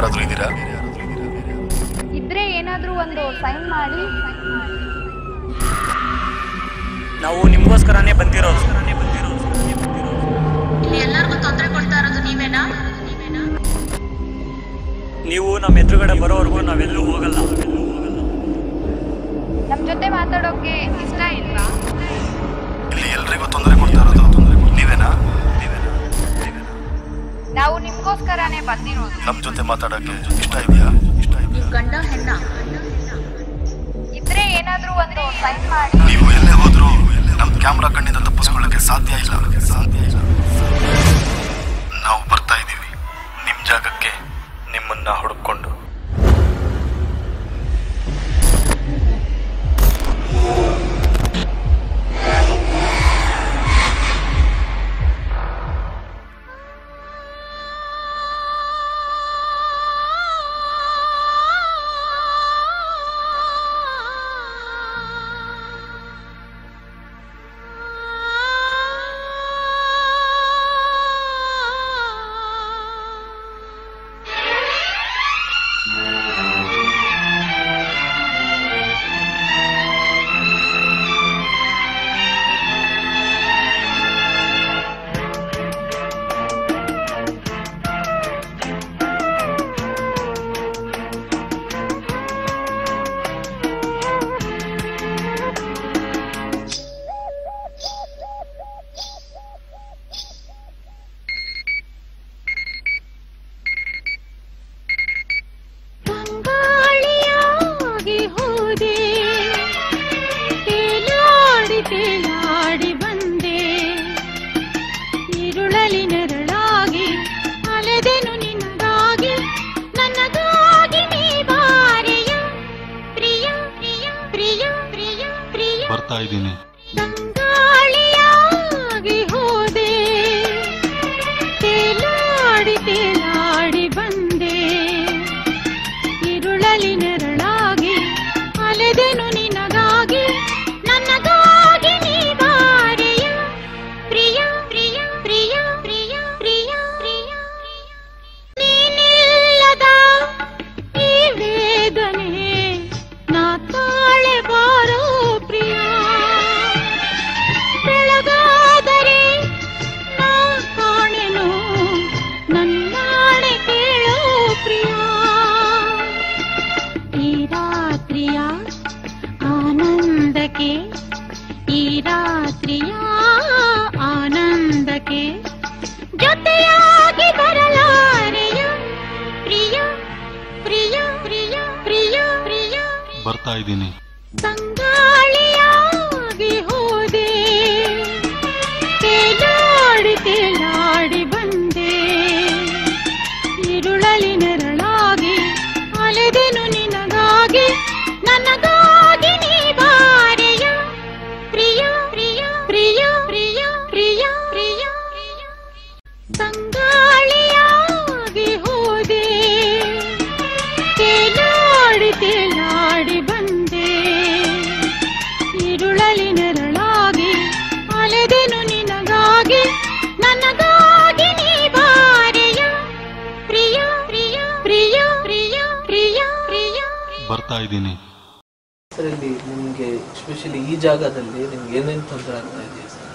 ಯಾರಾದ್ರೂ ಇದ್ದೀರಾ ಇದ್ರೆ ಏನಾದ್ರೂ ಒಂದು ಸೈನ್ ಮಾಡಿ ನಾವು ನಿಮಗೋಸ್ಕರನೇ ಬಂದಿರೋದು ಇಲ್ಲಿ ಎಲ್ಲರಿಗೂ ತೊಂದರೆ ಕೊಡ್ತಾ ಇರೋದು ನೀವೇನಾ ನೀವು ನಮ್ಮ ಎದುರುಗಡೆ ಬರೋವರೆಗೂ ನಾವೆಲ್ಲೂ ಹೋಗಲ್ಲ ನಮ್ ಜೊತೆ ಮಾತಾಡೋಕೆ ಇಷ್ಟ ಇಲ್ವಾ ಇಲ್ಲಿ ಎಲ್ರಿಗೂ ತೊಂದರೆ ಕೊಡ್ತಾ ಇರೋದು ನೀವೇನಾ ನೀವೇನಾ ನೀವೇನಾ ನಾವು ನಿಮ್ಗೋಸ್ಕರನೇ ಬಂದಿರೋದು ನಮ್ ಜೊತೆ ಮಾತಾಡಕ್ಕೆ ಇಷ್ಟ ಇದೆಯಾ ಇಷ್ಟ ಇದೆಯಾ ನೀವು ಗಂಡ ಹೆಣ್ಣ ಇದ್ರೆ ಏನಾದ್ರೂ ಒಂದು ಸೈನ್ ಮಾಡಿ ನೀವು ಎಲ್ಲೇ ಹೋದ್ರು ನಮ್ ಕ್ಯಾಮ್ರಾ ಕಣ್ಣಿಂದ ತಪ್ಪಿಸ್ಕೊಳ್ಳಕ್ಕೆ ಸಾಧ್ಯ ಇಲ್ಲ ಸಾಧ್ಯ ಇಲ್ಲ ನಾವು ಬರ್ತಾ ಇದೀವಿ ನಿಮ್ ಜಾಗಕ್ಕೆ ನಿಮ್ಮನ್ನ ಹುಡುಕೊಂಡು ಬಂಗಾಳಿಯಾಗಿ ಹೋದೆ ತೇಲಾಡಿ ತೇಲಾಡಿ ಬಂದೆ ഇരുളಲಿ ನೆರಳಾಗಿ ಅಲೆದೆನು ನಿನಗಾಗಿ ನನ್ನಗಾಗಿ ನೀ ಬಾರೆಯ ಪ್ರಿಯ ಪ್ರಿಯ ಪ್ರಿಯ ಪ್ರಿಯ ಪ್ರಿಯ ಬರ್ತಾ ಇದ್ದೀನಿ ತಂಗಾಳಿಯಾಗಿ ಹೋದೆ ತೇಲಾಡಿ ತೇಲಾಡಿ ಬಂದೆ ഇരുಳಲಿ ನೆರಳಾಗಿ ಅಲೆದೆನು ನಿನಗಾಗಿ ನನ್ನಗಾಗಿ ನೀ ಬಾರೆಯ ಪ್ರಿಯ ಪ್ರಿಯ ಪ್ರಿಯ ಪ್ರಿಯ ಪ್ರಿಯ ಪ್ರಿಯ ನೀನಿಲ್ಲದ ಈ ವೇದನೆ ನಾ ತಾಳೆ ಬಾರೋ ಪ್ರಿಯ ಬೆಳಗಾದರೆ ನಾ ಕಾಣೆನು ನನ್ನಾಣೆ ಕೇಳೋ ಪ್ರಿಯ ಈ ರಾತ್ರಿಯ ಆನಂದಕ್ಕೆ ಈ ರಾತ್ರಿಯ ಆನಂದಕ್ಕೆ ಜೊತೆಯಾಗಿ ಬರಲಾರೆಯ ಪ್ರಿಯ ಪ್ರಿಯ ಪ್ರಿಯ ಪ್ರಿಯ ಪ್ರಿಯ ಬರ್ತಾ ಇದ್ದೀನಿ ತಂಗಾಳಿಯಾಗಿ ಹೋದೆ ತೇಲಾಡಿ ತೇಲಾಡಿ ಬಂದೆ ഇരുಳಲಿ ನೆರಳಾಗಿ ಅಲೆದೆನು ನಿನಗಾಗಿ ನನಗಾಗಿ ನೀ ಬಾರೆಯ ಪ್ರಿಯ ಪ್ರಿಯ ಪ್ರಿಯ ಪ್ರಿಯ ಪ್ರಿಯ ಪ್ರಿಯ ತಂಗಾಳಿಯಾಗಿ ಹೋದೆ ತೇಲಾಡಿ ತೇಲಾಡಿ ಬಂದೆ ഇരുಳಲಿ ನೆರಳಾಗಿ ಅಲೆದೆನು ನಿನಗಾಗಿ ನನಗಾಗಿ ನೀ ಬಾರೆಯ ಪ್ರಿಯ ಪ್ರಿಯ ಪ್ರಿಯ ಪ್ರಿಯ ಪ್ರಿಯ ಪ್ರಿಯ ಬರ್ತಾ ಇದ್ದೀನಿ ಇದರಲ್ಲಿ ನಿಮಗೆ ಎಸ್ಪೆಷಲಿ ಈ ಜಾಗದಲ್ಲಿ ನಿಮ್ಗೆ ಏನೇನು ತೊಂದರೆ ಆಗ್ತಾ ಇದೆಯಾ ಸರ್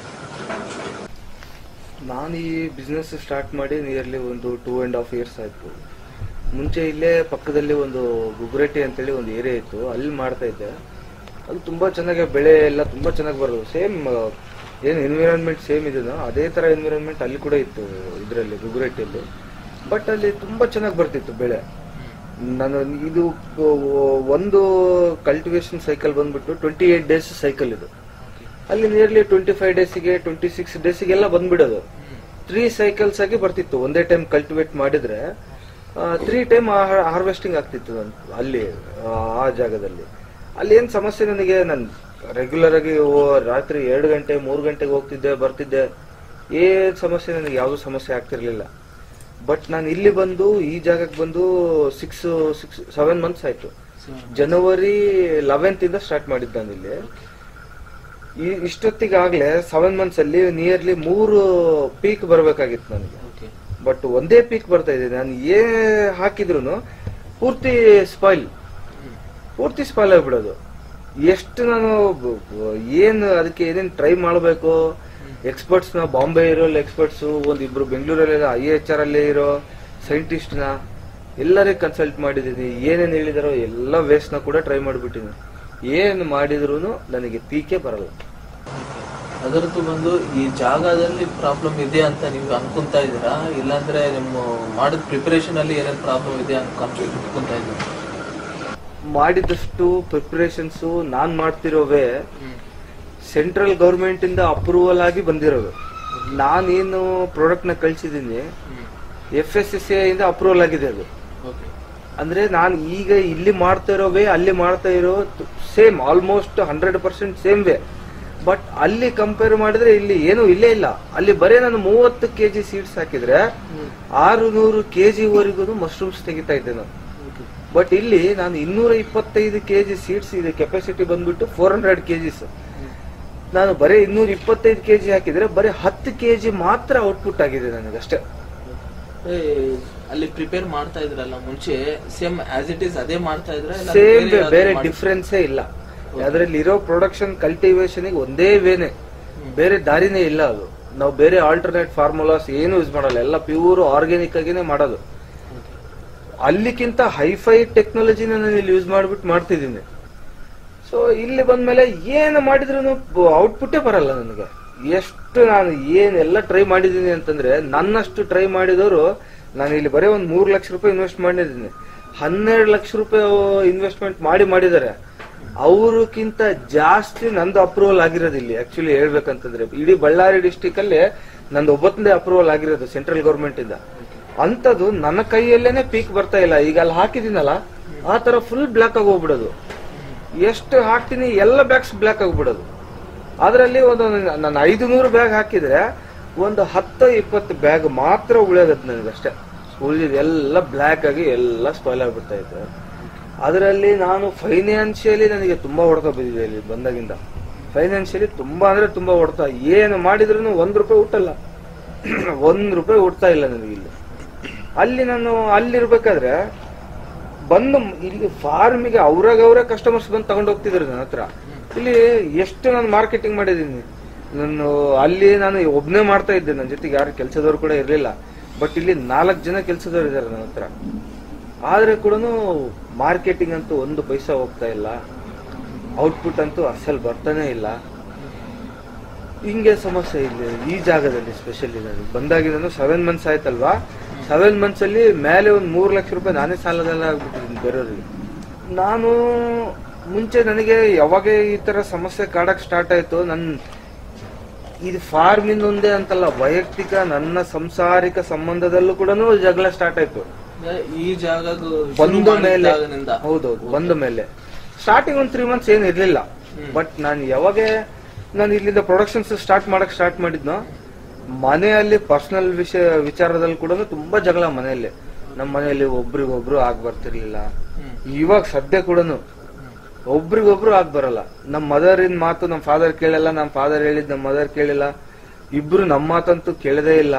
ನಾನು ಈ ಬಿಸ್ನೆಸ್ ಸ್ಟಾರ್ಟ್ ಮಾಡಿ ನಿಯರ್ಲಿ ಒಂದು ಟೂ ಆ್ಯಂಡ್ ಹಾಫ್ ಇಯರ್ಸ್ ಆಯಿತು ಮುಂಚೆ ಇಲ್ಲೇ ಪಕ್ಕದಲ್ಲಿ ಒಂದು ಗುಗ್ರೆಟ್ಟಿ ಅಂತೇಳಿ ಒಂದು ಏರಿಯಾ ಇತ್ತು ಅಲ್ಲಿ ಮಾಡ್ತಾ ಇದ್ದೆ ಅದು ತುಂಬ ಚೆನ್ನಾಗಿ ಬೆಳೆ ಎಲ್ಲ ತುಂಬ ಚೆನ್ನಾಗಿ ಬರೋದು ಸೇಮ್ ಏನು ಎನ್ವಿರಾನ್ಮೆಂಟ್ ಸೇಮ್ ಇದೆಯೋ ಅದೇ ಥರ ಎನ್ವಿರಾನ್ಮೆಂಟ್ ಅಲ್ಲಿ ಕೂಡ ಇತ್ತು ಇದರಲ್ಲಿ ಗುಗ್ರೆಟ್ಟಿಯಲ್ಲಿ ಬಟ್ ಅಲ್ಲಿ ತುಂಬ ಚೆನ್ನಾಗಿ ಬರ್ತಿತ್ತು ಬೆಳೆ ನಾನು ಇದು ಒಂದು ಕಲ್ಟಿವೇಶನ್ ಸೈಕಲ್ ಬಂದ್ಬಿಟ್ಟು ಟ್ವೆಂಟಿ ಏಟ್ ಡೇಸ್ ಸೈಕಲ್ ಇದು ಅಲ್ಲಿ ನಿಯರ್ಲಿ ಟ್ವೆಂಟಿ ಫೈವ್ ಡೇಸಿಗೆ ಟ್ವೆಂಟಿ ಸಿಕ್ಸ್ ಡೇಸಿಗೆಲ್ಲ ಬಂದ್ಬಿಡೋದು ತ್ರೀ ಸೈಕಲ್ಸ್ ಆಗಿ ಬರ್ತಿತ್ತು ಒಂದೇ ಟೈಮ್ ಕಲ್ಟಿವೇಟ್ ಮಾಡಿದ್ರೆ ತ್ರೀ ಟೈಮ್ ಹಾರ್ವೆಸ್ಟಿಂಗ್ ಆಗ್ತಿತ್ತು ನನ್ ಅಲ್ಲಿ ಆ, ಆ ಜಾಗದಲ್ಲಿ ಅಲ್ಲಿ ಏನ್ ಸಮಸ್ಯೆ ನನಗೆ ನಾನು ರೆಗ್ಯುಲರ್ ಆಗಿ ಓ- ರಾತ್ರಿ ಎರಡು ಗಂಟೆ ಮೂರು ಗಂಟೆಗೆ ಹೋಗ್ತಿದ್ದೆ ಬರ್ತಿದ್ದೆ ಏನ್ ಸಮಸ್ಯೆ ನನಗೆ ಯಾವ್ದು ಸಮಸ್ಯೆ ಆಗ್ತಿರ್ಲಿಲ್ಲ ಬಟ್ ನಾನು ಇಲ್ಲಿ ಬಂದು ಈ ಜಾಗಕ್ಕೆ ಬಂದು ಸಿಕ್ಸ್ ಸಿಕ್ಸ್ ಸೆವೆನ್ ಮಂತ್ಸ್ ಆಯ್ತು ಜನವರಿ ಲೆವೆಂತ್ ಇಂದ ಸ್ಟಾರ್ಟ್ ಮಾಡಿದ್ದು ನಾನು ಇಲ್ಲಿ ಈ ಇಷ್ಟೊತ್ತಿಗಾಗ್ಲೇ ಸೆವೆನ್ ಮಂತ್ಸ್ ಅಲ್ಲಿ ನಿಯರ್ಲಿ ಮೂರು ಪೀಕ್ ಬರ್ಬೇಕಾಗಿತ್ತು ನನಗೆ ಓಕೆ ಬಟ್ ಒಂದೇ ಪೀಕ್ ಬರ್ತಾ ಇದೆ ನಾನು ಏ ಹಾಕಿದ್ರು ಪೂರ್ತಿ ಸ್ಪಾಯ್ಲ್ ಪೂರ್ತಿ ಸ್ಪಾಯ್ಲ್ ಆಗ್ಬಿಡೋದು ಎಷ್ಟು ನಾನು ಬ- ಬ- ಏನ್ ಅದಕ್ಕೆ ಏನೇನ್ ಟ್ರೈ ಮಾಡಬೇಕು ಎಕ್ಸ್ಪರ್ಟ್ಸ್ ನ ಬಾಂಬೆ ಇರೋ ಎಕ್ಸ್ಪರ್ಟ್ಸ್ ಒಂದ್ ಇಬ್ರು ಬೆಂಗಳೂರಲ್ಲಿ ಐ ಎಚ್ ಆರ್ ಅಲ್ಲೇ ಇರೋ ಸೈಂಟಿಸ್ಟ್ ನ ಎಲ್ಲರಿಗೆ ಕನ್ಸಲ್ಟ್ ಮಾಡಿದೀನಿ ಏನೇನ್ ಹೇಳಿದಾರೋ ಎಲ್ಲ ವೇಸ್ಟ್ ನ ಕೂಡ ಟ್ರೈ ಮಾಡ್ಬಿಟ್ಟಿನಿ ಏನ್ ಮಾಡಿದ್ರು ನನಗೆ ಪೀಕೆ ಬರಲ್ಲ ಅದರದ್ದು ಬಂದು ಈ ಜಾಗದಲ್ಲಿ ಪ್ರಾಬ್ಲಮ್ ಇದೆ ಅಂತ ನೀವು ಅನ್ಕೊಂತಾ ಇದ್ದೀರಾ ಇಲ್ಲಾಂದ್ರೆ ನಿಮ್ಮ ಮಾಡಿದ ಪ್ರಿಪರೇಷನ್ ಅಲ್ಲಿ ಏನೇನು ಪ್ರಾಬ್ಲಮ್ ಇದೆ ಅನ್ಕೊಂತ ಅನ್ಕೊಂತಾ ಇದ್ದೀರಾ ಮಾಡಿದಷ್ಟು ಪ್ರಿಪರೇಷನ್ಸ್ ನಾನ್ ಮಾಡ್ತಿರೋವೆ ಸೆಂಟ್ರಲ್ ಗೌರ್ಮೆಂಟ್ ಇಂದ ಅಪ್ರೂವಲ್ ಆಗಿ ಬಂದಿರೋದು ನಾನೇನು ಪ್ರಾಡಕ್ಟ್ ನ ಕಳ್ಸಿದೀನಿ ಎಫ್ ಎಸ್ ಎಸ್ ಇಂದ ಅಪ್ರೂವಲ್ ಆಗಿದೆ ಅದು ಓಕೆ ಅಂದ್ರೆ ನಾನು ಈಗ ಇಲ್ಲಿ ಮಾಡ್ತಾ ಇರೋವೇ ಅಲ್ಲಿ ಮಾಡ್ತಾ ಇರೋ same almost hundred percent same way but ಅಲ್ಲಿ ಕಂಪೇರ್ ಮಾಡಿದ್ರೆ ಇಲ್ಲಿ ಏನು ಇಲ್ಲೇ ಇಲ್ಲ ಅಲ್ಲಿ ಬರೀ ನಾನು ಮೂವತ್ತು ಕೆಜಿ ಸೀಡ್ಸ್ ಹಾಕಿದ್ರೆ ಆರು ನೂರು ಕೆಜಿ ವರೆಗೂ ಮಶ್ರೂಮ್ಸ್ ತೆಗಿತಾ ಇದ್ದೆ ನಾನು ಬಟ್ ಇಲ್ಲಿ ನಾನು ಇನ್ನೂರ ಇಪ್ಪತ್ತೈದು ಕೆಜಿ ಸೀಡ್ಸ್ ಇದೆ ಕೆಪಾಸಿಟಿ ಬಂದ್ಬಿಟ್ಟು ಫೋರ್ ಹಂಡ್ರೆಡ್ ಕೆಜಿಸ್ ನಾನು ಬರೀ ಇನ್ನೂರ ಇಪ್ಪತ್ತೈದು ಕೆಜಿ ಹಾಕಿದ್ರೆ ಬರೀ ಹತ್ತು ಕೆಜಿ ಮಾತ್ರ ಔಟ್ಪುಟ್ ಆಗಿದೆ ನನಗಷ್ಟೇ ಏ, ಅಲ್ಲಿ ಪ್ರಿಪೇರ್ ಮಾಡ್ತಾ ಇದ್ರಲ್ಲ ಮುಂಚೆ ಸೇಮ್ ಆಸ್ ಇಟ್ ಈಸ್ ಅದೇ ಮಾಡ್ತಾ ಇದ್ರ ಸೇಮ್ ಬೇರೆ ಡಿಫ್ರೆನ್ಸೇ ಇಲ್ಲ ಅದರಲ್ಲಿ ಇರೋ ಪ್ರೊಡಕ್ಷನ್ ಕಲ್ಟಿವೇಶನ್ ಒಂದೇ ವೇನೆ ಬೇರೆ ದಾರಿನೇ ಇಲ್ಲ ಅದು ನಾವು ಬೇರೆ ಆಲ್ಟರ್ನೇಟ್ ಫಾರ್ಮುಲಾಸ್ ಏನು ಯೂಸ್ ಮಾಡಲ್ಲ ಎಲ್ಲ ಪ್ಯೂರ್ ಆರ್ಗ್ಯಾನಿಕ್ ಆಗಿನೇ ಮಾಡೋದು ಅಲ್ಲಿಕ್ಕಿಂತ ಹೈಫೈ ಟೆಕ್ನಾಲಜಿನ ನಾನು ಇಲ್ಲಿ ಯೂಸ್ ಮಾಡ್ಬಿಟ್ಟು ಮಾಡ್ತಿದ್ದೀನಿ ಸೊ ಇಲ್ಲಿ ಬಂದ್ಮೇಲೆ ಏನು ಮಾಡಿದ್ರು ಔಟ್ಪುಟ್ಟೇ ಬರಲ್ಲ ನನಗೆ ಎಷ್ಟು ನಾನು ಏನೆಲ್ಲ ಟ್ರೈ ಮಾಡಿದ್ದೀನಿ ಅಂತಂದ್ರೆ ನನ್ನಷ್ಟು ಟ್ರೈ ಮಾಡಿದವರು ನಾನು ಇಲ್ಲಿ ಬರೀ ಒಂದ್ ಮೂರ್ ಲಕ್ಷ ರೂಪಾಯಿ ಇನ್ವೆಸ್ಟ್ ಮಾಡಿದ್ದೀನಿ ಹನ್ನೆರಡು ಲಕ್ಷ ರೂಪಾಯಿ ಇನ್ವೆಸ್ಟ್ಮೆಂಟ್ ಮಾಡಿ ಮಾಡಿದ್ದಾರೆ ಅವ್ರಕ್ಕಿಂತ ಜಾಸ್ತಿ ನಂದು ಅಪ್ರೂವಲ್ ಆಗಿರೋದು ಇಲ್ಲಿ ಆಕ್ಚುಲಿ ಹೇಳ್ಬೇಕಂತಂದ್ರೆ ಇಡೀ ಬಳ್ಳಾರಿ ಡಿಸ್ಟಿಕ್ ಅಲ್ಲಿ ನಂದು ಒಬ್ಬತ್ತನೇ ಅಪ್ರೂವಲ್ ಆಗಿರೋದು ಸೆಂಟ್ರಲ್ ಗೌರ್ಮೆಂಟ್ ಇಂದ ಅಂತದ್ದು ನನ್ನ ಕೈಯಲ್ಲೇನೆ ಪೀಕ್ ಬರ್ತಾ ಇಲ್ಲ ಈಗ ಅಲ್ಲಿ ಹಾಕಿದ್ದೀನಲ್ಲ ಆ ತರ ಫುಲ್ ಬ್ಲಾಕ್ ಆಗಿ ಹೋಗ್ಬಿಡೋದು ಎಷ್ಟು ಹಾಕ್ತೀನಿ ಎಲ್ಲ ಬ್ಯಾಗ್ಸ್ ಬ್ಲಾಕ್ ಆಗ್ಬಿಡೋದು ಅದರಲ್ಲಿ ಒಂದು ನಾನು ಐದು ನೂರು ಬ್ಯಾಗ್ ಹಾಕಿದ್ರೆ ಒಂದು ಹತ್ತು ಇಪ್ಪತ್ತು ಬ್ಯಾಗ್ ಮಾತ್ರ ಉಳಿಯೋದದು ನನಗಷ್ಟೇ ಉಳಿದಿದ್ದು ಎಲ್ಲ ಬ್ಲ್ಯಾಕ್ ಆಗಿ ಎಲ್ಲ ಸ್ಪಾಯ್ಲ್ ಆಗ್ಬಿಡ್ತಾ ಇತ್ತು ಅದರಲ್ಲಿ ನಾನು ಫೈನಾನ್ಷಿಯಲಿ ನನಗೆ ತುಂಬಾ ಹೊಡೆತ ಬಿದ್ದಿದೆ ಇಲ್ಲಿ ಬಂದಾಗಿಂದ ಫೈನಾನ್ಷಿಯಲಿ ತುಂಬಾ ಅಂದ್ರೆ ತುಂಬಾ ಹೊಡೆತ ಏನು ಮಾಡಿದ್ರು ಒಂದ್ ರೂಪಾಯಿ ಹುಟ್ಟಲ್ಲ ಒಂದ್ ರೂಪಾಯಿ ಹುಡ್ತಾ ಇಲ್ಲ ನನಗೆ ಇಲ್ಲಿ ಅಲ್ಲಿ ನಾನು ಅಲ್ಲಿರ್ಬೇಕಾದ್ರೆ ಬಂದು ಇಲ್ಲಿ ಫಾರ್ಮಿಗೆ ಅವ್ರಾಗ ಅವರೇ ಕಸ್ಟಮರ್ಸ್ ಬಂದು ತಗೊಂಡು ಹೋಗ್ತಿದ್ರು ನನ್ನ ಹತ್ರ ಇಲ್ಲಿ ಎಷ್ಟು ನಾನು ಮಾರ್ಕೆಟಿಂಗ್ ಮಾಡಿದ್ದೀನಿ ನಾನು ಅಲ್ಲಿ ನಾನು ಒಬ್ನೇ ಮಾಡ್ತಾ ಇದ್ದೆ ನನ್ನ ಜೊತೆಗೆ ಯಾರು ಕೆಲಸದವ್ರು ಕೂಡ ಇರಲಿಲ್ಲ ಬಟ್ ಇಲ್ಲಿ ನಾಲ್ಕು ಜನ ಕೆಲಸದವ್ರು ಇದ್ದಾರೆ ನನ್ನ ಹತ್ರ ಆದ್ರೆ ಕೂಡ ಮಾರ್ಕೆಟಿಂಗ್ ಅಂತೂ ಒಂದು ಪೈಸಾ ಹೋಗ್ತಾ ಇಲ್ಲ ಔಟ್ಪುಟ್ ಅಂತೂ ಅಸಲ್ ಬರ್ತಾನೆ ಇಲ್ಲ ಹಿಂಗೆ ಸಮಸ್ಯೆ ಇದೆ ಈ ಜಾಗದಲ್ಲಿ ಸ್ಪೆಷಲಿ ನಾನು ಬಂದಾಗಿದ್ದು ಸೆವೆನ್ ಮಂತ್ಸ್ ಆಯ್ತಲ್ವಾ ಸೆವೆನ್ ಮಂತ್ಸ್ ಅಲ್ಲಿ ಮೇಲೆ ಒಂದ್ ಮೂರ್ ಲಕ್ಷ ರೂಪಾಯಿ ನಾನೇ ಸಾಲದಲ್ಲ ಆಗ್ಬಿಟ್ಟಿದ್ದೀನಿ ಬೇರೆಯವ್ರಿಗೆ ನಾನು ಮುಂಚೆ ನನಗೆ ಯಾವಾಗ ಈ ತರ ಸಮಸ್ಯೆ ಕಾಡಕ್ ಸ್ಟಾರ್ಟ್ ಆಯ್ತು ನನ್ ಇದು ಫಾರ್ಮಿಂದ ಒಂದೇ ಅಂತಲ್ಲ ವೈಯಕ್ತಿಕ ನನ್ನ ಸಂಸಾರಿಕ ಸಂಬಂಧದಲ್ಲೂ ಕೂಡ ಜಗಳ ಸ್ಟಾರ್ಟ್ ಆಯ್ತು ಈ ಜಾಗ ಬಂದ ಮೇಲೆ ಹೌದೌದು ಬಂದ ಮೇಲೆ ಸ್ಟಾರ್ಟಿಂಗ್ ಒಂದ್ ತ್ರೀ ಮಂತ್ಸ್ ಏನ್ ಇರ್ಲಿಲ್ಲ ಬಟ್ ನಾನು ಯಾವಾಗ ನಾನು ಇಲ್ಲಿಂದ ಪ್ರೊಡಕ್ಷನ್ಸ್ ಸ್ಟಾರ್ಟ್ ಮಾಡಕ್ ಸ್ಟಾರ್ಟ್ ಮಾಡಿದ್ನೋ ಮನೆಯಲ್ಲಿ ಪರ್ಸನಲ್ ವಿಷಯ ವಿಚಾರದಲ್ಲಿ ಕೂಡ ತುಂಬಾ ಜಗಳ ಮನೆಯಲ್ಲಿ ನಮ್ಮ ಮನೆಯಲ್ಲಿ ಒಬ್ರಿಗೊಬ್ರು ಆಗ್ ಬರ್ತಿರ್ಲಿಲ್ಲ ಇವಾಗ ಸದ್ಯ ಕೂಡ ಒಬ್ರಿಗೊಬ್ರು ಆಗ್ ಬರಲ್ಲ ನಮ್ಮ ಮದರ್ ಇನ್ ಮಾತು ನಮ್ಮ ಫಾದರ್ ಕೇಳಲ್ಲ ನಮ್ಮ ಫಾದರ್ ಹೇಳಿದ್ ನಮ್ಮ ಮದರ್ ಕೇಳಿಲ್ಲ ಇಬ್ರು ನಮ್ಮ ಮಾತಂತೂ ಕೇಳದೇ ಇಲ್ಲ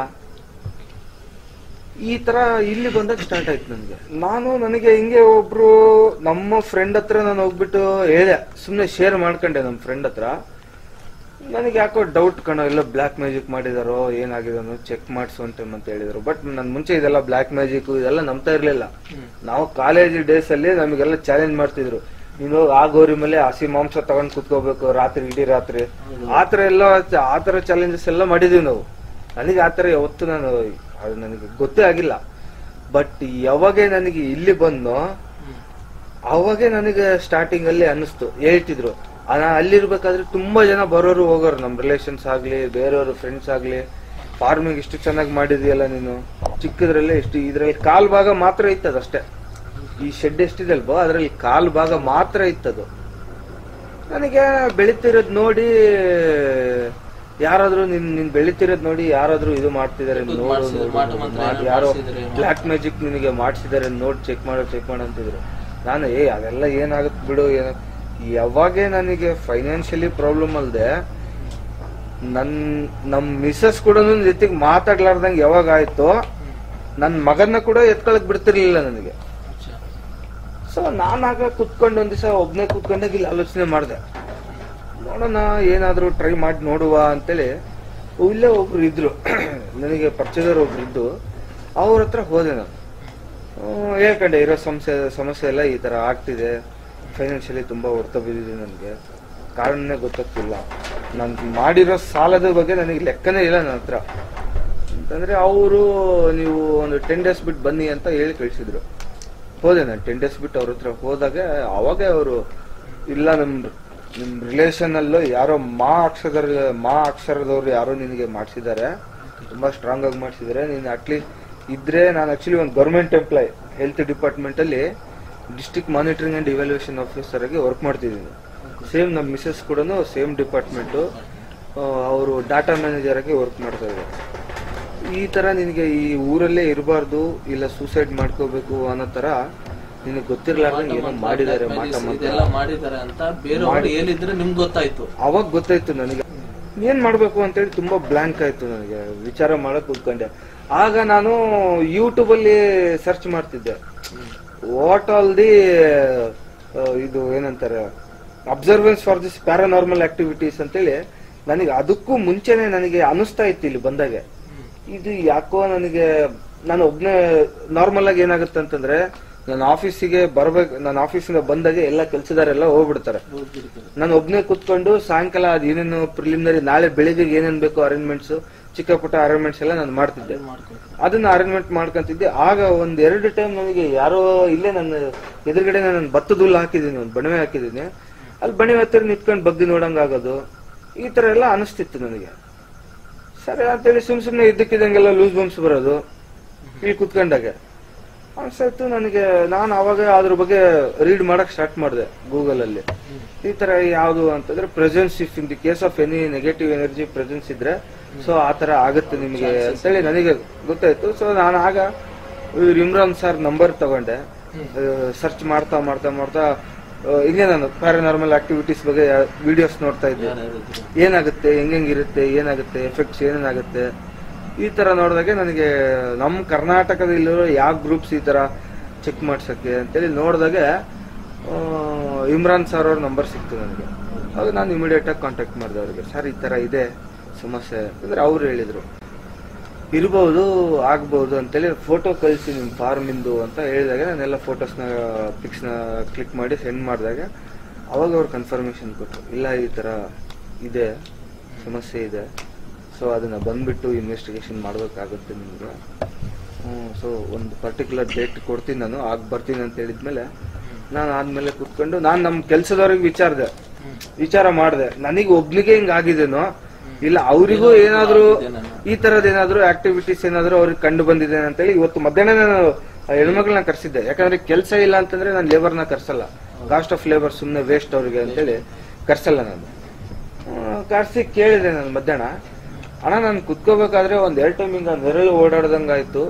ಈ ತರ ಇಲ್ಲಿ ಬಂದಾಗ ಸ್ಟಾರ್ಟ್ ಆಯ್ತು ನನಗೆ ನಾನು ನನಗೆ ಹಿಂಗೆ ಒಬ್ರು ನಮ್ಮ ಫ್ರೆಂಡ್ ಹತ್ರ ನಾನು ಹೋಗ್ಬಿಟ್ಟು ಹೇಳಿದೆ ಸುಮ್ನೆ ಶೇರ್ ಮಾಡ್ಕೊಂಡೆ ನಮ್ಮ ಫ್ರೆಂಡ್ ಹತ್ರ ನನಗೆ ಯಾಕೋ ಡೌಟ್ ಕಣೋ ಎಲ್ಲ ಬ್ಲ್ಯಾಕ್ ಮ್ಯಾಜಿಕ್ ಮಾಡಿದಾರೋ ಏನಾಗಿದೆ ಚೆಕ್ ಮಾಡಿಸು ಅಂತ ಅಂತ ಹೇಳಿದ್ರು ಬಟ್ ನನ್ ಮುಂಚೆ ಇದೆಲ್ಲ ಬ್ಲ್ಯಾಕ್ ಮ್ಯಾಜಿಕ್ ಇದೆಲ್ಲ ನಂಬ್ತಾ ಇರ್ಲಿಲ್ಲ ನಾವು ಕಾಲೇಜ್ ಡೇಸ್ ಅಲ್ಲಿ ನಮಗೆಲ್ಲ ಚಾಲೆಂಜ್ ಮಾಡ್ತಿದ್ರು ನೀನು ಹೋಗಿ ಆ ಗೌರಿ ಮೇಲೆ ಹಸಿ ಮಾಂಸ ತಗೊಂಡ್ ಕುತ್ಕೋಬೇಕು ರಾತ್ರಿ ಇಡೀ ರಾತ್ರಿ ಆತರ ಎಲ್ಲ ಆತರ ಚಾಲೆಂಜಸ್ ಎಲ್ಲ ಮಾಡಿದೀವಿ ನಾವು ನನಗೆ ಆತರ ಯಾವತ್ತು ನಾನು ಅದು ನನಗೆ ಗೊತ್ತೇ ಆಗಿಲ್ಲ ಬಟ್ ಯಾವಾಗ ನನಗೆ ಇಲ್ಲಿ ಬಂದು ಅವಾಗೆ ನನಗೆ ಸ್ಟಾರ್ಟಿಂಗ್ ಅಲ್ಲಿ ಅನಿಸ್ತು ಹೇಳ್ತಿದ್ರು ಆ, ನಾ ಅಲ್ಲಿರ್ಬೇಕಾದ್ರೆ ತುಂಬಾ ಜನ ಬರೋರು ಹೋಗೋರು ನಮ್ ರಿಲೇಷನ್ಸ್ ಆಗ್ಲಿ ಬೇರೆಯವರು ಫ್ರೆಂಡ್ಸ್ ಆಗ್ಲಿ ಫಾರ್ಮಿಂಗ್ ಇಷ್ಟು ಚೆನ್ನಾಗಿ ಮಾಡಿದ್ಯಲ್ಲ ನೀನು ಚಿಕ್ಕದ್ರಲ್ಲೇ ಇಷ್ಟು ಇದ್ರಲ್ಲಿ ಕಾಲ್ ಭಾಗ ಮಾತ್ರ ಇತ್ತದ ಅಷ್ಟೇ ಈ ಶೆಡ್ ಎಷ್ಟಿದೆ ಅಲ್ವೋ ಅದ್ರಲ್ಲಿ ಕಾಲ್ ಭಾಗ ಮಾತ್ರ ಇತ್ತದು ನನಗೆ ಬೆಳಿತಿರೋದ್ ನೋಡಿ ಯಾರಾದ್ರೂ ನಿನ್ ನಿನ್ ಬೆಳಿತಿರೋದ್ ನೋಡಿ ಯಾರಾದ್ರೂ ಇದು ಮಾಡ್ತಿದಾರೆ ಇದು ನೋಡು ಮಾಡ್ಸಿದ್ರು, ನೋಡು, ಮಾಟ ಮಂತ್ರ ಮಾಡ್- ಏನೋ ಯಾರೋ ಮಾಡ್ಸಿದ್ರೆ ಏನೋ. ಬ್ಲ್ಯಾಕ್ ಮ್ಯಾಜಿಕ್ ನಿನಗೆ ಮಾಡಿಸಿದಾರೆ ನೋಡ್ ಚೆಕ್ ಮಾಡೋ ಚೆಕ್ ಮಾಡೋ ಅಂತಿದ್ರು ನಾನು ಏ ಅದೆಲ್ಲ ಏನಾಗುತ್ತೆ ಬಿಡು ಏನ ಯಾವಾಗೆ ನನಗೆ ಫೈನಾನ್ಷಿಯಲಿ ಪ್ರಾಬ್ಲಮ್ ಅಲ್ದೆ ನನ್ ನಮ್ ಮಿಸಸ್ ಕೂಡ ಜೊತೆಗೆ ಮಾತಾಡ್ಲಾರ್ದಂಗೆ ಯಾವಾಗ ಆಯ್ತು ನನ್ನ ಮಗನ್ನ ಕೂಡ ಎತ್ಕೊಳಕ್ ಬಿಡ್ತಿರ್ಲಿಲ್ಲ ನನಗೆ ಸೊ ನಾನಾಗ ಕುತ್ಕೊಂಡು ಒಂದ್ ದಿವಸ ಒಬ್ನೇ ಕುತ್ಕೊಂಡಾಗ ಇಲ್ಲಿ ಆಲೋಚನೆ ಮಾಡಿದೆ ನೋಡೋಣ ಏನಾದ್ರೂ ಟ್ರೈ ಮಾಡಿ ನೋಡುವ ಅಂತೇಳಿ ಇಲ್ಲೇ ಒಬ್ರು ಇದ್ರು ನನಗೆ ಪರಿಚಯದವ್ರು ಒಬ್ರು ಇದ್ದು ಅವ್ರ ಹತ್ರ ಹೋದೆ ನಾನು ಹ್ಮ್, ಹೇಳ್ಕೊಂಡೆ ಇರೋ ಸಮಸ್ಯೆ ಸಮಸ್ಯೆ ಎಲ್ಲ ಈ ತರ ಆಗ್ತಿದೆ ಫೈನಾನ್ಷಿಯಲಿ ತುಂಬಾ ಹೊಡ್ತ ಬಿದ್ದಿದೆ ನನಗೆ ಕಾರಣನೇ ಗೊತ್ತಾಗ್ತಿಲ್ಲ ನಾನು ಮಾಡಿರೋ ಸಾಲದ ಬಗ್ಗೆ ನನಗೆ ಲೆಕ್ಕನೇ ಇಲ್ಲ ನನ್ನ ಹತ್ರ ಅಂತಂದ್ರೆ ಅವರು ನೀವು ಒಂದು ಟೆನ್ ಡೇಸ್ ಬಿಟ್ಟು ಬನ್ನಿ ಅಂತ ಹೇಳಿ ಕಳಿಸಿದ್ರು ಹೋದೆ ನಾನು ಟೆನ್ ಡೇಸ್ ಬಿಟ್ಟು ಅವ್ರ ಹತ್ರ ಹೋದಾಗ ಅವಾಗೆ ಅವರು ಇಲ್ಲ ನಮ್ ನಿಮ್ ರಿಲೇಷನ್ ಅಲ್ಲೂ ಯಾರೋ ಮಾ ಅಕ್ಷರ ಮಾ ಅಕ್ಷರದವ್ರು ಯಾರೋ ನಿನಗೆ ಮಾಡಿಸಿದ್ದಾರೆ ತುಂಬಾ ಸ್ಟ್ರಾಂಗ್ ಆಗಿ ಮಾಡಿಸಿದ್ದಾರೆ ನೀನು ಅಟ್ಲೀಸ್ಟ್ ಇದ್ರೆ ನಾನು ಆಕ್ಚುಲಿ ಒಂದು ಗೌರ್ಮೆಂಟ್ ಎಂಪ್ಲಾಯ್ ಹೆಲ್ತ್ ಡಿಪಾರ್ಟ್ಮೆಂಟ್ ಅಲ್ಲಿ district monitoring and evaluation officer ಆಗಿ ವರ್ಕ್ ಮಾಡ್ತಿದ್ದೀನಿ ಸೇಮ್ ನಮ್ಮ ಮಿಸಸ್ ಕೂಡ ಸೇಮ್ ಡಿಪಾರ್ಟ್ಮೆಂಟು ಅವರು ಡಾಟಾ ಮ್ಯಾನೇಜರ್ ಆಗಿ ವರ್ಕ್ ಮಾಡ್ತಾ ಇದ್ದಾರೆ ಈ ತರ ನಿನಗೆ ಈ ಊರಲ್ಲೇ ಇರಬಾರ್ದು ಇಲ್ಲ ಸೂಸೈಡ್ ಮಾಡ್ಕೋಬೇಕು ಅನ್ನೋ ತರ ನಿನಗೆ ಗೊತ್ತಿರ್ಲಾರ್ದಂಗೆ ಏನೋ ಮಾಡಿದ್ದಾರೆ ಮಾಟ ಮಂತ್ರ ಇದೆಲ್ಲ ಮಾಡಿದ್ದಾರೆ ಅಂತ ಬೇರೆಯವ್ರು ಹೇಳಿದ್ರೆ ನಿಮ್ಗೆ ಗೊತ್ತಾಯ್ತು ಅವಾಗ ಗೊತ್ತಾಯ್ತು ನನಗೆ ಏನ್ ಮಾಡ್ಬೇಕು ಅಂತೇಳಿ ತುಂಬಾ ಬ್ಲಾಂಕ್ ಆಯ್ತು ನನಗೆ ವಿಚಾರ ಮಾಡಕ್ ಕೂತ್ಕೊಂಡೆ ಆಗ ನಾನು ಯೂಟ್ಯೂಬ್ ಅಲ್ಲಿ ಸರ್ಚ್ ಮಾಡ್ತಿದ್ದೆ ವಾಟ್ ಆಲ್ ದಿ ಇದು ಏನಂತಾರೆ observance for this paranormal activities ಅಂತೇಳಿ ನನಗೆ ಅದಕ್ಕೂ ಮುಂಚೆನೆ ನನಗೆ ಅನಿಸ್ತಾ ಇತ್ತು ಇಲ್ಲಿ ಬಂದಾಗೆ ಇದು ಯಾಕೋ ನನಗೆ ನಾನು ಒಬ್ನೇ ನಾರ್ಮಲ್ ಆಗಿ ಏನಾಗುತ್ತೆ ಅಂತಂದ್ರೆ ನನ್ನ ಆಫೀಸಿಗೆ ಬರ್ಬೇಕು ನನ್ನ ಆಫೀಸಿಂದ ಬಂದಾಗ ಎಲ್ಲ ಕೆಲಸದಾರೆಲ್ಲ ಹೋಗ್ಬಿಡ್ತಾರೆ ನಾನು ಒಬ್ನೇ ಕುತ್ಕೊಂಡು ಸಾಯಂಕಾಲ ಅದ್ ಏನೇನು ಪ್ರಿಲಿಮಿನರಿ ನಾಳೆ ಬೆಳಿಗ್ಗೆ ಏನೇನ್ ಬೇಕು ಅರೇಂಜ್ಮೆಂಟ್ಸ್ ಚಿಕ್ಕ ಪುಟ್ಟ ಅರೇಂಜ್ಮೆಂಟ್ಸ್ ಎಲ್ಲ ನಾನು ಮಾಡ್ತಿದ್ದೆ ಅದನ್ನ ಅರೇಂಜ್ಮೆಂಟ್ ಮಾಡ್ಕೊಂತಿದ್ದೆ ಆಗ ಒಂದ್ ಎರಡು ಟೈಮ್ ನನಗೆ ಯಾರೋ ಇಲ್ಲೇ ನನ್ನ ಎದುರುಗಡೆ ನಾನು ಭತ್ತದ ಹುಲ್ಲು ಹಾಕಿದ್ದೀನಿ ಒಂದು ಬಣವೆ ಹಾಕಿದ್ದೀನಿ ಅಲ್ಲಿ ಬಣವೆ ಹತ್ತಿರ ನಿಂತ್ಕೊಂಡು ಬಗ್ಗಿ ನೋಡಂಗ್ ಆಗೋದು ಈ ತರ ಎಲ್ಲ ಅನಿಸ್ತಿತ್ತು ನನಗೆ ಸರಿ ಅಂತೇಳಿ ಸುಮ್ ಸುಮ್ನೆ ಇದ್ದಕ್ಕಿದ್ದಂಗೆಲ್ಲ ಲೂಸ್ ಬಂಪ್ಸ್ ಬರೋದು ಇಲ್ಲಿ ಕುತ್ಕೊಂಡಾಗ ಅನ್ಸಾಯ್ತು ನನಗೆ ನಾನು ಅವಾಗ ಅದ್ರ ಬಗ್ಗೆ ರೀಡ್ ಮಾಡಕ್ ಸ್ಟಾರ್ಟ್ ಮಾಡಿದೆ ಗೂಗಲ್ ಅಲ್ಲಿ ಈ ತರ ಯಾವುದು ಅಂತಂದ್ರೆ presence if in the case of any negative energy presence ಇದ್ರೆ ಸೊ ಆ ತರ ಆಗುತ್ತೆ ನಿಮಗೆ ಅಂತೇಳಿ ನನಗೆ ಗೊತ್ತಾಯ್ತು ಸೊ ನಾನು ಆಗ ಇವ್ರು ಇಮ್ರಾನ್ ಸರ್ ನಂಬರ್ ತಗೊಂಡೆ ಸರ್ಚ್ ಮಾಡ್ತಾ ಮಾಡ್ತಾ ಮಾಡ್ತಾ ಆ, ಹಿಂಗೆ ನಾನು ಪ್ಯಾರಾನಾರ್ಮಲ್ ಆಕ್ಟಿವಿಟೀಸ್ ಬಗ್ಗೆ ವಿಡಿಯೋಸ್ ನೋಡ್ತಾ ಇದ್ದೆ ಏನಾಗುತ್ತೆ ಹೆಂಗಿರುತ್ತೆ ಏನಾಗುತ್ತೆ ಎಫೆಕ್ಟ್ಸ್ ಏನೇನಾಗುತ್ತೆ ಈ ತರ ನೋಡಿದಾಗೆ ನನಗೆ ನಮ್ಮ ಕರ್ನಾಟಕದಲ್ಲಿರೋ ಯಾವ ಗ್ರೂಪ್ಸ್ ಈ ತರ ಚೆಕ್ ಮಾಡ್ಸಕ್ಕೆ ಅಂತೇಳಿ ನೋಡಿದಾಗೆ ಆ, ಇಮ್ರಾನ್ ಸರ್ ಅವ್ರ ನಂಬರ್ ಸಿಕ್ತು ನನಗೆ ಆಗ ನಾನು ಇಮಿಡಿಯೇಟ್ ಆಗಿ ಕಾಂಟ್ಯಾಕ್ಟ್ ಮಾಡಿದೆ ಅವ್ರಿಗೆ ಸರ್ ಈ ತರ ಇದೆ ಸಮಸ್ಯೆ ಅಂದ್ರೆ ಅವ್ರು ಹೇಳಿದ್ರು ಇರ್ಬೋದು ಆಗ್ಬೋದು ಅಂತೇಳಿ ಫೋಟೋ ಕಳಿಸಿ ನಿಮ್ ಫಾರ್ಮ್ ಇಂದು ಅಂತ ಹೇಳಿದಾಗ ನಾನೆಲ್ಲ ಫೋಟೋಸ್ನ ಪಿಕ್ಸ್ನ ಕ್ಲಿಕ್ ಮಾಡಿ ಸೆಂಡ್ ಮಾಡಿದಾಗ ಅವಾಗ ಅವ್ರು ಕನ್ಫರ್ಮೇಶನ್ ಕೊಟ್ಟರು ಇಲ್ಲ ಈ ತರ ಇದೆ ಸಮಸ್ಯೆ ಇದೆ ಸೊ ಅದನ್ನ ಬಂದ್ಬಿಟ್ಟು ಇನ್ವೆಸ್ಟಿಗೇಷನ್ ಮಾಡ್ಬೇಕಾಗುತ್ತೆ ನಿಮ್ಗೆ ಸೊ ಒಂದು ಪರ್ಟಿಕ್ಯುಲರ್ ಡೇಟ್ ಕೊಡ್ತೀನಿ ನಾನು ಆಗ ಬರ್ತೀನಿ ಅಂತ ಹೇಳಿದ್ಮೇಲೆ ನಾನು ಆದ್ಮೇಲೆ ಕುತ್ಕೊಂಡು ನಾನು ನಮ್ಮ ಕೆಲಸದವ್ರಿಗೆ ವಿಚಾರದೆ ವಿಚಾರ ಮಾಡಿದೆ ನನಗೆ ಒಬ್ನಿಗೆ ಹಿಂಗ್ ಆಗಿದೇನೋ ಇಲ್ಲ ಅವರಿಗೂ ಏನಾದ್ರೂ ಈ ತರದ್ ಏನಾದ್ರು ಆಕ್ಟಿವಿಟೀಸ್ ಏನಾದ್ರು ಅವ್ರಿಗೆ ಕಂಡು ಬಂದಿದೆ ಅಂತೇಳಿ ಇವತ್ತು ಮಧ್ಯಾಹ್ನ ನಾನು ಆ ಹೆಣ್ಮಕ್ಳನ್ನ ಕರ್ಸಿದ್ದೆ ಯಾಕಂದ್ರೆ ಕೆಲಸ ಇಲ್ಲ ಅಂತಂದ್ರೆ ನಾನು ಲೇಬರ್ನ ಕರ್ಸಲ್ಲ ಕಾಸ್ಟ್ ಆಫ್ ಲೇಬರ್ ಸುಮ್ನೆ ವೇಸ್ಟ್ ಅವ್ರಿಗೆ ಅಂತೇಳಿ ಕರ್ಸಲ್ಲ ನಾನು ಕರ್ಸಿ ಕೇಳಿದೆ ನಾನು ಮಧ್ಯಾಹ್ನ ಅಣ್ಣ ನಾನು ಕುತ್ಕೋಬೇಕಾದ್ರೆ ಒಂದ್ ಎರಡು ಟೈಮ್ ಹಿಂಗ ನೆರಳು ಓಡಾಡ್ದಂಗ್ ಆಯ್ತು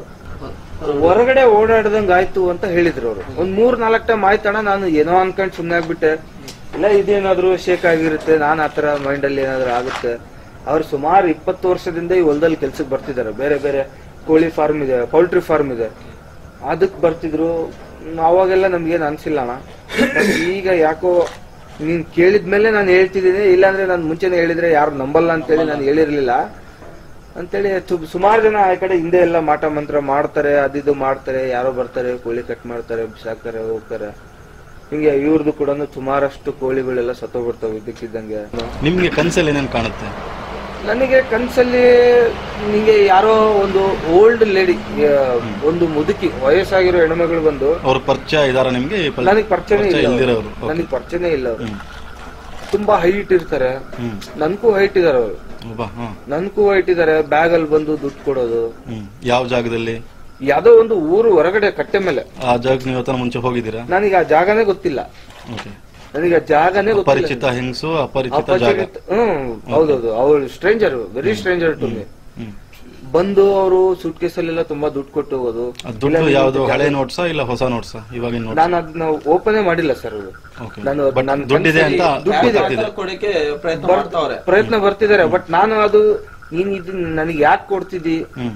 ಹೊರಗಡೆ ಓಡಾಡ್ದಂಗ್ ಆಯ್ತು ಅಂತ ಹೇಳಿದ್ರು ಅವರು ಒಂದ್ ಮೂರ್ ನಾಲ್ಕ್ ಟೈಮ್ ಆಯ್ತಣ್ಣ ನಾನು ಏನೋ ಅನ್ಕೊಂಡ್ ಸುಮ್ನೆ ಆಗ್ಬಿಟ್ಟೆ ಇಲ್ಲ ಇದೇನಾದ್ರೂ ಶೇಕ್ ಆಗಿರುತ್ತೆ ನಾನ್ ಆತರ ಮೈಂಡ್ ಅಲ್ಲಿ ಏನಾದ್ರೂ ಆಗುತ್ತೆ ಅವ್ರು ಸುಮಾರು ಇಪ್ಪತ್ತು ವರ್ಷದಿಂದ ಈ ಹೊಲದಲ್ಲಿ ಕೆಲ್ಸಕ್ಕೆ ಬರ್ತಿದ್ದಾರೆ ಬೇರೆ ಬೇರೆ ಕೋಳಿ ಫಾರ್ಮ್ ಇದೆ ಪೌಲ್ಟ್ರಿ ಫಾರ್ಮ್ ಇದೆ ಅದಕ್ ಬರ್ತಿದ್ರು ಹ್ಮ್, ಅವಾಗೆಲ್ಲ ನಮ್ಗೇನ್ ಅನ್ಸಿಲ್ಲ ಅಣ್ಣ But ಈಗ ಯಾಕೋ ನೀನ್ ಕೇಳಿದ್ಮೇಲೆ ನಾನು ಹೇಳ್ತಿದ್ದೀನಿ ಇಲ್ಲಾಂದ್ರೆ ನಾನು ಮುಂಚೆನೆ ಹೇಳಿದ್ರೆ ಯಾರು ನಂಬಲ್ಲ ಅಂತೇಳಿ ನಾನು ಹೇಳಿರ್ಲಿಲ್ಲ ಅಂತೇಳಿ ಸು- ಸುಮಾರು ಜನ ಆ ಕಡೆ ಹಿಂದೆ ಎಲ್ಲ ಮಾಟ ಮಂತ್ರ ಮಾಡ್ತಾರೆ ಅದಿದು ಮಾಡ್ತಾರೆ ಯಾರೋ ಬರ್ತಾರೆ ಕೋಳಿ ಕಟ್ ಮಾಡ್ತಾರೆ ಬಿಸಾಕ್ತಾರೆ ಹೋಗ್ತಾರೆ ಹಿಂಗೆ ಇವ್ರದ್ದು ಕೂಡ ಸುಮಾರಷ್ಟು ಕೋಳಿಗಳೆಲ್ಲ ಸತ್ತೋಗ್ಬಿಡ್ತಾವೆ ಇದ್ದಕ್ಕಿದ್ದಂಗೆ ನಿಮ್ಗೆ ಕನ್ಸಲ್ಲಿ ಏನೇನು ಕಾಣುತ್ತೆ ನನಗೆ ಕನ್ಸಲ್ಲಿ ನಿಂಗೆ ಯಾರೋ ಒಂದು ಓಲ್ಡ್ ಲೇಡಿ ಒಂದು ಮುದುಕಿ ವಯಸ್ಸಾಗಿರೋ ಹೆಣ್ಮಗಳು ಬಂದು ಅವ್ರ ಪರಿಚಯ ಇದಾರ ನಿಮ್ಗೆ ಈ ಪರಿ- ನನಗೆ ಪರಿಚಯನೇ ಇಲ್ಲ ಇಲ್ದಿರೋರು ನನಗೆ ಪರಿಚಯನೇ ಇಲ್ಲ ಅವರು ತುಂಬಾ ಹೈಟ್ ಇರ್ತಾರೆ ಹ್ಮ್ ನನ್ಗೂ ಹೈಟ್ ಇದಾರೆ ಅವರು ಒಬ್ಬ ಹ್ಮ್ ನನ್ಗೂ ಹೈಟ್ ಇದಾರೆ ಬ್ಯಾಗ್ ಅಲ್ಲಿ ಬಂದು ದುಡ್ಡು ಕೊಡೋದು ಹ್ಮ್ ಯಾವ ಜಾಗದಲ್ಲಿ ಯಾವ್ದೋ ಒಂದು ಊರು ಹೊರಗಡೆ ಕಟ್ಟೆ ಮೇಲೆ ಆ ಜಾಗಕ್ಕೆ ನೀವು ಇವತ್ತನ ಮುಂಚೆ ಹೋಗಿದ್ದೀರಾ ನನಗೆ ಆ ಜಾಗನೇ ಗೊತ್ತಿಲ್ಲ ಓಕೆ ನನಗೆ ಆ ಜಾಗನೇ ಗೊತ್ತಿಲ್ಲ ಅಪರಿಚಿತ ಹೆಂಗಸು ಅಪರಿಚಿತ ಜಾಗ ಅಪರಿಚಿತ ಹ್ಮ್ ಹೌದೌದು ಅವಳು stranger very stranger to me hmm ಬಂದು ಅವರು ಸೂಟ್ ಕೇಸಲ್ಲೆಲ್ಲ ತುಂಬಾ ದುಡ್ಡು ಕೊಟ್ಟು ಹೋಗೋದು ಆ ದುಡ್ಡು ಯಾವ್ದು ಹಳೆ ನೋಟ್ಸಾ ಇಲ್ಲ ಹೊಸ ನೋಟ್ಸಾ ಇವಾಗಿನ ನೋಟ್ಸ್ ನಾನು ಅದನ್ನ ಓಪನೇ ಮಾಡಿಲ್ಲ ಸರ್ ಅದು ಓಕೆ ನಾನು ಬಟ್ ನಾನು ದುಡ್ಡಿದೆ ಅಂತ ಕನ್ಸಲ್ಲಿ ದುಡ್ಡಿದೆ. ಗೊತ್ತಿದೆ ಕೊಡಕ್ಕೆ ಪ್ರಯತ್ನ ಮಾಡ್ತಾವ್ರೆ ಪ್ರಯತ್ನ ಬರ್ತಿದ್ದಾರೆ ಬಟ್ ನಾನು ಅದು ನೀನ್ ಇದು ನನಗೆ ಯಾಕೆ ಕೊಡ್ತಿದ್ದಿ ಹ್ಮ್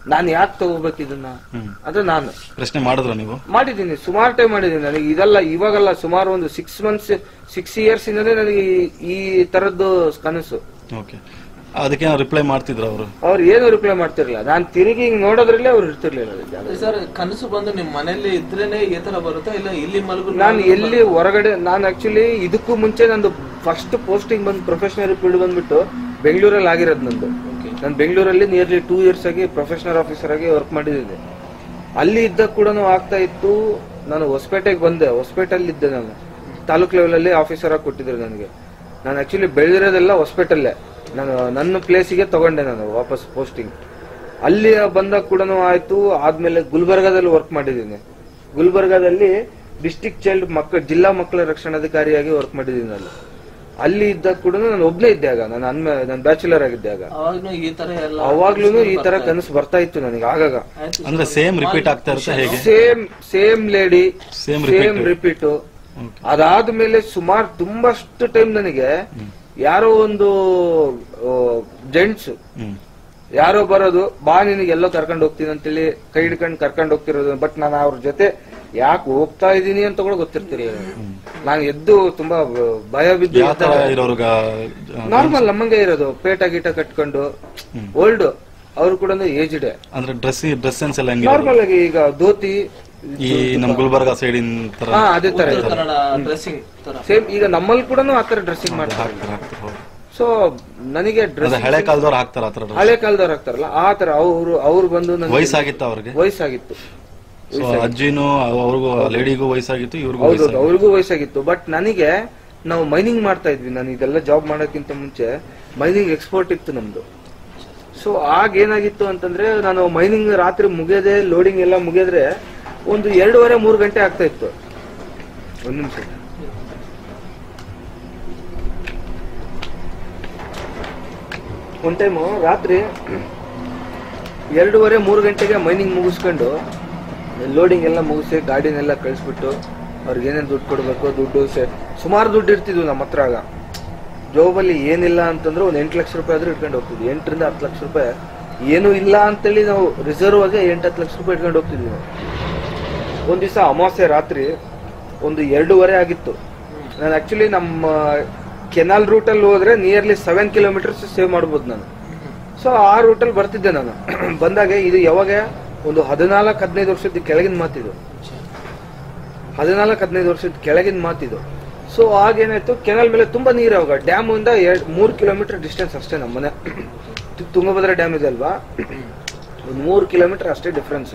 ನಾನು ಯಾಕೆ ತಗೋಬೇಕು ಇದನ್ನ ಹ್ಮ್. ಅದು ನಾನು ಪ್ರಶ್ನೆ ಮಾಡಿದ್ರ ನೀವು ಮಾಡಿದ್ದೀನಿ ಸುಮಾರು ಟೈಮ್ ಮಾಡಿದ್ದೀನಿ ನನಗೆ ಇದೆಲ್ಲ ಇವಾಗಲ್ಲ ಸುಮಾರು ಒಂದು ಸಿಕ್ಸ್ ಮಂತ್ಸ್ ಸಿಕ್ಸ್ ಇಯರ್ಸ್ ಇಂದನೇ ನನಗೆ ಈ- ಈ ತರದ್ದು ಕನಸು ಓಕೆ ಅದಕ್ಕೆ ರಿಪ್ಲೈ ಮಾಡ್ತಿದ್ರ ಅವರು ಅವ್ರು ಏನು ರಿಪ್ಲೈ ಮಾಡ್ತಿರ್ಲಿಲ್ಲ ನಾನು ತಿರುಗಿ ಹಿಂಗ್ ನೋಡೋದ್ರಲ್ಲೇ ಅವ್ರು ಇರ್ತಿರ್ಲಿಲ್ಲ ಅಲ್ಲಿ ಜಾಗ. ಸರ್ ಕನಸು ಬಂದು ನಿಮ್ ಮನೇಲಿ ಇದ್ರೇನೆ ಈ ತರ ಬರುತ್ತಾ ಇಲ್ಲ ಇಲ್ಲಿ ಮಲಗು ನಾನು ಎಲ್ಲಿ ಹೊರಗಡೆ ನಾನು ಆಕ್ಚುಲಿ ಇದಕ್ಕೂ ಮುಂಚೆ ನಂದು ಫಸ್ಟ್ ಪೋಸ್ಟಿಂಗ್ ಬಂದು ಪ್ರೊಫೆಷನಲ್ ಫೀಲ್ಡ್ ಬಂದ್ಬಿಟ್ಟು ಬೆಂಗಳೂರಲ್ಲಿ ಆಗಿರೋದು ನಂದು ನಾನು ಬೆಂಗಳೂರಲ್ಲಿ ನಿಯರ್ಲಿ ಟೂ ಇಯರ್ಸ್ ಆಗಿ ಪ್ರೊಫೆಷನಲ್ ಆಫೀಸರ್ ಆಗಿ ವರ್ಕ್ ಮಾಡಿದ್ದೀನಿ ಅಲ್ಲಿ ಇದ್ದಾಗ ಕೂಡ ಆಗ್ತಾ ಇತ್ತು ನಾನು ಹೊಸಪೇಟೆಗೆ ಬಂದೆ ಹೊಸಪೇಟೆಯಲ್ಲಿ ಇದ್ದೆ ನಾನು ತಾಲೂಕ್ ಲೆವೆಲ್ ಅಲ್ಲಿ ಆಫೀಸರ್ ಆಗಿ ಕೊಟ್ಟಿದ್ರು ನನಗೆ ನಾನು ಆಕ್ಚುಲಿ ಬೆಳೆದಿರೋದೆಲ್ಲ ಹೊಸಪೇಟಲ್ಲೇ ನಾನು ನನ್ನ ಪ್ಲೇಸಿಗೆ ತಗೊಂಡೆ ನಾನು ವಾಪಸ್ ಪೋಸ್ಟಿಂಗ್ ಅಲ್ಲಿ ಬಂದಾಗ ಕೂಡ ಆಯ್ತು ಆದ್ಮೇಲೆ ಗುಲ್ಬರ್ಗಾದಲ್ಲಿ ವರ್ಕ್ ಮಾಡಿದ್ದೀನಿ ಗುಲ್ಬರ್ಗಾದಲ್ಲಿ ಡಿಸ್ಟಿಕ್ ಚೈಲ್ಡ್ ಮಕ್ಕಳ ಜಿಲ್ಲಾ ಮಕ್ಕಳ ರಕ್ಷಣಾಧಿಕಾರಿಯಾಗಿ ವರ್ಕ್ ಮಾಡಿದ್ದೀನಿ ನಾನು ಅಲ್ಲಿ ಇದ್ದಾಗ ಕೂಡ ನಾನು ಒಬ್ನೇ ಇದ್ದೆ ಆಗ ನಾನು ಅನ್ಮ ನಾನು ಬ್ಯಾಚುಲರ್ ಆಗಿದ್ದೆ ಆಗ ಅವಾಗ್ಲೂ ಈ ತರ ಎಲ್ಲ ಅವಾಗ್ಲೂ ಈ ತರ ಕನಸು ಬರ್ತಾ ಇತ್ತು ನನಗೆ ಆಗಾಗ ಆಯ್ತು ಅಂದ್ರೆ ಸೇಮ್ ರಿಪೀಟ್ ಆಗ್ತಾ ಇರುತ್ತೆ ಹೇಗೆ same same lady Same same repeat. Repeat ಅದಾದ್ಮೇಲೆ ಸುಮಾರು ತುಂಬಷ್ಟು ಟೈಮ್ ನನಗೆ ಯಾರೋ ಒಂದು ಜೆಂಟ್ಸ್ ಹ್ಮ್ ಯಾರೋ ಬರೋದು ಬಾ ನಿನಗೆ ಎಲ್ಲೋ ಕರ್ಕೊಂಡು ಹೋಗ್ತೀನಿ ಅಂತೇಳಿ ಕೈ ಹಿಡ್ಕೊಂಡು ಕರ್ಕೊಂಡು ಹೋಗ್ತಿರೋದು ಬಟ್ ನಾನು ಅವ್ರ ಜೊತೆ ಯಾಕೆ ಹೋಗ್ತಾ ಇದೀನಿ ಅಂತ ಕೂಡ ಗೊತ್ತಿರ್ತಿರ್ಲಿಲ್ಲ ನಾನು ಎದ್ದು ತುಂಬಾ ಭಯ ಬಿದ್ದು ಯಾವ ತರ ಇರೋರ್ಗ ನಾರ್ಮಲ್ ನಮ್ಮಂಗೆ ಇರೋದು ಪೇಟ ಗೀಟ ಕಟ್ಕೊಂಡು ಓಲ್ಡ್ ಅವ್ರು ಕೂಡ ಏಜ್ಡ್ ಅಂದ್ರೆ ಡ್ರೆಸ್ ಡ್ರೆಸ್ ಸೆನ್ಸ್ ಎಲ್ಲ ಹೆಂಗೆ ನಾರ್ಮಲ್ ಆಗಿ ಈಗ ಧೋತಿ ಈ ನಮ್ ಗುಲ್ಬರ್ಗ ಸೈಡಿನ ತರ ಹಾ ಅದೇ ತರ ಉತ್ತರ ಕನ್ನಡ ಡ್ರೆಸ್ಸಿಂಗ್ ತರ ಸೇಮ್ ಈಗ ನಮ್ಮಲ್ಲಿ ಕೂಡ ಆತರ ಡ್ರೆಸ್ಸಿಂಗ್ ಮಾಡ್ತಾರೆ ಹಾಕ್ತಾರೆ ಹಾಕ್ತಾರೆ ಹೌದು. ಸೊ ನನಗೆ ಡ್ರೆಸ್ ಅದೇ ಹಳೆ ಕಾಲದವ್ರು ಹಾಕ್ತಾರ ಆತರ dress. ಹಳೆ ಕಾಲದವ್ರು ಆಗ್ತಾರಲ್ಲ ಆ ತರ ಅವ್ರು ಅವ್ರು ಬಂದು ನನಗೆ ವಯಸ್ಸಾಗಿತ್ತ ಅವ್ರಿಗೆ ವಯಸ್ಸಾಗಿತ್ತು ಸೊ ಅಜ್ಜಿನೂ ಅವ್ರಿಗೂ ಲೇಡಿಗೂ ವಯಸ್ಸಾಗಿತ್ತು ಇವ್ರಿಗೂ ಹೌದೌದು ವಯಸ್ಸಾಗಿತ್ತು ಅವ್ರಿಗೂ ವಯಸ್ಸಾಗಿತ್ತು ಬಟ್ ನನಗೆ ನಾವು ಮೈನಿಂಗ್ ಮಾಡ್ತಾ ಇದ್ವಿ ನಾನು ಇದೆಲ್ಲ ಜಾಬ್ ಮಾಡೋಕ್ಕಿಂತ ಮುಂಚೆ ಮೈನಿಂಗ್ ಎಕ್ಸ್ಪೋರ್ಟ್ ಇತ್ತು ನಮ್ದು ಸೊ ಆಗ ಏನಾಗಿತ್ತು ಅಂತಂದ್ರೆ ನಾನು ಮೈನಿಂಗ್ ರಾತ್ರಿ ಮುಗಿಯದೆ ಲೋಡಿಂಗ್ ಎಲ್ಲ ಮುಗಿದ್ರೆ ಒಂದು ಎರಡೂವರೆ ಮೂರು ಗಂಟೆ ಆಗ್ತಾ ಇತ್ತು ಒಂದ್ ನಿಮಿಷ ಒಂದ್ ಟೈಮು ರಾತ್ರಿ ಎರಡೂವರೆ ಮೂರು ಗಂಟೆಗೆ ಮೈನಿಂಗ್ ಮುಗಿಸ್ಕೊಂಡು ಲೋಡಿಂಗ್ ಎಲ್ಲ ಮುಗಿಸಿ ಗಾಡಿನೆಲ್ಲ ಕಳಿಸ್ಬಿಟ್ಟು ಅವ್ರಿಗೆ ಏನೇನು ದುಡ್ಡು ಕೊಡಬೇಕು ದುಡ್ಡು ಸೆ ಸುಮಾರು ದುಡ್ಡು ಇರ್ತಿದ್ವು ನಮ್ಮ ಹತ್ರ ಆಗ ಜೋಬಲ್ಲಿ ಏನಿಲ್ಲ ಅಂತಂದ್ರೆ ಒಂದು ಎಂಟು ಲಕ್ಷ ರೂಪಾಯಿ ಆದ್ರೂ ಇಟ್ಕೊಂಡು ಹೋಗ್ತಿದ್ವಿ ಎಂಟರಿಂದ ಹತ್ತು ಲಕ್ಷ ರೂಪಾಯಿ ಏನೂ ಇಲ್ಲ ಅಂತೇಳಿ ನಾವು ರಿಸರ್ವ್ ಆಗಿ ಎಂಟು ಹತ್ತು ಲಕ್ಷ ರೂಪಾಯಿ ಇಟ್ಕೊಂಡು ಹೋಗ್ತಿದ್ವಿ ನಾವು ಒಂದ್ ದಿವಸ ಅಮಾವಾಸ್ಯೆ ರಾತ್ರಿ ಒಂದು ಎರಡೂವರೆ ಆಗಿತ್ತು ನಾನು ಆಕ್ಚುಲಿ ನಮ್ಮ ಕೆನಾಲ್ ರೂಟಲ್ಲಿ ಹೋದ್ರೆ ನಿಯರ್ಲಿ ಸೆವೆನ್ ಕಿಲೋಮೀಟರ್ಸ್ ಸೇವ್ ಮಾಡ್ಬೋದು ನಾನು ಸೊ ಆ ರೂಟಲ್ಲಿ ಬರ್ತಿದ್ದೆ ನಾನು ಬಂದಾಗ ಇದು ಯಾವಾಗ ಒಂದು ಹದಿನಾಲ್ಕು ಹದಿನೈದು ವರ್ಷದ ಕೆಳಗಿನ ಮಾತಿದು ಹದಿನಾಲ್ಕು ಹದಿನೈದು ವರ್ಷದ ಕೆಳಗಿನ ಮಾತಿದು ಸೊ ಆಗೇನಾಯ್ತು ಕೆನಲ್ ಮೇಲೆ ತುಂಬಾ ನೀರು ಅವಾಗ ಡ್ಯಾಮ್ ಇಂದ ಎರಡ್ ಮೂರು ಕಿಲೋಮೀಟರ್ ಡಿಸ್ಟೆನ್ಸ್ ಅಷ್ಟೇ ನಮ್ಮ ಮನೆ ತು- ತುಂಗಭದ್ರಾ ಡ್ಯಾಮ್ ಇದೆ ಅಲ್ವಾ ಒಂದು ಮೂರು ಕಿಲೋಮೀಟರ್ ಅಷ್ಟೇ ಡಿಫ್ರೆನ್ಸ್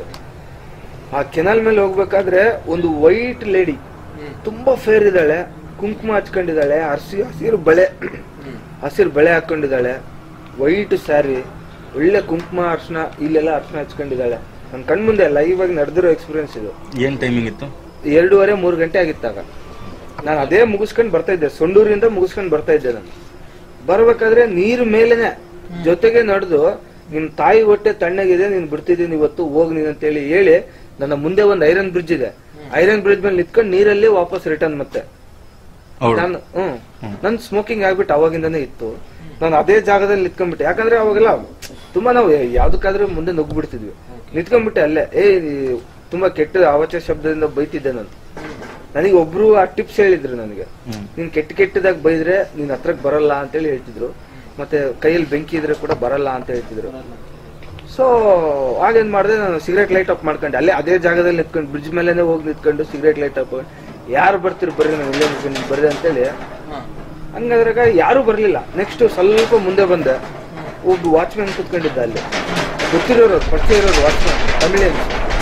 ಆ ಕೆನಲ್ ಮೇಲೆ ಹೋಗ್ಬೇಕಾದ್ರೆ ಒಂದು ವೈಟ್ ಲೇಡಿ ತುಂಬಾ ಫೇರ್ ಇದ್ದಾಳೆ ಕುಂಕುಮ ಹಚ್ಕೊಂಡಿದ್ದಾಳೆ ಹಸಿ ಹಸಿರು ಬಳೆ ಹಸಿರು ಬಳೆ ಹಾಕೊಂಡಿದ್ದಾಳೆ ವೈಟ್ ಸ್ಯಾರಿ ಒಳ್ಳೆ ಕುಂಕುಮ ಅರ್ಶನ ಇಲ್ಲೆಲ್ಲ ಅರ್ಶನ ಹಚ್ಕೊಂಡಿದ್ದಾಳೆ ನನ್ನ ಕಣ್ಮುಂದೆ ಲೈವ್ ಆಗಿ ನಡೆದಿರೋ ಎಕ್ಸ್ಪೀರಿಯನ್ಸ್ ಇದು ಏನ್ ಟೈಮಿಂಗ್ ಇತ್ತು ಎರಡೂವರೆ ಮೂರು ಗಂಟೆ ಆಗಿತ್ತಾಗ ನಾನು ಅದೇ ಮುಗಿಸ್ಕೊಂಡು ಬರ್ತಾ ಇದ್ದೆ ಸೊಂಡೂರಿಂದ ಮುಗಿಸ್ಕೊಂಡು ಬರ್ತಾ ಇದ್ದೆ ನಾನು ಬರ್ಬೇಕಾದ್ರೆ ನೀರು ಮೇಲೆನೆ ಜೊತೆಗೆ ನಡೆದು ನಿಮ್ ತಾಯಿ ಹೊಟ್ಟೆ ತಣ್ಣಗಿದೆ ನೀನ್ ಬಿಡ್ತಿದ್ದೀನಿ ಇವತ್ತು ಹೋಗ್ ನೀನ್ ಅಂತೇಳಿ ಹೇಳಿ ನನ್ನ ಮುಂದೆ ಒಂದು ಐರನ್ ಬ್ರಿಡ್ಜ್ ಇದೆ ಐರನ್ ಬ್ರಿಡ್ಜ್ ಮೇಲೆ ನಿಂತ್ಕೊಂಡು ನೀರಲ್ಲಿ ವಾಪಸ್ ರಿಟರ್ನ್ ಮತ್ತೆ ಅವಳು ನಾನು ಹ್ಮ್ ನನ್ ಸ್ಮೋಕಿಂಗ್ ಆಗ್ಬಿಟ್ಟು ಅವಾಗಿಂದಾನೇ ಇತ್ತು ನಾನು ಅದೇ ಜಾಗದಲ್ಲಿ ನಿಂತ್ಕೊಂಡ್ಬಿಟ್ಟೆ ಯಾಕಂದ್ರೆ ಅವಾಗೆಲ್ಲ ತುಂಬಾ ನಾವು ಯಾವ್ದಕ್ಕಾದ್ರೂ ಮುಂದೆ ನುಗ್ಗ್ಬಿಡ್ತಿದ್ವಿ ನಿಂತ್ಕೊಂಡ್ಬಿಟ್ಟೆ ಅಲ್ಲೇ ಏ ನೀ ತುಂಬಾ ಕೆಟ್ಟ ಅವಾಚ್ಯ ಶಬ್ದದಿಂದ ಬೈತಿದ್ದೆ ನಾನು ನನಗೆ ಒಬ್ರು ಆ ಟಿಪ್ಸ್ ಹೇಳಿದ್ರು ನನಗೆ ಹ್ಮ್. ನೀನ್ ಕೆಟ್ಟ ಕೆಟ್ಟದಾಗ ಬೈದ್ರೆ ನೀನ್ ಹತ್ರಕ್ ಬರಲ್ಲ ಅಂತೇಳಿ ಹೇಳ್ತಿದ್ರು ಮತ್ತೆ ಕೈಯಲ್ಲಿ ಬೆಂಕಿ ಇದ್ರೆ ಕೂಡ ಬರಲ್ಲ ಅಂತ ಹೇಳ್ತಿದ್ರು ಸೊ ಆಗೇನ್ ಮಾಡಿದೆ ನಾನು ಸಿಗರೇಟ್ ಲೈಟ್ ಆಫ್ ಮಾಡ್ಕೊಂಡೆ ಅಲ್ಲೇ ಅದೇ ಜಾಗದಲ್ಲಿ ನಿಂತ್ಕೊಂಡು ಬ್ರಿಡ್ಜ್ ಮೇಲೆನೆ ಹೋಗಿ ನಿಂತ್ಕೊಂಡು ಸಿಗರೇಟ್ ಲೈಟ್ ಆಫ್ ಯಾರು ಬರ್ತೀರಿ ಬರ್ರಿ ನಾನು ಇಲ್ಲೇ ನಿಂತ್ಕೊಂಡು ಬರ್ರಿ ಅಂತೇಳಿ ಹಂಗಾದ್ರಾಗ ಯಾರು ಬರ್ಲಿಲ್ಲ ನೆಕ್ಸ್ಟ್ ಸ್ವಲ್ಪ ಮುಂದೆ ಬಂದೆ ಒಬ್ಬ ವಾಚ್ಮ್ಯಾನ್ ಕುತ್ಕೊಂಡಿದ್ದ ಅಲ್ಲಿ ಗೊತ್ತಿರೋರು ಪರಿಚಯ ಇರೋರು ವಾಚ್ಮ್ಯಾನ್ ತಮಿಳಿಯನ್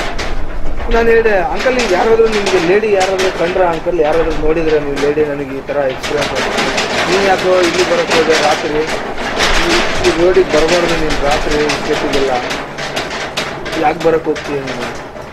ನಾನು ಹೇಳಿದೆ ಅಂಕಲ್ ಈಗ ಯಾರಾದ್ರೂ ನಿಮ್ಗೆ ಲೇಡಿ ಯಾರಾದ್ರೂ ಕಂಡ್ರ ಅಂಕಲ್ ಯಾರಾದ್ರೂ ನೋಡಿದ್ರೆ ನೀವು ಲೇಡಿ ನನಗೆ ಈ ತರ ಎಕ್ಸ್ಪೀರಿಯನ್ಸ್ ನೀನ್ ಯಾಕೋ ಇಲ್ಲಿ ಬರಕ್ ಹೋದೆ ರಾತ್ರಿ ಈ- ಈ ರೋಡಿಗೆ ಬರಬಾರ್ದು ನೀನ್ ರಾತ್ರಿ ಇಷ್ಟೊತ್ತಿಗೆಲ್ಲ ಯಾಕೆ ಬರಕ್ ಹೋಗ್ತೀಯ ನೀನು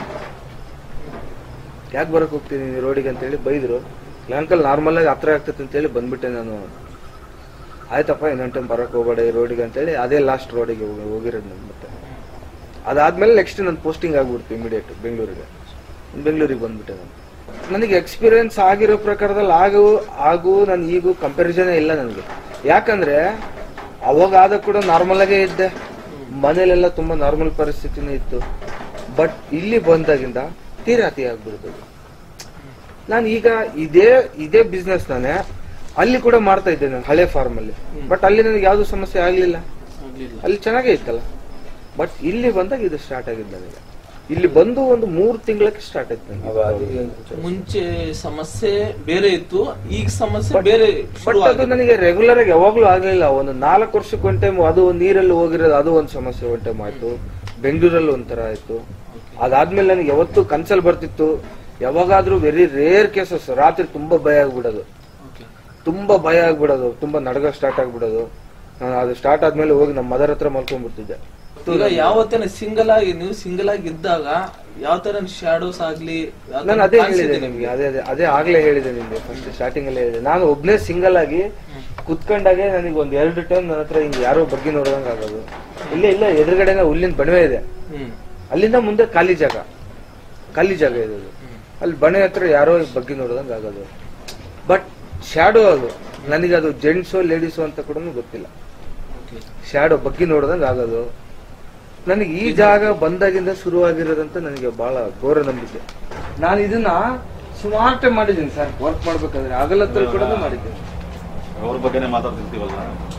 ಯಾಕೆ ಬರಕ್ ಹೋಗ್ತೀನಿ ನೀನು ರೋಡಿಗೆ ಅಂತೇಳಿ ಬೈದ್ರು ಇಲ್ಲ ಅಂಕಲ್ ನಾರ್ಮಲ್ ಆಗಿ ಹತ್ರ ಆಗ್ತೈತೆ ಅಂತೇಳಿ ಬಂದ್ಬಿಟ್ಟೆ ನಾನು ಆಯ್ತಪ್ಪ ಇನ್ನೊಂದು ಟೈಮ್ ಬರಕ್ ಹೋಗ್ಬೇಡ ಈ ರೋಡಿಗೆ ಅಂತೇಳಿ ಅದೇ ಲಾಸ್ಟ್ ರೋಡಿಗೆ ಹೋಗಿ ಹೋಗಿರೋದು ನಾನು ಮತ್ತೆ ಅದಾದ್ಮೇಲೆ ನೆಕ್ಸ್ಟ್ ನನ್ನ ಪೋಸ್ಟಿಂಗ್ ಆಗ್ಬಿಡ್ತು ಇಮಿಡಿಯೇಟ್ ಬೆಂಗಳೂರಿಗೆ ಬೆಂಗಳೂರಿಗೆ ಬಂದ್ಬಿಟ್ಟೆ ನಾನು ನನಗೆ ಎಕ್ಸ್ಪೀರಿಯನ್ಸ್ ಆಗಿರೋ ಪ್ರಕಾರದಲ್ಲಿ ಆಗು ಆಗು ನಾನು ಈಗೂ ಕಂಪ್ಯಾರಿಸನ್ ಇಲ್ಲ ನನಗೆ ಯಾಕಂದ್ರೆ ಅವಾಗ ಆದ ಕೂಡ ನಾರ್ಮಲ್ ಆಗೇ ಇದ್ದೆ ಮನೇಲೆಲ್ಲ ತುಂಬಾ ನಾರ್ಮಲ್ ಪರಿಸ್ಥಿತಿನೇ ಇತ್ತು ಬಟ್ ಇಲ್ಲಿ ಬಂದಾಗಿಂದ ತೀರಾ ಅತಿ ಆಗ್ಬಿಡ್ತದೆ ನಾನು ಈಗ ಇದೇ ಇದೇ ಬಿಸ್ನೆಸ್ ನಾನೇ ಅಲ್ಲಿ ಕೂಡ ಮಾಡ್ತಾ ಇದ್ದೆ ನಾನು ಹಳೆ ಫಾರ್ಮ್ ಅಲ್ಲಿ ಬಟ್ ಅಲ್ಲಿ ನನಗೆ ಯಾವ್ದು ಸಮಸ್ಯೆ ಆಗ್ಲಿಲ್ಲ ಆಗ್ಲಿಲ್ಲ ಅಲ್ಲಿ ಚೆನ್ನಾಗೇ ಇತ್ತಲ್ಲ ಬಟ್ ಇಲ್ಲಿ ಬಂದಾಗ ಇದು ಸ್ಟಾರ್ಟ್ ಆಗಿದ್ದು ನನಗೆ ಇಲ್ಲಿ ಬಂದು ಒಂದು ಮೂರು ತಿಂಗಳಕ್ಕೆ ಸ್ಟಾರ್ಟ್ ಆಯ್ತು ನನಗೆ ಮುಂಚೆ ಸಮಸ್ಯೆ ಬೇರೆ ಇತ್ತು ಈಗ ಸಮಸ್ಯೆ ಬೇರೆ ಬಟ್ ಶುರು ಅದು ನನಗೆ ರೆಗ್ಯುಲರ್ ಆಗಿ ಯಾವಾಗ್ಲೂ ಆಗ್ಲಿಲ್ಲ ಒಂದು ನಾಲ್ಕು ವರ್ಷಕ್ಕೆ ಒಂದ್ ಟೈಮ್ ಅದು ನೀರಲ್ಲಿ ಹೋಗಿರೋದು ಅದು ಒಂದು ಸಮಸ್ಯೆ ಒಂದ್ ಟೈಮ್ ಆಯ್ತು ಬೆಂಗಳೂರಲ್ಲಿ ಒಂಥರ ಆಯ್ತು ಅದಾದ್ಮೇಲೆ ನನಗೆ ಯಾವತ್ತು ಕನ್ಸಲ್ ಬರ್ತಿತ್ತು ಯಾವಾಗಾದ್ರೂ ವೆರಿ ರೇರ್ ಕೇಸಸ್ ರಾತ್ರಿ ತುಂಬಾ ಭಯ ಆಗ್ಬಿಡೋದು Okay. ತುಂಬಾ ಭಯ ಆಗ್ಬಿಡೋದು ತುಂಬಾ ನಡಗ ಸ್ಟಾರ್ಟ್ ಆಗ್ಬಿಡೋದು ನಾನು ಅದು ಸ್ಟಾರ್ಟ್ ಆದ್ಮೇಲೆ ಹೋಗಿ ನಮ್ಮ ಮದರ್ ಹತ್ರ ಮಲ್ಕೊಂಡ್ಬಿಡ್ತಿದ್ದೆ ಈಗ ಯಾವತ್ತೇನ ಸಿಂಗಲ್ ಆಗಿ ನೀವು ಸಿಂಗಲ್ ಆಗಿ ಇದ್ದಾಗ ಯಾವ ತರ ಶಾಡೋಸ್ ಆಗ್ಲಿ ಯಾವ ತರ ನಾನು ಅದೇ ಕಾಣ್ಸಿದೆ ಹೇಳಿದೆ ನಿಮ್ಗೆ ಅದೇ ಅದೇ ಅದೇ ಆಗ್ಲೇ ಹೇಳಿದೆ ನಿಮ್ಗೆ ಫಸ್ಟ್ ಸ್ಟಾರ್ಟಿಂಗ್ ಅಲ್ಲೇ ಹೇಳಿದೆ ನಾನು ಒಬ್ನೇ ಸಿಂಗಲ್ ಆಗಿ ಕುತ್ಕೊಂಡಾಗೆ ನನಗೆ ಒಂದ್ ಎರಡು ಟೈಮ್ ನನ್ನ ಹತ್ರ ಹಿಂಗ್ ಯಾರೋ ಬಗ್ಗೆ ನೋಡ್ದಂಗ ಆಗೋದು ಇಲ್ಲೇ ಇಲ್ಲ ಎದುರುಗಡೆನ ಹುಲ್ಲಿನ ಬಣವೆ ಇದೆ ಹ್ಮ್ ಅಲ್ಲಿಂದ ಮುಂದೆ ಖಾಲಿ ಜಾಗ ಖಾಲಿ ಜಾಗ ಇದೆ ಅದು. ಅಲ್ಲಿ ಬಣೆ ಹತ್ರ ಯಾರೋ ಬಗ್ಗೆ ನೋಡ್ದಂಗ ಆಗೋದು ಬಟ್ ಶ್ಯಾಡೋ ಅದು ನನಗೆ ಅದು ಜೆಂಟ್ಸೋ ಲೇಡೀಸೋ ಅಂತ ಕೂಡ ಗೊತ್ತಿಲ್ಲ Okay. ಶ್ಯಾಡೋ ಬಗ್ಗೆ ನೋಡ್ದಂಗ ಆಗೋದು ನನಗೆ ಈ ಜಾಗ ಬಂದಾಗಿಂದ ಶುರುವಾಗಿರೋದಂತ ನನಗೆ ಬಹಳ ಘೋರ ನಂಬಿಕೆ ನಾನು ಇದನ್ನ ಸುಮಾರು ಟೈಮ್ ಮಾಡಿದ್ದೀನಿ ಸರ್ ವರ್ಕ್ ಮಾಡ್ಬೇಕಾದ್ರೆ ಆಗಲತ್ರ ಕೂಡ ಮಾಡಿದ್ದೀನಿ ಅವ್ರ ಬಗ್ಗೆನೇ ಮಾತಾಡ್ತಿರ್ತೀವಲ್ಲ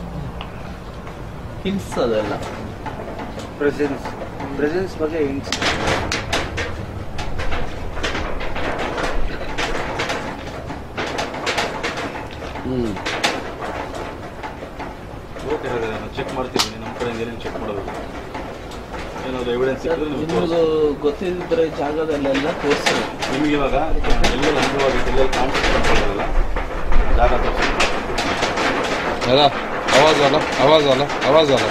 ಹಿಂಟ್ಸ್ ಅದೆಲ್ಲ ಪ್ರೆಸೆನ್ಸ್ ಪ್ರೆಸೆನ್ಸ್ ಬಗ್ಗೆ ಹಿಂಟ್ಸ್ ಓಕೆ ಹಾಗಾದ್ರೆ ನಾವು ಚೆಕ್ ಮಾಡ್ತೀವಿ ನಮ್ಮ ಕಡೆಯಿಂದ ಏನೇನು ಚೆಕ್ ಮಾಡೋದು ಏನಾದ್ರು ಎವಿಡೆನ್ಸ್ ಸಿಕ್ಕಿದ್ರೆ ನಿಮ್ಗೆ ನಿಮ್ದು ಗೊತ್ತಿದ್ರೆ ಜಾಗದಲ್ಲೆಲ್ಲ ತೋರಿಸಿ ನಿಮ್ಗೆ ಇವಾಗ ಎಲ್ಲೆಲ್ಲ ಅನುಭವ ಆಗಿತ್ತು ಎಲ್ಲೆಲ್ಲ ಕಾಣಿಸ್ಕೊಂಡ್ಕೊಳ್ಳೋದಲ್ಲ ಜಾಗ ತೋರಿಸಿ दादा आवाज आला आवाज आला आवाज आला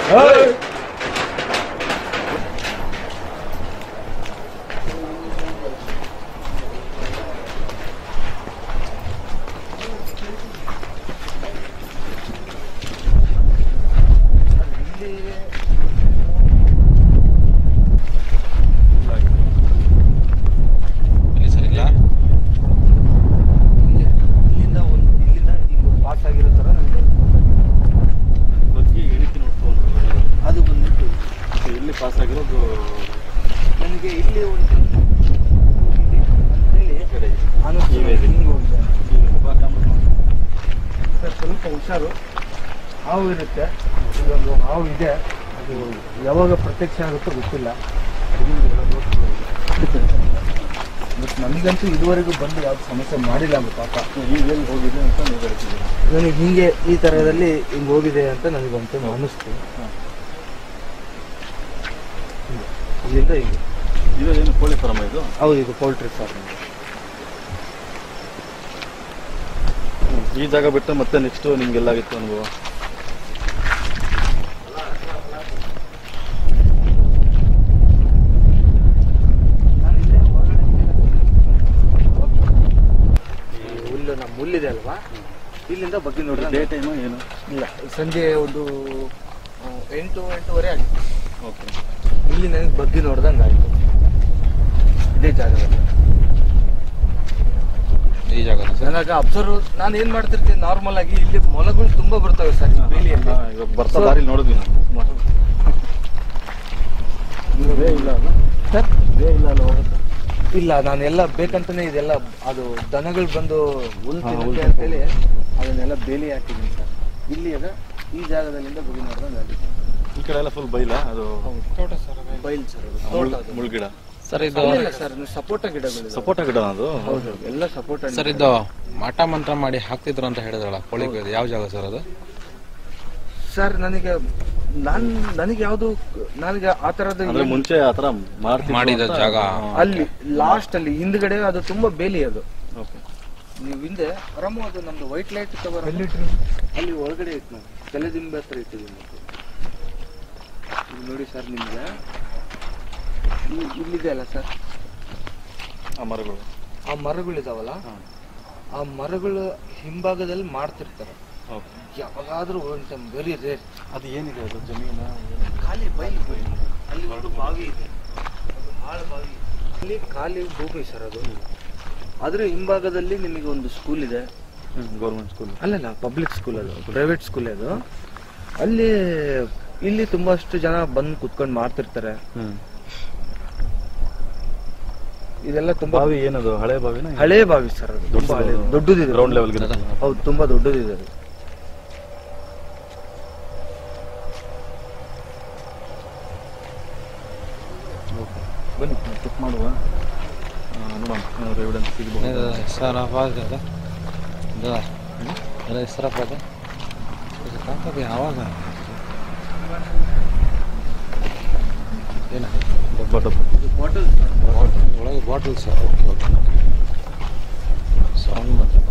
ಇಲ್ಲಿ ಸರಿ ಇಲ್ಲ ಇಲ್ಲಿಂದ ಒಂದು ಇಲ್ಲಿಂದ ಹಿಂಗ್ ಪಾಸ್ ಆಗಿರೋ ತರ ನನಗೆ ಬಗ್ಗೆ ಇಳಿಕೆ ನೋಡ್ತು ಅದು ಬಂದ್ಬಿಟ್ಟು ಇಲ್ಲಿ ಪಾಸ್ ಆಗಿರೋದು ನನಗೆ ಇಲ್ಲಿ ಒಂದು ಇಲ್ಲಿ ಅಂತೇಳಿ ಕಡೆ ಅನಿಸ್ತು ಇವೆ ಇದೆ. ಹಿಂಗ್ ಹೋಗಿದೆ ಬಾ camera ಮಾಡು. ಸರ್ ಸ್ವಲ್ಪ ಹುಷಾರು ಹಾವು ಇರುತ್ತೆ ಇದೊಂದು ಹಾವು ಇದೆ ಅದು ಯಾವಾಗ ಪ್ರತ್ಯಕ್ಷ ಆಗುತ್ತೋ ಗೊತ್ತಿಲ್ಲ ಬಟ್ ನನಗಂತೂ ಇದುವರೆಗೂ ಬಂದು ಯಾವ್ದು ಸಮಸ್ಯೆ ಮಾಡಿಲ್ಲ ಅಂತ ಪಾಪ ಈಗ ಎಲ್ಲಿ ಹೋಗಿದೆ ಅಂತ ನೀವು ಹೇಳ್ತಿದ್ದೀರಾ ನನಗೆ ಹಿಂಗೆ ಈ ತರದಲ್ಲಿ ಹಿಂಗ್ ಹೋಗಿದೆ ಅಂತ ನನಗಂತೂ ಅನಿಸ್ತು ಹಿಂಗೆ. ಇಲ್ಲಿಂದ ಹಿಂಗೆ ಇದು ಏನು ಕೋಳಿ ಫಾರ್ಮ್ ಇದು ಹೌದು ಇದು ಪೌಲ್ಟ್ರಿ ಫಾರ್ಮ್ ಈ ಜಾಗ ಬಿಟ್ಟು ಮತ್ತೆ ನೆಕ್ಸ್ಟ್ ನಿಮ್ಗೆಲ್ಲಾಗಿತ್ತು ಅನುಭವ ಹುಲ್ಲು ನಮ್ಮ ಹುಲ್ಲಿದೆ ಅಲ್ವಾ ಇಲ್ಲಿಂದ ಬಗ್ಗೆ ನೋಡಿ ಡೇ ಟೈಮ್ ಏನು ಇಲ್ಲ ಸಂಜೆ ಒಂದು ಆ, ಎಂಟು ಎಂಟೂವರೆ ಆಗಿತ್ತು ಓಕೆ ಇಲ್ಲಿ ನನಗೆ ಬಗ್ಗೆ ನೋಡ್ದಂಗೆ ಆಯ್ತು ಇದೇ ಜಾಗದಲ್ಲಿ ಈ ಜಾಗ ಸರ್ ನನಗೆ ಅಬ್ಸರ್ವ್ ನಾನು ಏನ್ ಮಾಡ್ತಿರ್ತೀನಿ ನಾರ್ಮಲ್ ಆಗಿ ಇಲ್ಲಿ ಮೊಲಗಳು ತುಂಬಾ ಬರ್ತವೆ ಸರ್ ಈ ಬೇಲಿಯಲ್ಲಿ ಇವಾಗ ಬರ್ತಾ ದಾರಿ ನೋಡಿದ್ವಿ ನಾವು ವೇ ಇಲ್ಲ ಅಲ್ಲ ಸರ್ ವೇ ಇಲ್ಲ ಅಲ್ಲ ಹೋಗುತ್ತೆ ಇಲ್ಲ ನಾನೆಲ್ಲ ಬೇಕಂತಾನೆ ಇದೆಲ್ಲ ಅದು ದನಗಳು ಬಂದು ಹುಲ್ ಹಾ, ತಿನ್ನುತ್ತೆ ಹುಲ್ ಅಂತೇಳಿ ಅದನ್ನೆಲ್ಲ ಬೇಲಿ ಹಾಕಿದ್ದೀನಿ ಸರ್ ಇಲ್ಲಿ ಅದ ಈ ಜಾಗದಲ್ಲಿಂದ ಬಗ್ಗೆ ನೋಡ್ದಂಗೆ ಆಗಿದೆ ಈ ಕಡೆ ಎಲ್ಲ ಫುಲ್ ಬೈಲ ಅದು ಬೈಲ್ ಸರ್ ಅದು ಮುಳ್- ತೋಟ ಅದು. ಮುಳ್ಗಿಡ ಸರ್ ಇದು ಇಲ್ಲ ಸರ್ ಸಪೋಟ ಗಿಡಗಳು ಸಪೋಟ ಗಿಡ ಅದು ಹೌದು ಎಲ್ಲ ಸಪೋಟ ಸರ್ ಇದು ಮಾಟ ಮಂತ್ರ ಮಾಡಿ ಹಾಕ್ತಿದ್ರು ಅಂತ ಹೇಳಿದ್ರಲ್ಲ ಕೋಳಿ ಯಾವ ಜಾಗ ಸರ್ ಅದು ಸರ್ ನನಗೆ ನಾನ್ ನನಗೆ ಯಾವ್ದು ನನಗೆ ಆ ತರದ ಅಂದ್ರೆ ಮುಂಚೆ ಆತರ ಮಾಡ್ತಿದ್ರು ಮಾಡಿದ ಅಂತ- ಜಾಗ. ಹಾ, ಅಲ್ಲಿ ಲಾಸ್ಟ್ ಅಲ್ಲಿ ಹಿಂದ್ಗಡೆ ಅದು ತುಂಬಾ ಬೇಲಿ ಅದು ಓಕೆ ನೀವು ಹಿಂದೆ ಆರಾಮ ಅದು ನಮ್ದು ವೈಟ್ ಲೈಟ್ ಕವರ್ ಅಲ್ಲಿ ಒಳಗಡೆ ಇತ್ತು ನಾವು ತಲೆದಿಂಬೆ ಹತ್ರ ಇಟ್ಟಿದ್ದೀನಿ ಇಲ್ಲಿ ನೋಡಿ ಸರ್ ನಿಮ್ಗೆ ಇಲ್ಲಿ- ಇಲ್ಲಿದೆ ಅಲ್ಲ ಸರ್ ಆ ಮರಗಳು ಆ ಮರಗಳಿದಾವಲ್ಲ ಹಾ. ಆ ಮರಗಳ ಹಿಂಭಾಗದಲ್ಲಿ ಮಾಡ್ತಿರ್ತಾರೆ ಓಕೆ ಯಾವಾಗಾದ್ರೂ ಒನ್ ಟೈಮ್ ವೆರಿ ರೇರ್ ಅದು ಏನಿದೆ ಅದು ಜಮೀನ ಖಾಲಿ ಬೈಲು ಬೈಲು ಅಲ್ಲಿ ಒಂದು ಬಾವಿ ಇದೆ ಒಂದು ಆಳ ಬಾವಿ ಅಲ್ಲಿ ಖಾಲಿ ಭೂಮಿ ಸರ್ ಅದು ಅದ್ರ ಹಿಂಭಾಗದಲ್ಲಿ ನಿಮಗೆ ಒಂದು ಸ್ಕೂಲ್ ಇದೆ ಗೌರ್ಮೆಂಟ್ ಸ್ಕೂಲ್ ಅಲ್ಲಲ್ಲ ಪಬ್ಲಿಕ್ ಸ್ಕೂಲ್ ಅದು ಪ್ರೈವೇಟ್ ಸ್ಕೂಲ್ ಅದು ಅಲ್ಲಿ ಇಲ್ಲಿ ತುಂಬಾಷ್ಟು ಜನ ಬಂದು ಕುತ್ಕೊಂಡು ಮಾಡ್ತಿರ್ತಾರೆ ಹ್ಮ್ ಇದೆಲ್ಲ ತುಂಬಾ ಬಾವಿ ಏನದು ಹಳೆ ಬಾವಿನ ಹಳೆ ಬಾವಿ ಸರ್ ಅದು ತುಂಬಾ ಹಳೆ ದೊಡ್ಡದಿದೆ ಗ್ರೌಂಡ್ ಲೆವೆಲ್ಗೆ ಹೌದು ತುಂಬಾ ದೊಡ್ಡದಿದೆ ಅದು ಬನ್ನಿ ಚೆಕ್ ಮಾಡುವ ಆ, ನೋಡೋಣ ಏನಾದ್ರು ಎವಿಡೆನ್ಸ್ ಸಿಗಬಹುದು ಸರ್ ಅವಾಗ ಎಲ್ಲ ಹೆಸರಪ್ಪ ಅದು ಇದು ಕಾಕದು ಯಾವಾಗ ಏನ ಡಬ್ಬ ಡಬ್ಬ ಒಳಗೆ bottle sir okay okay sound ಬಂತಪ್ಪ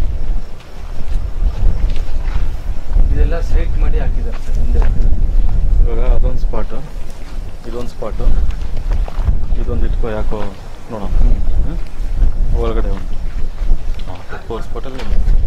ಇದೆಲ್ಲ ಸೈಟ್ ಮಾಡಿ ಹಾಕಿದ್ದಾರೆ ಸರ್ ಹಿಂದೆ ಇವಾಗ ಅದೊಂದು ಸ್ಪಾಟು ಇದೊಂದು ಸ್ಪಾಟು ಇದೊಂದು ಇಟ್ಕೋ ಯಾಕೋ ನೋಡೋಣ ಹ್ಮ್? ಒಳಗಡೆ ಒಂದು ಫೋರ್ ಸ್ಪಾಟಲ್ಲಿ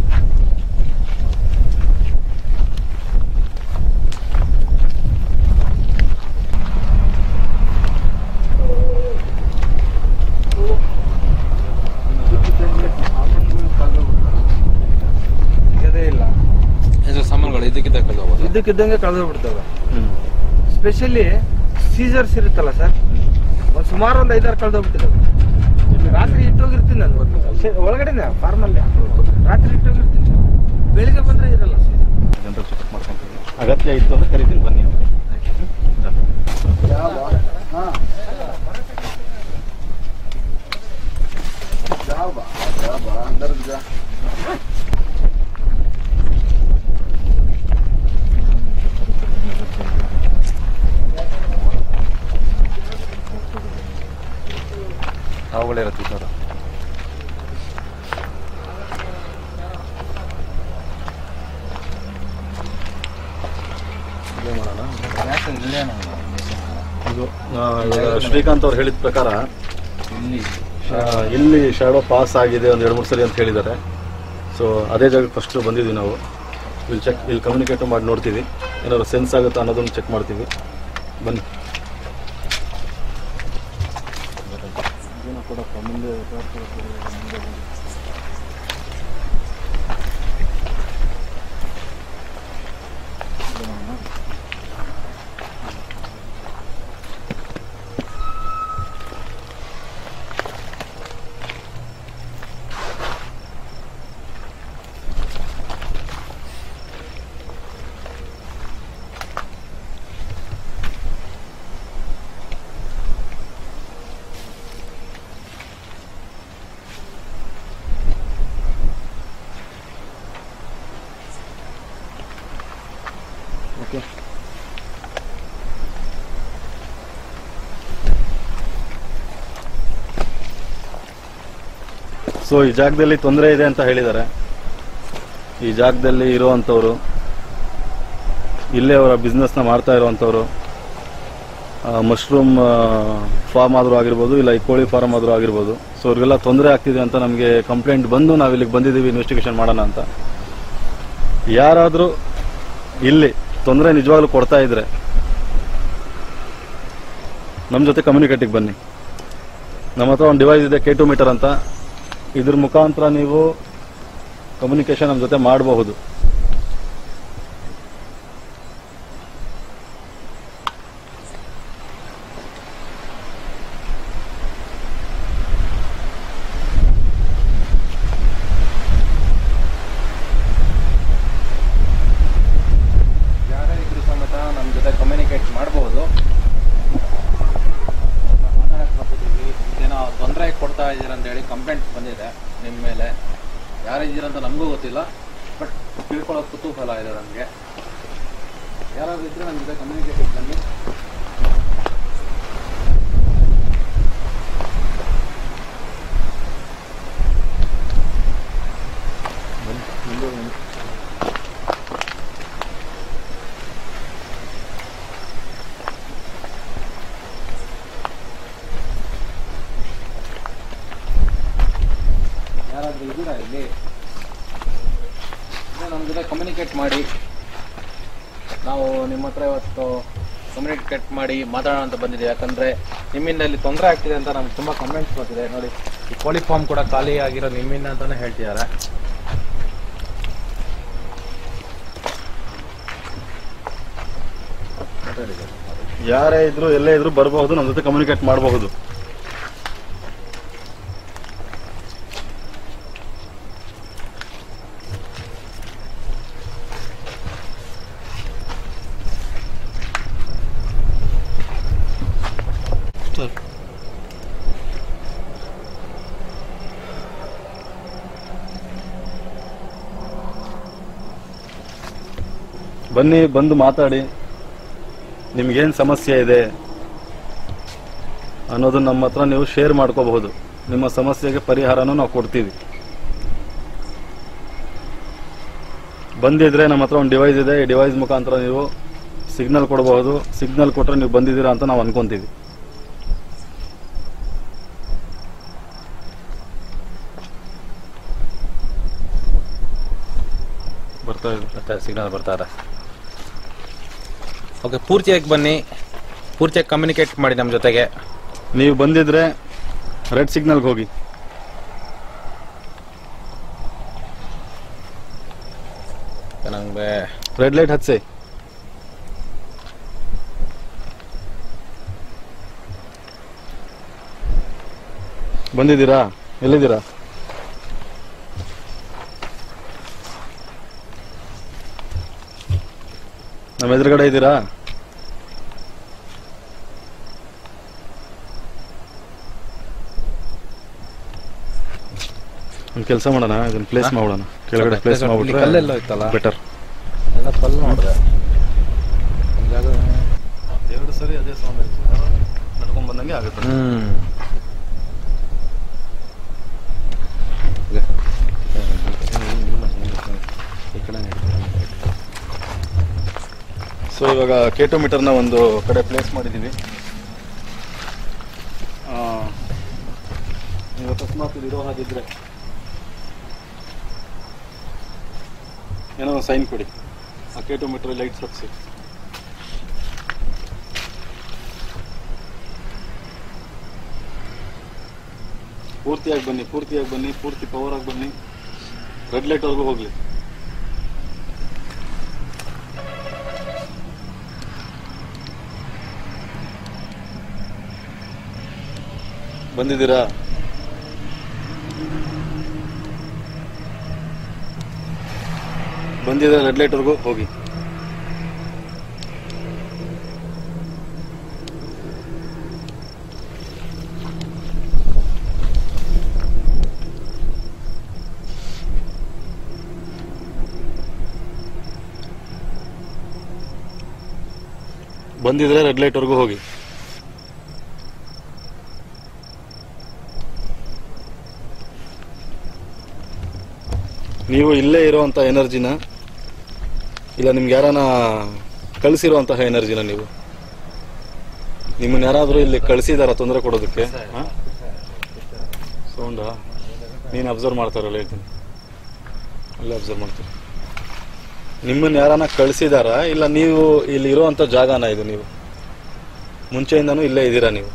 ಸಿಗದೇ ಇಲ್ಲ ಇದು ಸಾಮಾನುಗಳು ಇದಕ್ಕಿದ್ದ ಕಳ್ದೋಗೋದು ಇದ್ದಕ್ಕಿದ್ದಂಗೆ ಕಳೆದೋಗ್ಬಿಡ್ತವೆ ಹ್ಞೂ ಸ್ಪೆಷಲಿ ಸೀಸರ್ಸ್ ಇರುತ್ತಲ್ಲ ಸರ್ ಒಂದು ಸುಮಾರು ಒಂದು ಐದಾರು ಕಳೆದೋಗ್ಬಿಟ್ಟಿದ್ದಾವೆ ರಾತ್ರಿ ಇಟ್ಟೋಗಿರ್ತೀನಿ ನಾನು ಶೆ- ಒಳಗಡೆನೆ ಫಾರ್ಮಲ್ಲಿ ರಾತ್ರಿ ಇಟ್ಟೋಗಿರ್ತೀನಿ ಬೆಳಿಗ್ಗೆ ಬಂದ್ರೆ ಇರಲ್ಲ ಸೀಸರ್ ಜನರಲ್ ಚೆಕಪ್ ಮಾಡ್ಕೊಂತೀವಿ ಅಗತ್ಯ ಇತ್ತು ಅಂತ ಕರಿತೀನಿ ಬನ್ನಿ ಅವುಗಳಿರತ್ತೆ ಸರ್ ಇದು ಆ, ಇವಾಗ ಶ್ರೀಕಾಂತ್ ಅವ್ರು ಹೇಳಿದ ಪ್ರಕಾರ ಆ, ಇಲ್ಲಿ ಶಾಡೋ ಪಾಸ್ ಆಗಿದೆ ಒಂದು ಎರಡು ಮೂರು ಸರಿ ಅಂತ ಹೇಳಿದ್ದಾರೆ ಸೊ ಅದೇ ಜಾಗಕ್ಕೆ ಫಸ್ಟ್ ಬಂದಿದ್ದೀವಿ ನಾವು ಇಲ್ಲಿ ಚೆಕ್ ಇಲ್ಲಿ ಕಮ್ಯುನಿಕೇಟ್ ಮಾಡಿ ನೋಡ್ತೀವಿ ಏನಾದ್ರು ಸೆನ್ಸ್ ಆಗುತ್ತಾ ಅನ್ನೋದನ್ನು ಚೆಕ್ ಮಾಡ್ತೀವಿ ಬನ್ನಿ ಸೊ ಈ ಜಾಗದಲ್ಲಿ ತೊಂದರೆ ಇದೆ ಅಂತ ಹೇಳಿದ್ದಾರೆ ಈ ಜಾಗದಲ್ಲಿ ಇರುವಂಥವ್ರು ಇಲ್ಲೇ ಅವರ ಬಿಸ್ನೆಸ್ನ ಮಾಡ್ತಾ ಇರುವಂಥವ್ರು ಮಶ್ರೂಮ್ ಫಾರ್ಮ್ ಆದರೂ ಆಗಿರ್ಬೋದು ಇಲ್ಲ ಈ ಕೋಳಿ ಫಾರ್ಮ್ ಆದರೂ ಆಗಿರ್ಬೋದು ಸೊ ಅವ್ರಿಗೆಲ್ಲ ತೊಂದರೆ ಆಗ್ತಿದೆ ಅಂತ ನಮಗೆ ಕಂಪ್ಲೇಂಟ್ ಬಂದು ನಾವು ಇಲ್ಲಿಗೆ ಬಂದಿದ್ದೀವಿ ಇನ್ವೆಸ್ಟಿಗೇಷನ್ ಮಾಡೋಣ ಅಂತ ಯಾರಾದರೂ ಇಲ್ಲಿ ತೊಂದರೆ ನಿಜವಾಗ್ಲೂ ಕೊಡ್ತಾ ಇದ್ರೆ ನಮ್ಮ ಜೊತೆ ಕಮ್ಯುನಿಕೇಟಿಗೆ ಬನ್ನಿ ನಮ್ಮ ಹತ್ರ ಒಂದು ಡಿವೈಸ್ ಇದೆ ಕೆ ಟು ಮೀಟರ್ ಅಂತ ಇದ್ರ ಮುಖಾಂತರ ನೀವು ಕಮ್ಯುನಿಕೇಶನ್ ನಮ್ಮ ಜೊತೆ ಮಾಡಬಹುದು ಯಾರೇ ಇದ್ರು ಸಮೇತ ನಮ್ಮ ಜೊತೆ ಕಮ್ಯುನಿಕೇಟ್ ಮಾಡಬಹುದು ಮಾತಾಡಕ್ಕೆ ಬರ್ತಿದ್ದೀವಿ ಇದೇನೋ ತೊಂದರೆ ಕೊಡ್ತಾ ಇದ್ದೀರ ಅಂತ ಹೇಳಿ ಕಂಪ್ಲೇಂಟ್ ಬಂದಿದೆ ನಿಮ್ಮ ಮೇಲೆ ಯಾರಿದ್ದೀರ ಅಂತ ನಮಗೂ ಗೊತ್ತಿಲ್ಲ ಬಟ್ ತಿಳ್ಕೊಳ್ಳೋ ಕುತೂಹಲ ಇದೆ ನಮಗೆ ಯಾರಾದ್ರೂ ಇದ್ರೆ ನಮ್ಮ ಜೊತೆ ಕಮ್ಯುನಿಕೇಟ್ ಬನ್ನಿ ಯಾರಾದರೂ ಇದ್ದೀರಾ ಇಲ್ಲಿ ನಮ್ಮ ಜೊತೆ ಕಮ್ಯುನಿಕೇಟ್ ಮಾಡಿ ನಾವು ನಿಮ್ಮ ಹತ್ರ ಇವತ್ತು ಕಮ್ಯುನಿಕೇಟ್ ಮಾಡಿ ಮಾತಾಡೋಣ ಅಂತ ಬಂದಿದ್ದೀವಿ ಯಾಕಂದ್ರೆ ನಿಮ್ಮಿಂದ ಇಲ್ಲಿ ತೊಂದರೆ ಆಗ್ತಿದೆ ಅಂತ ನಮ್ಗೆ ತುಂಬಾ ಕಮೆಂಟ್ಸ್ ಬರ್ತಿದೆ ನೋಡಿ ಈ ಕೋಳಿ ಫಾರ್ಮ್ ಕೂಡ ಖಾಲಿ ಆಗಿರೋ ನಿಮ್ಮಿಂದ ಅಂತಾನೆ ಹೇಳ್ತಿದ್ದಾರೆ ಯಾರೇ ಇದ್ರು ಎಲ್ಲೇ ಇದ್ರು ಬರಬಹುದು ನಮ್ಮ ಜೊತೆ ಕಮ್ಯುನಿಕೇಟ್ ಮಾಡಬಹುದು ಬನ್ನಿ ಬಂದು ಮಾತಾಡಿ ನಿಮ್ಗೇನು ಸಮಸ್ಯೆ ಇದೆ ಅನ್ನೋದನ್ನ ನಮ್ಮ ಹತ್ರ ನೀವು ಶೇರ್ ಮಾಡ್ಕೋಬಹುದು ನಿಮ್ಮ ಸಮಸ್ಯೆಗೆ ಪರಿಹಾರನೂ ನಾವು ಕೊಡ್ತೀವಿ ಬಂದಿದ್ರೆ ನಮ್ಮ ಹತ್ರ ಒಂದು ಡಿವೈಸ್ ಇದೆ ಈ ಡಿವೈಸ್ ಮುಖಾಂತರ ನೀವು ಸಿಗ್ನಲ್ ಕೊಡಬಹುದು ಸಿಗ್ನಲ್ ಕೊಟ್ರೆ ನೀವು ಬಂದಿದ್ದೀರಾ ಅಂತ ನಾವು ಅನ್ಕೊಂತೀವಿ ಬರ್ತಾ ಇದೆ ಮತ್ತೆ ಸಿಗ್ನಲ್ ಬರ್ತಾರೆ ಓಕೆ ಪೂರ್ತಿಯಾಗಿ ಬನ್ನಿ ಪೂರ್ತಿಯಾಗಿ ಕಮ್ಯುನಿಕೇಟ್ ಮಾಡಿ ನಮ್ಮ ಜೊತೆಗೆ ನೀವು ಬಂದಿದ್ರೆ ರೆಡ್ ಸಿಗ್ನಲ್ಗೆ ಹೋಗಿ ನಮಗೆ ರೆಡ್ ಲೈಟ್ ಹಚ್ಚಿ ಬಂದಿದ್ದೀರಾ ಎಲ್ಲಿದ್ದೀರಾ ನಮ್ಮ ಎದುರುಗಡೆ ಇದ್ದೀರಾ ಒಂದು ಕೆಲಸ ಮಾಡೋಣ ಇದನ್ನ ಪ್ಲೇಸ್ ಮಾಡೋಣ ಕೆಳಗಡೆ Okay, ಪ್ಲೇಸ್ place ಮಾಡಿ. ಇಲ್ಲಿ ಕಲ್ಲೆಲ್ಲ ಇತ್ತಲ್ಲ? ಮಾಡ್ಬಿಟ್ರೆ ಬೆಟರ್ ಎಲ್ಲ ಕಲ್ಲು ನೋಡಿದೆ ಎರಡು ಸರಿ ಅದೇ ಸೌಂಡ್ ಆಯ್ತು ನಡ್ಕೊಂಡ್ ಬಂದಂಗೆ ಆಗುತ್ತೆ ಹ್ಮ್ ಸೊ ಇವಾಗ ಕೇಟೋಮೀಟರ್ನ ಒಂದು ಕಡೆ ಪ್ಲೇಸ್ ಮಾಡಿದ್ದೀವಿ ಆ, ನೀವು ಅಕಸ್ಮಾತ್ ಇದು ಇರೋ ಹಾಗಿದ್ರೆ ಏನೋ ಸೈನ್ ಕೊಡಿ ಆ ಕೇಟೋಮೀಟರ್ ಲೈಟ್ಸ್ ಹಚ್ಚಿ ಪೂರ್ತಿಯಾಗಿ ಬನ್ನಿ ಪೂರ್ತಿಯಾಗಿ ಬನ್ನಿ ಪೂರ್ತಿ ಪವರ್ ಆಗಿ ಬನ್ನಿ ರೆಡ್ ಲೈಟ್ ವರೆಗೂ ಹೋಗ್ಲಿ ಬಂದಿದ್ದೀರಾ ಬಂದಿದ್ರೆ ರೆಡ್ ಲೈಟ್ ವರೆಗೂ ಹೋಗಿ ಬಂದಿದ್ರೆ ರೆಡ್ ಲೈಟ್ ವರೆಗೂ ಹೋಗಿ ನೀವು ಇಲ್ಲೇ ಇರುವಂತ ಎನರ್ಜಿನ ಇಲ್ಲ ನಿಮ್ಗೆ ಯಾರನ ಕಳಿಸಿರುವಂತಹ ಎನರ್ಜಿನ ನೀವು ನಿಮ್ಮನ್ನ ಯಾರಾದ್ರೂ ಇಲ್ಲಿ ಕಳಿಸಿದಾರ ತೊಂದರೆ ಕೊಡೋದಕ್ಕೆ ಸೌಂಡಾ ನೀನು ಅಬ್ಸರ್ವ್ ಮಾಡ್ತಾರಲ್ಲ ಹೇಳ್ತೀನಿ ಅಲ್ಲೇ ಅಬ್ಸರ್ವ್ ಮಾಡ್ತಾರೆ ನಿಮ್ಮನ್ನ ಯಾರನ್ನ ಕಳಿಸಿದಾರ ಇಲ್ಲ ನೀವು ಇಲ್ಲಿ ಇರುವಂತ ಜಾಗನ ಇದು ನೀವು ಮುಂಚೆಯಿಂದನೂ ಇಲ್ಲೇ ಇದ್ದೀರಾ ನೀವು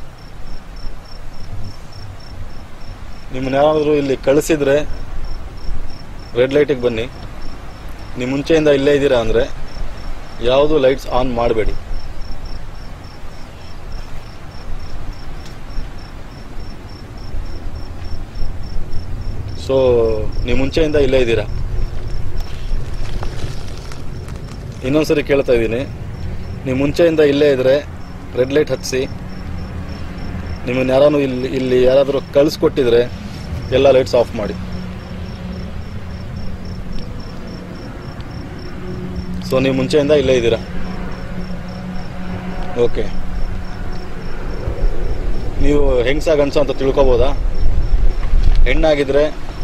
ನಿಮ್ಮನ್ನ ಯಾರಾದ್ರೂ ಇಲ್ಲಿ ಕಳಿಸಿದ್ರೆ ರೆಡ್ ಲೈಟಿಗೆ ಬನ್ನಿ ನೀವು ಮುಂಚೆಯಿಂದ ಇಲ್ಲೇ ಇದ್ದೀರಾ ಅಂದರೆ ಯಾವುದು ಲೈಟ್ಸ್ ಆನ್ ಮಾಡಬೇಡಿ ಸೊ ನೀವು ಮುಂಚೆಯಿಂದ ಇಲ್ಲೇ ಇದ್ದೀರಾ ಇನ್ನೊಂದ್ಸರಿ ಕೇಳ್ತಾ ಇದ್ದೀನಿ ನೀವು ಮುಂಚೆಯಿಂದ ಇಲ್ಲೇ ಇದ್ರೆ ರೆಡ್ ಲೈಟ್ ಹಚ್ಚಿಸಿ ನಿಮ್ಮನ್ನು ಯಾರಾನು ಇಲ್ಲಿ ಇಲ್ಲಿ ಯಾರಾದರೂ ಕಳಿಸ್ಕೊಟ್ಟಿದ್ರೆ ಎಲ್ಲ ಲೈಟ್ಸ್ ಆಫ್ ಮಾಡಿ ಸೊ ನೀವು ಮುಂಚೆಯಿಂದ ಇಲ್ಲೇ ಇದ್ದೀರಾ ಓಕೆ ನೀವು ಹೆಂಗ್ಸ ಗಂಡ್ಸ ಅಂತ ತಿಳ್ಕೊಬೋದಾ ಹೆಣ್ಣಾಗಿದ್ರೆ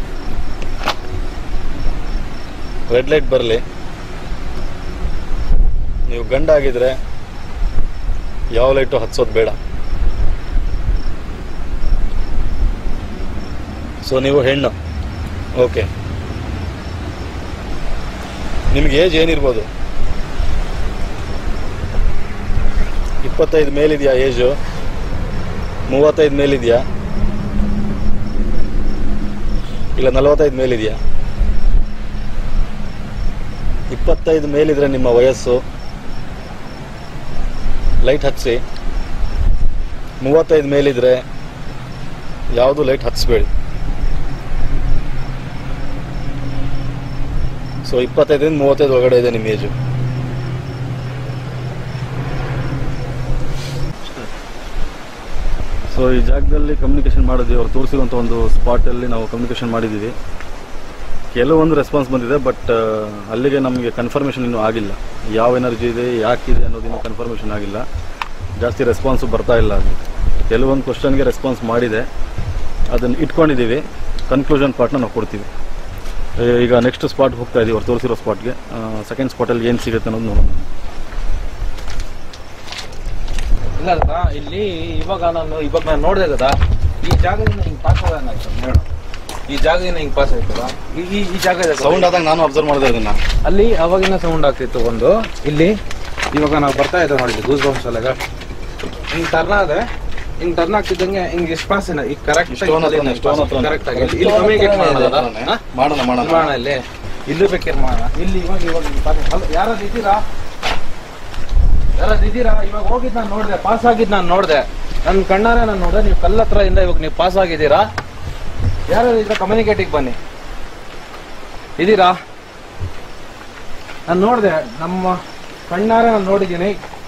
ರೆಡ್ ಲೈಟ್ ಬರಲಿ ನೀವು ಗಂಡಾಗಿದ್ರೆ ಯಾವ ಲೈಟು ಹಚ್ಚೋದು ಬೇಡ ಸೊ ನೀವು ಹೆಣ್ಣು ಓಕೆ ನಿಮ್ಗೆ ಏಜ್ ಏನಿರ್ಬೋದು ಇಪ್ಪತ್ತೈದು ಮೇಲಿದೆಯಾ ಏಜು ಮೂವತ್ತೈದು ಮೇಲಿದೆಯಾ ಇಲ್ಲ ನಲವತ್ತೈದು ಮೇಲಿದೆಯಾ ಇಪ್ಪತ್ತೈದು ಮೇಲಿದ್ರೆ ನಿಮ್ಮ ವಯಸ್ಸು ಲೈಟ್ ಹಚ್ಚಿಸಿ ಮೂವತ್ತೈದು ಮೇಲಿದ್ರೆ ಯಾವುದು ಲೈಟ್ ಹಚ್ಬೇಡಿ ಸೊ ಇಪ್ಪತ್ತೈದರಿಂದ ಮೂವತ್ತೈದು ಒಳಗಡೆ ಇದೆ ನಿಮ್ಮ ಏಜು ಸೊ ಈ ಜಾಗದಲ್ಲಿ ಕಮ್ಯುನಿಕೇಶನ್ ಮಾಡಿದ್ವಿ ಅವ್ರು ತೋರಿಸಿರುವಂಥ ಒಂದು ಸ್ಪಾಟಲ್ಲಿ ನಾವು ಕಮ್ಯುನಿಕೇಶನ್ ಮಾಡಿದ್ದೀವಿ ಕೆಲವೊಂದು ರೆಸ್ಪಾನ್ಸ್ ಬಂದಿದೆ ಬಟ್ ಅಲ್ಲಿಗೆ ನಮಗೆ ಕನ್ಫರ್ಮೇಷನ್ ಇನ್ನೂ ಆಗಿಲ್ಲ ಯಾವ ಎನರ್ಜಿ ಇದೆ ಯಾಕಿದೆ ಅನ್ನೋದಿನ್ನೂ ಕನ್ಫರ್ಮೇಷನ್ ಆಗಿಲ್ಲ ಜಾಸ್ತಿ ರೆಸ್ಪಾನ್ಸು ಬರ್ತಾ ಇಲ್ಲ ಅಲ್ಲಿ ಕೆಲವೊಂದು ಕ್ವಶನ್ಗೆ ರೆಸ್ಪಾನ್ಸ್ ಮಾಡಿದೆ ಅದನ್ನು ಇಟ್ಕೊಂಡಿದ್ದೀವಿ ಕನ್ಕ್ಲೂಷನ್ ಪಾರ್ಟ್ನ ನಾವು ಕೊಡ್ತೀವಿ ಏ, ಈಗ ನೆಕ್ಸ್ಟ್ ಸ್ಪಾಟ್ ಹೋಗ್ತಾ ಇದೀವಿ ಅವ್ರು ತೋರಿಸಿರೋ ಸ್ಪಾಟ್ಗೆ ಸೆಕೆಂಡ್ ಸ್ಪಾಟಲ್ಲಿ ಏನು ಸಿಗುತ್ತೆ ಅನ್ನೋದು ನೋಡೋಣ ಇಲ್ಲ ಅಲ್ಲ ಇಲ್ಲಿ ಇವಾಗ ನಾನು ಇವಾಗ ನಾನು ನೋಡಿದೆ కదా ಈ ಜಾಗದಿಂದ ಹಿಂಗ್ ಪಾಸ್ ಆದಂಗಾಯ್ತು ನೋಡು ಈ ಜಾಗದಿಂದ ಹಿಂಗ್ ಪಾಸ್ ಆಯ್ತಲ್ಲ ಈ ಈ- ಈ ಜಾಗ ಇದೆ ಸೌಂಡ್ ಆದಾಗ ನಾನು ಅಬ್ಸರ್ವ್ ಮಾಡಿದೆ ಅದನ್ನ ಅಲ್ಲಿ ಅವಾಗಿನ ಸೌಂಡ್ ಆಗ್ತಿತ್ತು ಒಂದು ಇಲ್ಲಿ ಇವಾಗ ನಾವು ಬರ್ತಾ ಇದ್ದೇವೆ ನೋಡಿ ಗೂಸ್ ಬಂಪ್ಸ್ ಅಲ್ಲ ಹಿಂಗ್ ಟರ್ನ್ ಆದ್ರೆ ಹಿಂಗ್ ಟರ್ನ್ ಆಗ್ತಿದ್ದಂಗೆ ಹಿಂಗ್ ಎಷ್ಟು ಪಾಸ್ ಇಲ್ಲ ಈಗ ಕರೆಕ್ಟ್ Stone ಹತ್ರನೇ, stone ಹತ್ರನೇ. ಕರೆಕ್ಟ್ ಆಗಿ ಇಲ್ಲಿ ಕಮ್ಯುನಿಕೇಟ್ ಮಾಡೋಣ ಹಾ? ಮಾಡೋಣ ಮಾಡೋಣ ಮಾಡೋಣ ಇಲ್ಲಿ ಇಲ್ಲೂ ಬೇಕಾದ್ರೆ ಮಾಡೋಣ ಇಲ್ಲಿ ಇವಾಗ ಇವಾಗ ಹಿಂಗ್ pass- ಅಲ್ಲ, ಯಾರಾದ್ರು ಇದ್ದೀರಾ ಯಾರಾದ್ರು ಇದ್ದೀರಾ ಇವಾಗ ಹೋಗಿದ್ ನಾನು ನೋಡಿದೆ ಪಾಸ್ ಆಗಿದ್ ನಾನು ನೋಡಿದೆ ನನ್ನ ಕಣ್ಣಾರೆ ನಾನು ನೋಡಿದೆ ನೀವು ಕಲ್ಲ ಹತ್ರ ಇಂದ ಇವಾಗ ನೀವು ಪಾಸ್ ಆಗಿದ್ದೀರಾ ಯಾರಾದ್ರು ಇದ್ರೆ ಕಮ್ಯುನಿಕೇಟಿಗೆ ಬನ್ನಿ ಇದ್ದೀರಾ ನಾನು ನೋಡಿದೆ ನಮ್ಮ ಕಣ್ಣಾರೆ ನಾನು ನೋಡಿದ್ದೀನಿ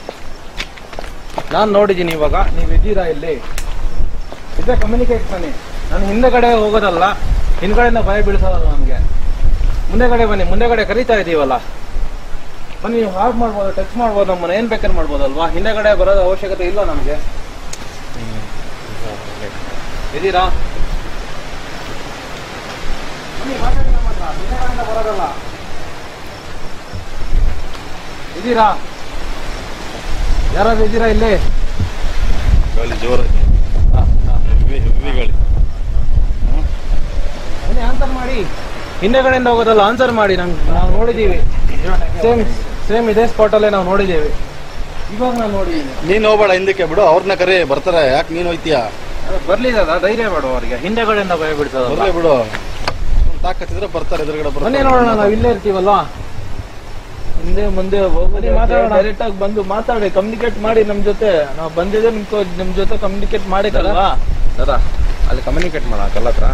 ನಾನು ನೋಡಿದ್ದೀನಿ ಇವಾಗ ನೀವು ಇದ್ದೀರಾ ಇಲ್ಲಿ ಇದ್ರೆ ಕಮ್ಯುನಿಕೇಟ್ ಬನ್ನಿ ನಾನು ಹಿಂದೆಗಡೆ ಹೋಗೋದಲ್ಲ ಹಿಂದ್ಗಡೆಯಿಂದ ಭಯ ಬೀಳ್ಸೋದಲ್ಲ ನಮಗೆ ಮುಂದೆಗಡೆ ಬನ್ನಿ ಮುಂದೆಗಡೆ ಕರಿತಾ ಇದೀವಲ್ಲ ಬನ್ನಿ ನೀವು ಹಾಗೆ ಮಾಡ್ಬೋದು ಟಚ್ ಮಾಡ್ಬೋದು ನಮ್ಮನ್ನ ಏನ್ ಬೇಕಾದ್ರೆ ಮಾಡ್ಬೋದಲ್ವಾ ಹಿಂದೆಗಡೆ ಬರೋದು ಅವಶ್ಯಕತೆ ಇಲ್ಲ ನಮಗೆ ಇದ್ದೀರಾ ಬನ್ನಿ, ಮಾತಾಡಿ ನಮ್ಮ ಹತ್ರ. ಹಿಂದೆಗಡೆಯಿಂದ ಬರೋದಲ್ಲ ಇದ್ದೀರಾ ಯಾರಾದ್ರೂ ಇದ್ದೀರಾ ಇಲ್ಲಿ ಗಾಳಿ ಜೋರಾಗಿ ಹೆವಿ ಹೆವಿ ಗಾಳಿ ಬನ್ನಿ ಆನ್ಸರ್ ಮಾಡಿ ಹಿಂದೆಗಡೆಯಿಂದ ಹೋಗೋದಲ್ಲ ಆನ್ಸರ್ ಮಾಡಿ ನಂಗೆ ನಾವು ನೋಡಿದ್ದೀವಿ ಸೇಮ್ ಸೇಮ್ ಇದೇ ಸ್ಪಾಟ್ ಅಲ್ಲೇ ನಾವು ನೋಡಿದ್ದೀವಿ ಇವಾಗ ನಾನು ನೋಡಿದ್ದೀನಿ ನೀನು ಹೋಗ್ಬೇಡ ಹಿಂದಕ್ಕೆ ಬಿಡು ಅವ್ರನ್ನ ಕರಿ ಬರ್ತಾರೆ ಯಾಕೆ ನೀನು ಹೋಯ್ತೀಯಾ ಬರ್ಲಿದ ಧೈರ್ಯ ಬೇಡ ಅವರಿಗೆ ಹಿಂದೆಗಡೆಯಿಂದ ಭಯ ಬಿಡ್ತದಲ್ಲ ಬರ್ಲೇ ಬಿಡು ತಾಕತ್ತಿದ್ರೆ ಬರ್ತಾರೆ ಎದುರುಗಡೆ ಬನ್ನಿ ಬರ್ತಾರೆ ನೋಡೋಣ ನಾವು ಇಲ್ಲೇ ಇರ್ತೀವಲ್ವಾ ಹಿಂದೆ ಮುಂದೆ ಹೋಗೋದು ಮಾತಾಡೋಣ ಡೈರೆಕ್ಟ್ ಆಗಿ ಬಂದು ಮಾತಾಡಿ ಕಮ್ಯುನಿಕೇಟ್ ಮಾಡಿ ನಮ್ ಜೊತೆ ನಾವು ಬಂದಿದ್ದೆ ನಿಮ್ ಕೊ- ನಿಮ್ ಜೊತೆ ಕಮ್ಯುನಿಕೇಟ್ ಮಾಡಿಕಲ್ವಾ ದಾದಾ ಅಲ್ಲಿ ಕಮ್ಯುನಿಕೇಟ್ ಮಾಡ ಕಲ್ಲ ಹತ್ರ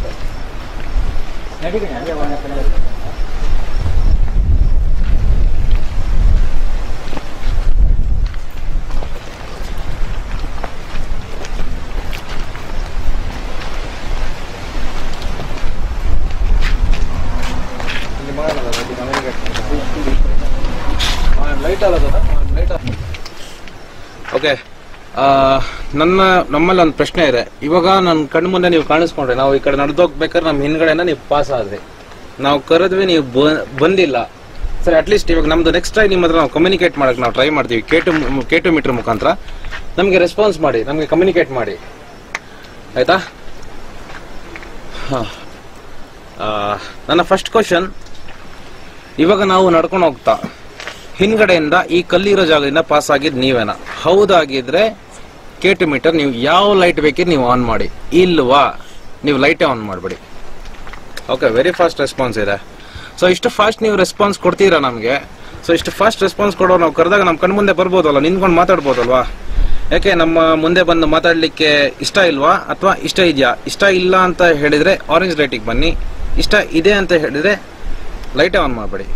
ಇಲ್ಲಿ ಮಾಡೋಣ ದಾದಾ, ಇಲ್ಲಿ communicate ಮಾಡೋಣ. ಲೈಟ್ ಅಲ್ಲ ದಾದಾ, ಲೈಟ್ ಓಕೆ ನನ್ನ ನಮ್ಮಲ್ಲಿ ಒಂದು ಪ್ರಶ್ನೆ ಇದೆ ಇವಾಗ ನನ್ನ ಕಣ್ಣು ಮುಂದೆ ನೀವು ಕಾಣಿಸ್ಕೊಂಡ್ರೆ ನಾವು ಈ ಕಡೆ ನಡೆದೋಗ್ಬೇಕಾದ್ರೆ ನಮ್ಮ ಹಿಂದ್ಗಡೆನ ನೀವು ಪಾಸ್ ಆದ್ರಿ ನಾವು ಕರೆದ್ವಿ ನೀವು ಬ- ಬಂದಿಲ್ಲ ಸರಿ ಅಟ್ಲೀಸ್ಟ್ ಇವಾಗ ನಮ್ದು ನೆಕ್ಸ್ಟ್ ಟೈಮ್ ನಿಮ್ಮ ಹತ್ರ ನಾವು ಕಮ್ಯುನಿಕೇಟ್ ಮಾಡಕ್ಕೆ ನಾವು ಟ್ರೈ ಮಾಡ್ತೀವಿ K two K two meter ಮುಖಾಂತರ ನಮಗೆ ರೆಸ್ಪಾನ್ಸ್ ಮಾಡಿ ನಮಗೆ ಕಮ್ಯುನಿಕೇಟ್ ಮಾಡಿ ಆಯ್ತಾ ಹಾ. ಆ, ನನ್ನ ಫಸ್ಟ್ ಕ್ವಶನ್ ಇವಾಗ ನಾವು ನಡ್ಕೊಂಡು ಹೋಗ್ತಾ ಹಿಂದ್ಗಡೆಯಿಂದ ಈ ಕಲ್ಲಿರೋ ಜಾಗದಿಂದ ಪಾಸ್ ಆಗಿದ್ ನೀವೇನಾ ಹೌದಾಗಿದ್ರೆ ಕೆ ಟು ಮೀಟರ್ ನೀವು ಯಾವ ಲೈಟ್ ಬೇಕಿದ್ರೆ ನೀವು ಆನ್ ಮಾಡಿ ಇಲ್ವಾ ನೀವು ಲೈಟೇ ಆನ್ ಮಾಡಬೇಡಿ ಓಕೆ ವೆರಿ ಫಾಸ್ಟ್ ರೆಸ್ಪಾನ್ಸ್ ಇದೆ ಸೊ ಇಷ್ಟು ಫಾಸ್ಟ್ ನೀವು ರೆಸ್ಪಾನ್ಸ್ ಕೊಡ್ತೀರಾ ನಮಗೆ ಸೊ ಇಷ್ಟು ಫಾಸ್ಟ್ ರೆಸ್ಪಾನ್ಸ್ ಕೊಡೋ ನಾವು ಕರೆದಾಗ ನಮ್ಮ ಕಣ್ಮುಂದೆ ಬರ್ಬೋದಲ್ಲ ನಿಂತ್ಕೊಂಡು ಮಾತಾಡ್ಬೋದಲ್ವಾ ಯಾಕೆ ನಮ್ಮ ಮುಂದೆ ಬಂದು ಮಾತಾಡ್ಲಿಕ್ಕೆ ಇಷ್ಟ ಇಲ್ವಾ ಅಥವಾ ಇಷ್ಟ ಇದೆಯಾ ಇಷ್ಟ ಇಲ್ಲ ಅಂತ ಹೇಳಿದ್ರೆ ಆರೆಂಜ್ ಲೈಟಿಗೆ ಬನ್ನಿ ಇಷ್ಟ ಇದೆ ಅಂತ ಹೇಳಿದ್ರೆ ಲೈಟೇ ಆನ್ ಮಾಡಬೇಡಿ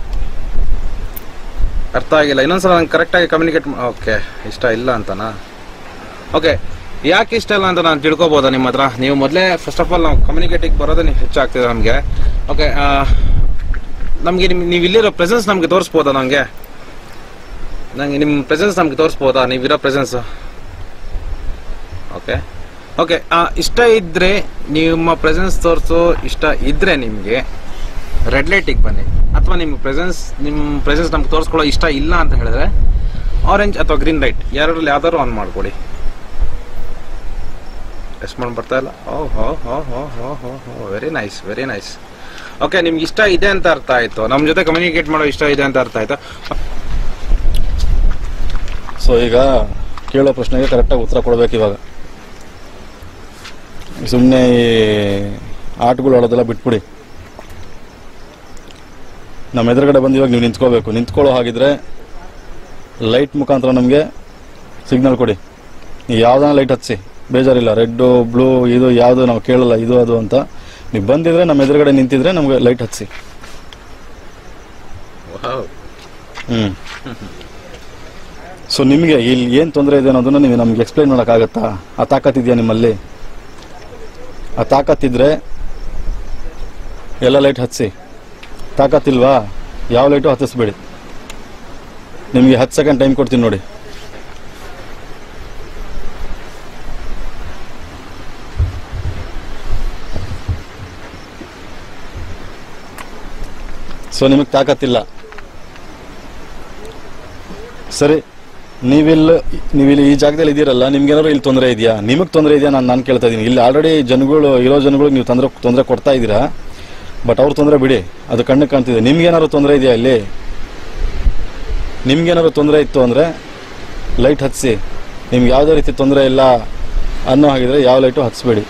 ಅರ್ಥ ಆಗಿಲ್ಲ ಇನ್ನೊಂದ್ಸಲ ನಂಗೆ ಕರೆಕ್ಟಾಗಿ ಕಮ್ಯುನಿಕೇಟ್ ಓಕೆ ಇಷ್ಟ ಇಲ್ಲ ಅಂತನಾ ಓಕೆ ಯಾಕೆ ಇಷ್ಟ ಇಲ್ಲ ಅಂತ ನಾನು ತಿಳ್ಕೊಬೋದಾ ನಿಮ್ಮ ಹತ್ರ ನೀವು ಮೊದಲೇ ಫಸ್ಟ್ ಆಫ್ ಆಲ್ ನಾವು ಕಮ್ಯುನಿಕೇಟಿಗೆ ಬರೋದೇ ನೀವು ಹೆಚ್ಚಾಗ್ತಿದೆ ನಮಗೆ ಓಕೆ ನಮಗೆ ನಿಮ್ ನೀವು ಇಲ್ಲಿರೋ ಪ್ರೆಸೆನ್ಸ್ ನಮಗೆ ತೋರಿಸ್ಬೋದಾ ನನಗೆ ನನಗೆ ನಿಮ್ಮ ಪ್ರೆಸೆನ್ಸ್ ನಮಗೆ ತೋರಿಸ್ಬೋದಾ ನೀವಿರೋ ಪ್ರೆಸೆನ್ಸ್ ಓಕೆ ಓಕೆ ಇಷ್ಟ ಇದ್ರೆ ನಿಮ್ಮ ಪ್ರೆಸೆನ್ಸ್ ತೋರಿಸೋ ಇಷ್ಟ ಇದ್ರೆ ನಿಮಗೆ ರೆಡ್ ಲೈಟಿಗೆ ಬನ್ನಿ ಅಥವಾ ನಿಮ್ಮ ಪ್ರೆಸೆನ್ಸ್ ನಿಮ್ಮ ಪ್ರೆಸೆನ್ಸ್ ನಮ್ಗೆ ತೋರಿಸ್ಕೊಳ್ಳೋ ಇಷ್ಟ ಇಲ್ಲ ಅಂತ ಹೇಳಿದ್ರೆ ಆರೆಂಜ್ ಅಥವಾ ಗ್ರೀನ್ ಲೈಟ್ ಎರಡರಲ್ಲಿ ಯಾವ್ದಾದ್ರು ಆನ್ ಮಾಡ್ಕೊಡಿ ರೆಸ್ಪಾಂಡ್ ಬರ್ತಾ ಇಲ್ಲ ಓ ಹೋ ಹೋ ಹೋ ಹೋ ಹೋ ಹೋ very nice very nice okay ನಿಮ್ಗೆ ಇಷ್ಟ ಇದೆ ಅಂತ ಅರ್ಥ ಆಯ್ತು ನಮ್ಮ ಜೊತೆ ಕಮ್ಯುನಿಕೇಟ್ ಮಾಡೋ ಇಷ್ಟ ಇದೆ ಅಂತ ಅರ್ಥ ಆಯ್ತು ಸೊ ಈಗ ಕೇಳೋ ಪ್ರಶ್ನೆಗೆ ಕರೆಕ್ಟಾಗಿ ಉತ್ತರ ಕೊಡ್ಬೇಕು ಇವಾಗ ಸುಮ್ಮನೆ ಈ ಆಟಗಳು ಆಡೋದೆಲ್ಲ ಬಿಟ್ಬಿಡಿ ನಮ್ಮ ಎದುರುಗಡೆ ಬಂದು ಇವಾಗ ನೀವು ನಿಂತ್ಕೋಬೇಕು ನಿಂತ್ಕೊಳ್ಳೋ ಹಾಗಿದ್ರೆ ಲೈಟ್ ಮುಖಾಂತರ ನಮಗೆ ಸಿಗ್ನಲ್ ಕೊಡಿ ನೀವು ಯಾವ್ದಾನ ಲೈಟ್ ಹಚ್ಚಿ ಬೇಜಾರಿಲ್ಲ ರೆಡ್ಡು ಬ್ಲೂ ಇದು ಯಾವುದು ನಾವು ಕೇಳಲ್ಲ ಇದು ಅದು ಅಂತ ನೀವು ಬಂದಿದ್ರೆ ನಮ್ಮ ಎದುರುಗಡೆ ನಿಂತಿದ್ರೆ ನಮಗೆ ಲೈಟ್ ಹಚ್ಚಿ ಹ್ಞೂ ಸೊ ನಿಮಗೆ ಇಲ್ಲಿ ಏನು ತೊಂದರೆ ಇದೆ ಅನ್ನೋದನ್ನ ನೀವು ನಮ್ಗೆ ಎಕ್ಸ್ಪ್ಲೈನ್ ಮಾಡೋಕ್ಕಾಗತ್ತಾ ಆ ತಾಕತ್ತಿದೆಯಾ ನಿಮ್ಮಲ್ಲಿ ಆ ತಾಕತ್ತಿದ್ರೆ ಎಲ್ಲ ಲೈಟ್ ಹಚ್ಚಿ ತಾಕತ್ತಿಲ್ವಾ ಯಾವ ಲೈಟು ಹತ್ತಿಸ್ಬೇಡಿ ನಿಮಗೆ ಹತ್ತು ಸೆಕೆಂಡ್ ಟೈಮ್ ಕೊಡ್ತೀನಿ ನೋಡಿ ಸೊ ನಿಮಗೆ ತಾಕತ್ತಿಲ್ಲ ಸರಿ ನೀವಿಲ್ಲಿ ನೀವಿಲ್ಲಿ ಈ ಜಾಗದಲ್ಲಿ ಇದ್ದೀರಲ್ಲ ನಿಮ್ಗೇನಾದ್ರು ಇಲ್ಲಿ ತೊಂದರೆ ಇದೆಯಾ ನಿಮಗೆ ತೊಂದರೆ ಇದೆಯಾ ನಾನು ನಾನು ಕೇಳ್ತಾ ಇದ್ದೀನಿ ಇಲ್ಲಿ ಆಲ್ರೆಡಿ ಜನಗಳು ಇರೋ ಜನಗಳಿಗೆ ನೀವು ತೊಂದರೆ ತೊಂದರೆ ಕೊಡ್ತಾ ಇದ್ದೀರಾ ಬಟ್ ಅವ್ರ ತೊಂದರೆ ಬಿಡಿ ಅದು ಕಣ್ಣಿಗೆ ಕಾಣ್ತಿದೆ ನಿಮ್ಗೇನಾದ್ರು ತೊಂದರೆ ಇದೆಯಾ ಇಲ್ಲಿ ನಿಮ್ಗೇನಾದ್ರು ತೊಂದರೆ ಇತ್ತು ಅಂದರೆ ಲೈಟ್ ಹಚ್ಚಿಸಿ ನಿಮ್ಗೆ ಯಾವುದೇ ರೀತಿ ತೊಂದರೆ ಇಲ್ಲ ಅನ್ನೋ ಹಾಗಿದ್ರೆ ಯಾವ ಲೈಟು ಹಚ್ಬೇಡಿ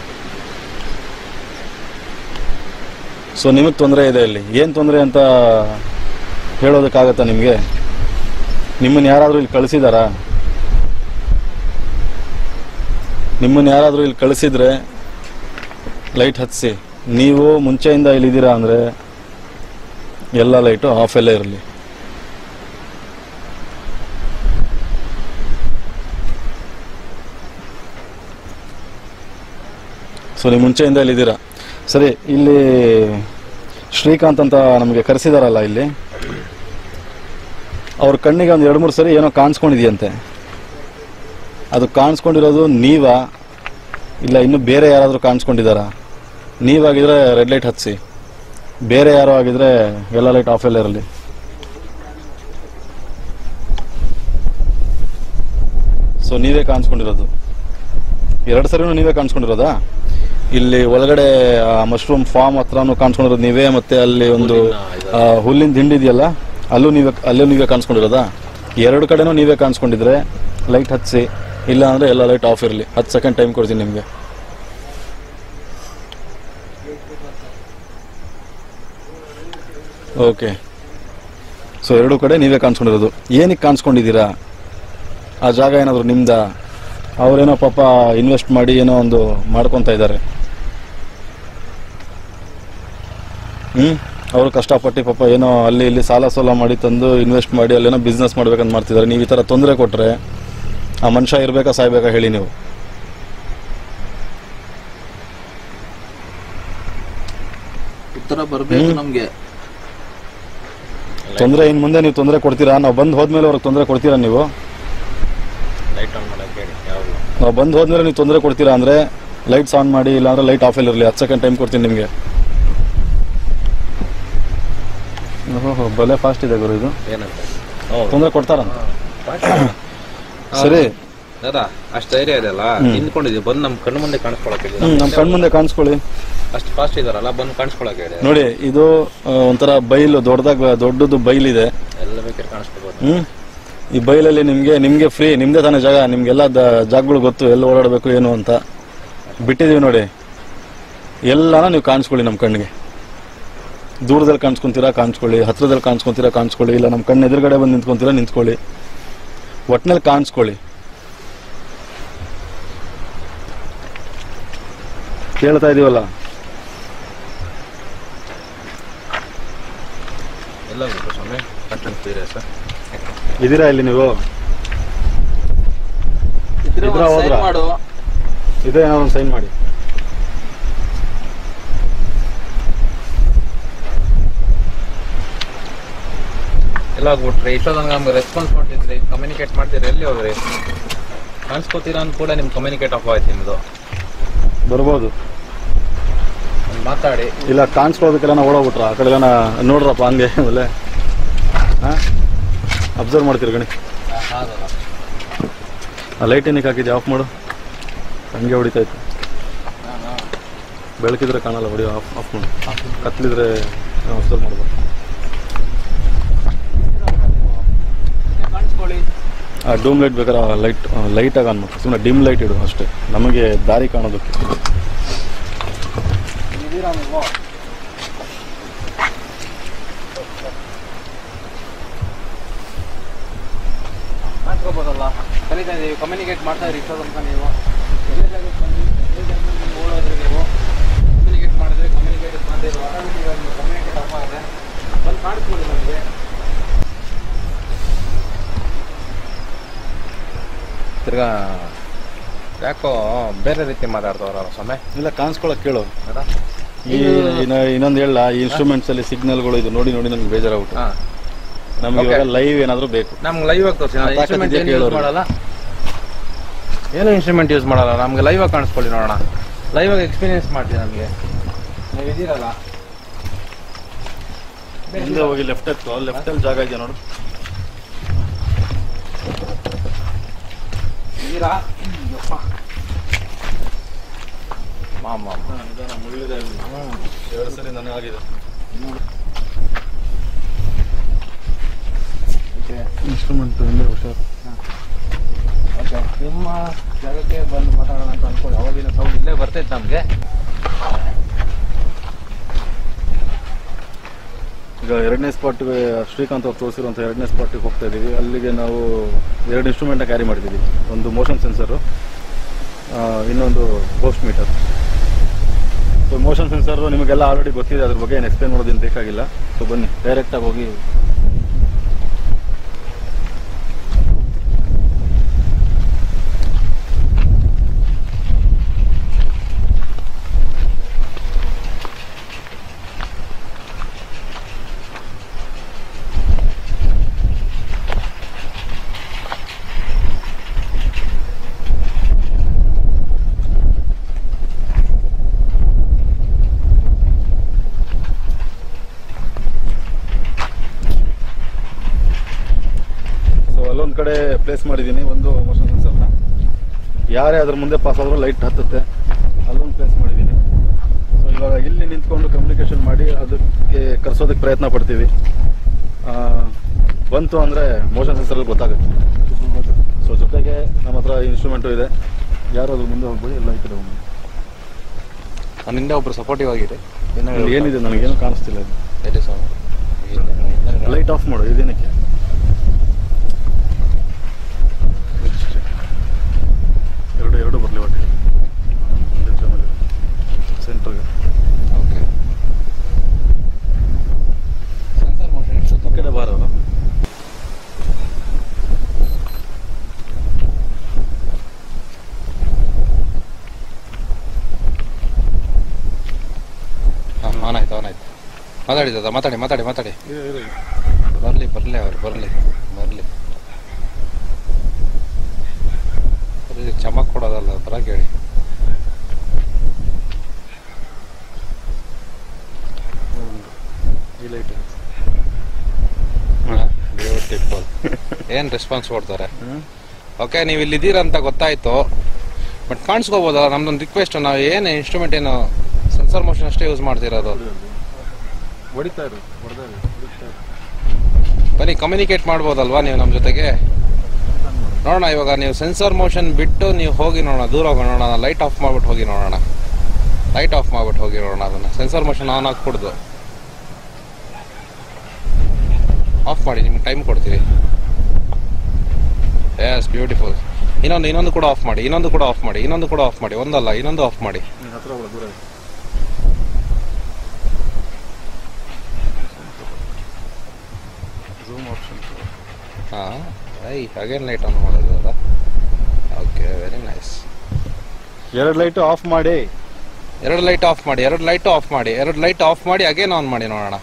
ಸೊ ನಿಮಗೆ ತೊಂದರೆ ಇದೆ ಇಲ್ಲಿ ಏನು ತೊಂದರೆ ಅಂತ ಹೇಳೋದಕ್ಕಾಗತ್ತಾ ನಿಮಗೆ ನಿಮ್ಮನ್ನು ಯಾರಾದರೂ ಇಲ್ಲಿ ಕಳಿಸಿದಾರಾ ನಿಮ್ಮನ್ನು ಯಾರಾದರೂ ಇಲ್ಲಿ ಕಳಿಸಿದ್ರೆ ಲೈಟ್ ಹಚ್ಚಿಸಿ ನೀವು ಮುಂಚೆಯಿಂದ ಇಲ್ಲಿದ್ದೀರಾ ಅಂದರೆ ಎಲ್ಲ ಲೈಟು ಆಫಲ್ಲೇ ಇರಲಿ ಸೊ ನೀವು ಮುಂಚೆಯಿಂದ ಇಲ್ಲಿದ್ದೀರಾ ಸರಿ ಇಲ್ಲಿ ಶ್ರೀಕಾಂತ್ ಅಂತ ನಮಗೆ ಕರೆಸಿದಾರಲ್ಲ ಇಲ್ಲಿ ಅವ್ರ ಕಣ್ಣಿಗೆ ಒಂದು ಎರಡು ಮೂರು ಸರಿ ಏನೋ ಕಾಣಿಸ್ಕೊಂಡಿದೆಯಂತೆ ಅದು ಕಾಣಿಸ್ಕೊಂಡಿರೋದು ನೀವಾ ಇಲ್ಲ ಇನ್ನು ಬೇರೆ ಯಾರಾದರೂ ಕಾಣಿಸ್ಕೊಂಡಿದ್ದಾರಾ ನೀವಾಗಿದ್ರೆ ರೆಡ್ ಲೈಟ್ ಹಚ್ಚಿ ಬೇರೆ ಯಾರೋ ಆಗಿದ್ರೆ ಎಲ್ಲ ಲೈಟ್ ಆಫಲ್ಲೇ ಇರಲಿ ಸೊ ನೀವೇ ಕಾಣಿಸ್ಕೊಂಡಿರೋದು ಎರಡು ಸರಿನೂ ನೀವೇ ಕಾಣಿಸ್ಕೊಂಡಿರೋದಾ ಇಲ್ಲಿ ಒಳಗಡೆ ಮಶ್ರೂಮ್ ಫಾರ್ಮ್ ಹತ್ರನೂ ಕಾಣಿಸ್ಕೊಂಡಿರೋದು ನೀವೇ ಮತ್ತೆ ಅಲ್ಲಿ ಒಂದು ಆ, ಹುಲ್ಲಿನ ದಿಂಡಿ ಇದೆಯಲ್ಲ ಅಲ್ಲೂ ನೀವೇ ಅಲ್ಲೂ ನೀವೇ ಕಾಣಿಸ್ಕೊಂಡಿರೋದಾ ಎರಡು ಕಡೆನೂ ನೀವೇ ಕಾಣಿಸ್ಕೊಂಡಿದ್ರೆ ಲೈಟ್ ಹಚ್ಚಿ ಇಲ್ಲ ಅಂದ್ರೆ ಎಲ್ಲ ಲೈಟ್ ಆಫ್ ಇರಲಿ ಹತ್ತು ಸೆಕೆಂಡ್ ಟೈಮ್ ಕೊಡ್ತೀನಿ ನಿಮಗೆ ಓಕೆ ಸೊ ಎರಡು ಕಡೆ ನೀವೇ ಕಾಣಿಸ್ಕೊಂಡಿರೋದು ಏನಕ್ಕೆ ಕಾಣಿಸ್ಕೊಂಡಿದ್ದೀರಾ ಆ ಜಾಗ ಏನಾದರೂ ನಿಮ್ದ ಅವರೇನೋ ಪಾಪ ಇನ್ವೆಸ್ಟ್ ಮಾಡಿ ಏನೋ ಒಂದು ಮಾಡ್ಕೊತಾ ಇದ್ದಾರೆ ಹ್ಮ್ ಅವರು ಕಷ್ಟಪಟ್ಟು ಪಾಪ ಏನೋ ಅಲ್ಲಿ ಇಲ್ಲಿ ಸಾಲ ಸೋಲ ಮಾಡಿ ತಂದು ಇನ್ವೆಸ್ಟ್ ಮಾಡಿ ಅಲ್ಲೇನೋ ಬಿಸ್ನೆಸ್ ಮಾಡ್ಬೇಕಂತ ಮಾಡ್ತಿದ್ದಾರೆ ನೀವು ಈ ಥರ ತೊಂದರೆ ಕೊಟ್ರೆ ಆ ಮನುಷ್ಯ ಇರ್ಬೇಕಾ ಸಾಯ್ಬೇಕಾ ಹೇಳಿ ನೀವು ಉತ್ತರ ಬರ್ಬೇಕು ಹ್ಮ್. ನಮ್ಗೆ ತೊಂದರೆ ಇನ್ನು ಮುಂದೆ ನೀವು ತೊಂದರೆ ಕೊಡ್ತೀರಾ ನಾವು ಬಂದು ಹೋದ್ಮೇಲೆ ಅವ್ರಿಗೆ ತೊಂದರೆ ಕೊಡ್ತೀರಾ ನೀವು ಲೈಟ್ ಆನ್ ಮಾಡಕ್ಕೆ ಹೇಳಿ ಯಾವಾಗಲೂ ನಾವು ಬಂದು ಹೋದ್ಮೇಲೆ ನೀವು ತೊಂದರೆ ಕೊಡ್ತೀರಾ ಅಂದ್ರೆ ಲೈಟ್ಸ್ ಆನ್ ಮಾಡಿ ಇಲ್ಲಾಂದ್ರೆ ಲೈಟ್ ಆಫ್ ಇರಲಿ ಹತ್ತು ಸೆಕೆಂಡ್ ಟೈಮ್ ಕೊಡ್ತೀನಿ ನಿಮಗೆ ಓಹೋ ಬಲೆ ಫಾಸ್ಟ್ ಇದೆ ಗುರು ಇದು ಏನಂತ ತೊಂದರೆ ಕೊಡ್ತಾರಂತ ಸರಿ ದಾದಾ ಅಷ್ಟು ಧೈರ್ಯ ಇದೆಯಲ್ಲ ಹ್ಮ್. ನಿಂತ್ಕೊಂಡಿದ್ದೀವಿ ಬಂದು ನಮ್ಮ ಕಣ್ಣು ಮುಂದೆ ಕಾಣಿಸ್ಕೊಳಕ್ಕೆ ಹೇಳಿ. ಹ್ಮ್ ನಮ್ಮ ಕಣ್ಮುಂದೆ ಕಾಣಿಸ್ಕೊಳ್ಳಿ ಅಷ್ಟು ಫಾಸ್ಟ್ ಇದಾರಲ್ಲ ಬಂದು ಕಾಣಿಸ್ಕೊಳಕ್ಕೆ ಹೇಳಿ ನೋಡಿ ಇದು ಆ, ಒಂಥರ ಬೈಲು ದೊಡ್ಡದಾಗ ದೊಡ್ಡದು ಬೈಲಿದೆ ಎಲ್ಲ ಬೇಕಾದ್ರೆ ಕಾಣಿಸ್ಕೋಬೋದು ಹ್ಮ್ ಈ ಬೈಲಲ್ಲಿ ನಿಮ್ಗೆ ನಿಮ್ಗೆ ಫ್ರೀ ನಿಮ್ದೇ ತಾನೇ ಜಾಗ ನಿಮ್ಗೆಲ್ಲ ದ- ಜಾಗಗಳು ಗೊತ್ತು ಎಲ್ಲಿ ಓಡಾಡಬೇಕು ಏನು ಅಂತ ಬಿಟ್ಟಿದೀವಿ ನೋಡಿ ಎಲ್ಲಾನ ನೀವು ಕಾಣಿಸ್ಕೊಳ್ಳಿ ನಮ್ಮ ಕಣ್ಣಿಗೆ ದೂರದಲ್ಲಿ ಕಾಣಿಸ್ಕೊಂತೀರಾ ಕಾಣಿಸ್ಕೊಳ್ಳಿ ಹತ್ರದಲ್ಲಿ ಕಾಣಿಸ್ಕೊಂತೀರಾ ಕಾಣಿಸ್ಕೊಳ್ಳಿ ಇಲ್ಲ ನಮ್ಮ ಕಣ್ಣು ಎದುರುಗಡೆ ಬಂದು ನಿಂತ್ಕೊಂತೀರಾ ನಿಂತ್ಕೊಳ್ಳಿ ಒಟ್ನಲ್ಲಿ ಕಾಣಿಸ್ಕೊಳ್ಳಿ ಕೇಳ್ತಾ ಇದೀವಲ್ಲ ಎಲ್ಲ ಹೋಗ್ಬೇಕು ಸ್ವಾಮಿ ಕಟ್ಟನ್ ಸೀರಿಯಸ್ ಇದೀರಾ ಇಲ್ಲಿ ನೀವು ಇದ್ರೆ ಇದ್ರ ಒಂದ್ sign ಹೋದ್ರಾ? ಮಾಡು ಇದೇ ಏನೋ ಒಂದು ಸೈನ್ ಮಾಡಿ ಎಲ್ಲ ಹೋಗ್ಬಿಟ್ರಿ ಇಷ್ಟೊಂದು ನಮ್ಗೆ ರೆಸ್ಪಾನ್ಸ್ ಮಾಡ್ತಿದ್ರಿ ಕಮ್ಯುನಿಕೇಟ್ ಮಾಡ್ತೀರಿ ಎಲ್ಲಿ ಹೋಗ್ರಿ ಕಾಣಿಸ್ಕೋತೀರಾ ಅಂದ ಕೂಡ ನಿಮ್ಗೆ ಕಮ್ಯುನಿಕೇಟ್ ಆಫ್ ಆಯ್ತು ನಿಮ್ಮದು ಬರ್ಬೋದು ಒಂದ್ ಮಾತಾಡಿ ಇಲ್ಲ ಕಾಣಿಸ್ಕೊಳ್ಳೋದಕ್ಕೆಲ್ಲ ಓಡೋಗ್ಬಿಟ್ರ ಆ ಕಡೆ ನೋಡ್ರಪ್ಪ ಹಂಗೆ ಆಮೇಲೆ ಹಾಂ ಅಬ್ಸರ್ವ್ ಮಾಡ್ತೀರಿ ಗಣಿ ಆ ಲೈಟ್ ಏನಕ್ಕೆ ಹಾಕಿದ್ದೆ ಆಫ್ ಮಾಡು ಹಂಗೆ ಹೊಡಿತಾ ಇತ್ತು ಬೆಳಕಿದ್ರೆ ಕಾಣಲ್ಲ ಹೊಡಿ ಆಫ್ ಆಫ್ ಮಾಡು ಕತ್ಲಿದ್ರೆ ಅಬ್ಸರ್ವ್ ಮಾಡ್ಬೋದು ಆ ಡೂಮ್ ಲೈಟ್ ಬೇಕಾದ್ರೆ ಲೈಟ್ ಲೈಟಾಗಿ ಆನ್ ಮಾಡಿ ಸುಮ್ಮನೆ ಡಿಮ್ ಲೈಟ್ ಇಡು ಅಷ್ಟೇ ನಮಗೆ ದಾರಿ ಕಾಣೋದಕ್ಕೆ ಕಾಣಿಸ್ಕೋಬೋದಲ್ಲ ಕಲಿತಾ ಇದ್ದೀವಿ ಕಮ್ಯುನಿಕೇಟ್ ಮಾಡ್ತಾ ಇರಿ ಇಷ್ಟೋ ತನಕ ನೀವು ಎಲ್ಲಿ ಜಾಗಕ್ಕೆ ಬಂದು ಎಲ್ಲಿ ಜಾಗಕ್ಕೆ ನೀವು ಓಡೋದ್ರೆ ನೀವು ಕಮ್ಯುನಿಕೇಟ್ ಮಾಡಿದ್ರೆ ಕಮ್ಯುನಿಕೇಟ್ ಮಾಡಿದ್ರೆ ಆಟೋಮೆಟಿಕ್ ಆಗಿ ಕಮ್ಯುನಿಕೇಟ್ ಆಫ್ ಆಗುತ್ತೆ ಬಂದು ಕಾಣಿಸ್ಬೋದು ನಮಗೆ ತಿರ್ಗಾ ಯಾಕೋ ಬೇರೆ ರೀತಿ ಮಾತಾಡ್ತವ್ರಲ್ಲ ಸ್ವಾಮಿ ಇಲ್ಲ ಕಾಣಿಸ್ಕೊಳಕ್ ಕೇಳು ಈ ಇನ್ನ- ಇನ್ನೊಂದು ಹೇಳ ಈ ಇನ್ಸ್ಟ್ರೂಮೆಂಟ್ಸ್ ಅಲ್ಲಿ ಸಿಗ್ನಲ್ಗಳು ಇದು ನೋಡಿ ನೋಡಿ ನಮ್ಗೆ ಬೇಜಾರಾಗ್ಬಿಟ್ಟು ಹಾಂ ನಮ್ಗೆ Okay. ಇವಾಗ ಲೈವ್ ಏನಾದ್ರು ಬೇಕು ನಮ್ಗೆ ಲೈವ್ ಆಗಿ ತೋರಿಸಿ ಆ ತಾಕತ್ತು ಇನ್ಸ್ಟ್ರೂಮೆಂಟ್ ಇದೆಯಾ ಏನು ಯೂಸ್ ಕೇಳೋರು? ಮಾಡಲ್ಲ ಏನು ಇನ್ಸ್ಟ್ರೂಮೆಂಟ್ ಯೂಸ್ ಮಾಡಲ್ಲ ನಮ್ಗೆ ಲೈವ್ ಆಗಿ ಕಾಣಿಸ್ಕೊಳ್ಳಿ ನೋಡೋಣ ಲೈವ್ ಆಗಿ ಎಕ್ಸ್ಪೀರಿಯನ್ಸ್ ಮಾಡ್ತೀವಿ ನಮಗೆ ನೀವು ಇದ್ದೀರಲ್ಲ ಹಿಂದೆ ಹೋಗಿ ಲೆಫ್ಟ್ ಎತ್ತು ಲೆಫ್ಟ್ ಅಲ್ಲಿ ಜಾಗ ಇದೆಯಾ ನೋಡು ಇದ್ದೀರಾ ಯಪ್ಪ. Ma'am ma'am. ಎರಡು ಸರಿ ನನಗೆ ಆಗಿದೆ ಓಕೆ. ಇನ್ಸ್ಟ್ರೂಮೆಂಟ್ ಹಿಂದೆ ಹುಷಾರು ಓಕೆ ನಿಮ್ಮ ಜಾಗಕ್ಕೆ ಬಂದು ಮಾತಾಡೋಣ ಅಂತ ಅನ್ಕೊಳ್ಳಿ ಅವಾಗಿನ ಸೌಂಡ್ ಇಲ್ಲೇ ಬರ್ತೈತೆ ನಮಗೆ ಈಗ ಎರಡನೇ ಸ್ಪಾಟ್ಗೆ ಶ್ರೀಕಾಂತ್ ಅವ್ರು ತೋರಿಸಿರುವಂಥ ಎರಡನೇ ಸ್ಪಾಟಿಗೆ ಹೋಗ್ತಾ ಇದ್ದೀವಿ ಅಲ್ಲಿಗೆ ನಾವು ಎರಡು ಇನ್ಸ್ಟ್ರೂಮೆಂಟ್ನ ಕ್ಯಾರಿ ಮಾಡಿದ್ದೀವಿ ಒಂದು ಮೋಷನ್ ಸೆನ್ಸರು ಇನ್ನೊಂದು ghost meter so motion sensor ನಿಮಗೆಲ್ಲ ಆಲ್ರೆಡಿ ಗೊತ್ತಿದೆ ಅದ್ರ ಬಗ್ಗೆ ಏನು ಎಕ್ಸ್ಪ್ಲೇನ್ ಮಾಡೋದೇನು ಬೇಕಾಗಿಲ್ಲ ಸೊ ಬನ್ನಿ ಡೈರೆಕ್ಟಾಗಿ ಹೋಗಿ ಸೊ ಅಲ್ಲೊಂದು ಕಡೆ ಪ್ಲೇಸ್ ಮಾಡಿದ್ದೀನಿ ಒಂದು ಮೋಷನ್ ಸೆನ್ಸರ್ನ ಯಾರೇ ಅದ್ರ ಮುಂದೆ ಪಾಸ್ ಆದರೂ ಲೈಟ್ ಹತ್ತುತ್ತೆ ಅಲ್ಲೊಂದು ಪ್ಲೇಸ್ ಮಾಡಿದ್ದೀನಿ ಸೊ ಇವಾಗ ಇಲ್ಲಿ ನಿಂತ್ಕೊಂಡು ಕಮ್ಯುನಿಕೇಶನ್ ಮಾಡಿ ಅದಕ್ಕೆ ಕರ್ಸೋದಕ್ಕೆ ಪ್ರಯತ್ನ ಪಡ್ತೀವಿ ಆ, ಬಂತು ಅಂದರೆ ಮೋಷನ್ ಸೆನ್ಸರಲ್ಲಿ ಗೊತ್ತಾಗುತ್ತೆ ಸೊ ಜೊತೆಗೆ ನಮ್ಮ ಹತ್ರ ಇನ್ಸ್ಟ್ರೂಮೆಂಟು ಇದೆ ಯಾರು ಅದ್ರ ಮುಂದೆ ಹೋಗ್ಬೋದು ಎಲ್ಲ ಈ ಕಡೆ ಹೋಗ್ಬೋದು ನನ್ನಿಂದ ಒಬ್ರು ಸಪೋರ್ಟಿವ್ ಆಗಿದೆ ಇಲ್ಲಿ ಏನಿದೆ ನನಗೇನು ಕಾಣಿಸ್ತಿಲ್ಲ ಇದು ಹೇಳಿ ಸ್ವಾಮಿ ಲೈಟ್ ಆಫ್ ಮಾಡು ಇದೇನಕ್ಕೆ ಎರಡು ಎರಡು ಬರಲಿ ಒಟ್ಟಿಗೆ ಸೆಂಟ್ರಿಗೆ ಓಕೆ ಸೆನ್ಸರ್ ಮೋಷನ್ ಈ ಕಡೆ ಬಾರ ಹಾಂ ಆನ್ ಆಯ್ತು ಆನ್ ಆಯ್ತು ಮಾತಾಡಿ ದಾದಾ ಮಾತಾಡಿ ಮಾತಾಡಿ ಮಾತಾಡಿ ಬರಲಿ ಬರಲಿ ಅವ್ರು ಬರಲಿ ಬರಲಿ ಬರೀ ಚಮಕ್ ಕೊಡೋದಲ್ಲ ಬರಕ್ಕೆ ಹೇಳಿ ಈ ಲೈಟ್ ಬ್ಯೂಟಿಫುಲ್ ಏನು ರೆಸ್ಪಾನ್ಸ್ ಕೊಡ್ತಾರೆ ಓಕೆ ನೀವು ಇಲ್ಲಿದ್ದೀರ ಅಂತ ಗೊತ್ತಾಯ್ತು ಬಟ್ ಕಾಣಿಸ್ಕೋಬೋದಲ್ಲ ನಮ್ದೊಂದು ರಿಕ್ವೆಸ್ಟ್ ನಾವು ಏನು ಇನ್ಸ್ಟ್ರೂಮೆಂಟ್ ಏನು ಸೆನ್ಸರ್ ಮೋಷನ್ ಅಷ್ಟೇ ಯೂಸ್ ಮಾಡ್ತಿರೋದು ಹೊಡಿತಾ ಇರು ಹೊಡೆದ ಬನ್ನಿ ಕಮ್ಯುನಿಕೇಟ್ ಮಾಡ್ಬೋದಲ್ವಾ ನೀವು ನಮ್ಮ ಜೊತೆಗೆ ನೋಡೋಣ ಇವಾಗ ನೀವು ಸೆನ್ಸರ್ ಮೋಷನ್ ಬಿಟ್ಟು ನೀವು ಹೋಗಿ ನೋಡೋಣ ದೂರ ಹೋಗೋಣ ನೋಡೋಣ ಲೈಟ್ ಆಫ್ ಮಾಡ್ಬಿಟ್ಟು ಹೋಗಿ ನೋಡೋಣ ಲೈಟ್ ಆಫ್ ಮಾಡ್ಬಿಟ್ಟು ಹೋಗಿ ನೋಡೋಣ ಅದನ್ನ ಸೆನ್ಸರ್ ಮೋಷನ್ ಆನ್ ಹಾಕ್ಬಿಡ್ದು ಆಫ್ ಮಾಡಿ ನಿಮ್ಗೆ ಟೈಮ್ ಕೊಡ್ತೀವಿ ಎಸ್ ಬ್ಯೂಟಿಫುಲ್ ಇನ್ನೊಂದು ಇನ್ನೊಂದು ಕೂಡ ಆಫ್ ಮಾಡಿ ಇನ್ನೊಂದು ಕೂಡ ಆಫ್ ಮಾಡಿ ಇನ್ನೊಂದು ಕೂಡ ಆಫ್ ಮಾಡಿ ಒಂದಲ್ಲ ಇನ್ನೊಂದು ಆಫ್ ಮಾಡಿ ನೀನು ಹತ್ರ ಹೋಗ್ಬೇಡ, ದೂರ ಇರು. Zoom option. ಹಾಂ ಐ ಅಗೇನ್ ಲೈಟ್ ಆನ್ ಮಾಡೋದು ಅಲ್ಲ ಓಕೆ ವೆರಿ ನೈಸ್ ಎರಡು ಲೈಟ್ ಆಫ್ ಮಾಡಿ ಎರಡು ಲೈಟ್ ಆಫ್ ಮಾಡಿ ಎರಡು ಲೈಟ್ ಆಫ್ ಮಾಡಿ ಎರಡು ಲೈಟ್ ಆಫ್ ಮಾಡಿ ಅಗೇನ್ ಆನ್ ಮಾಡಿ ನೋಡೋಣ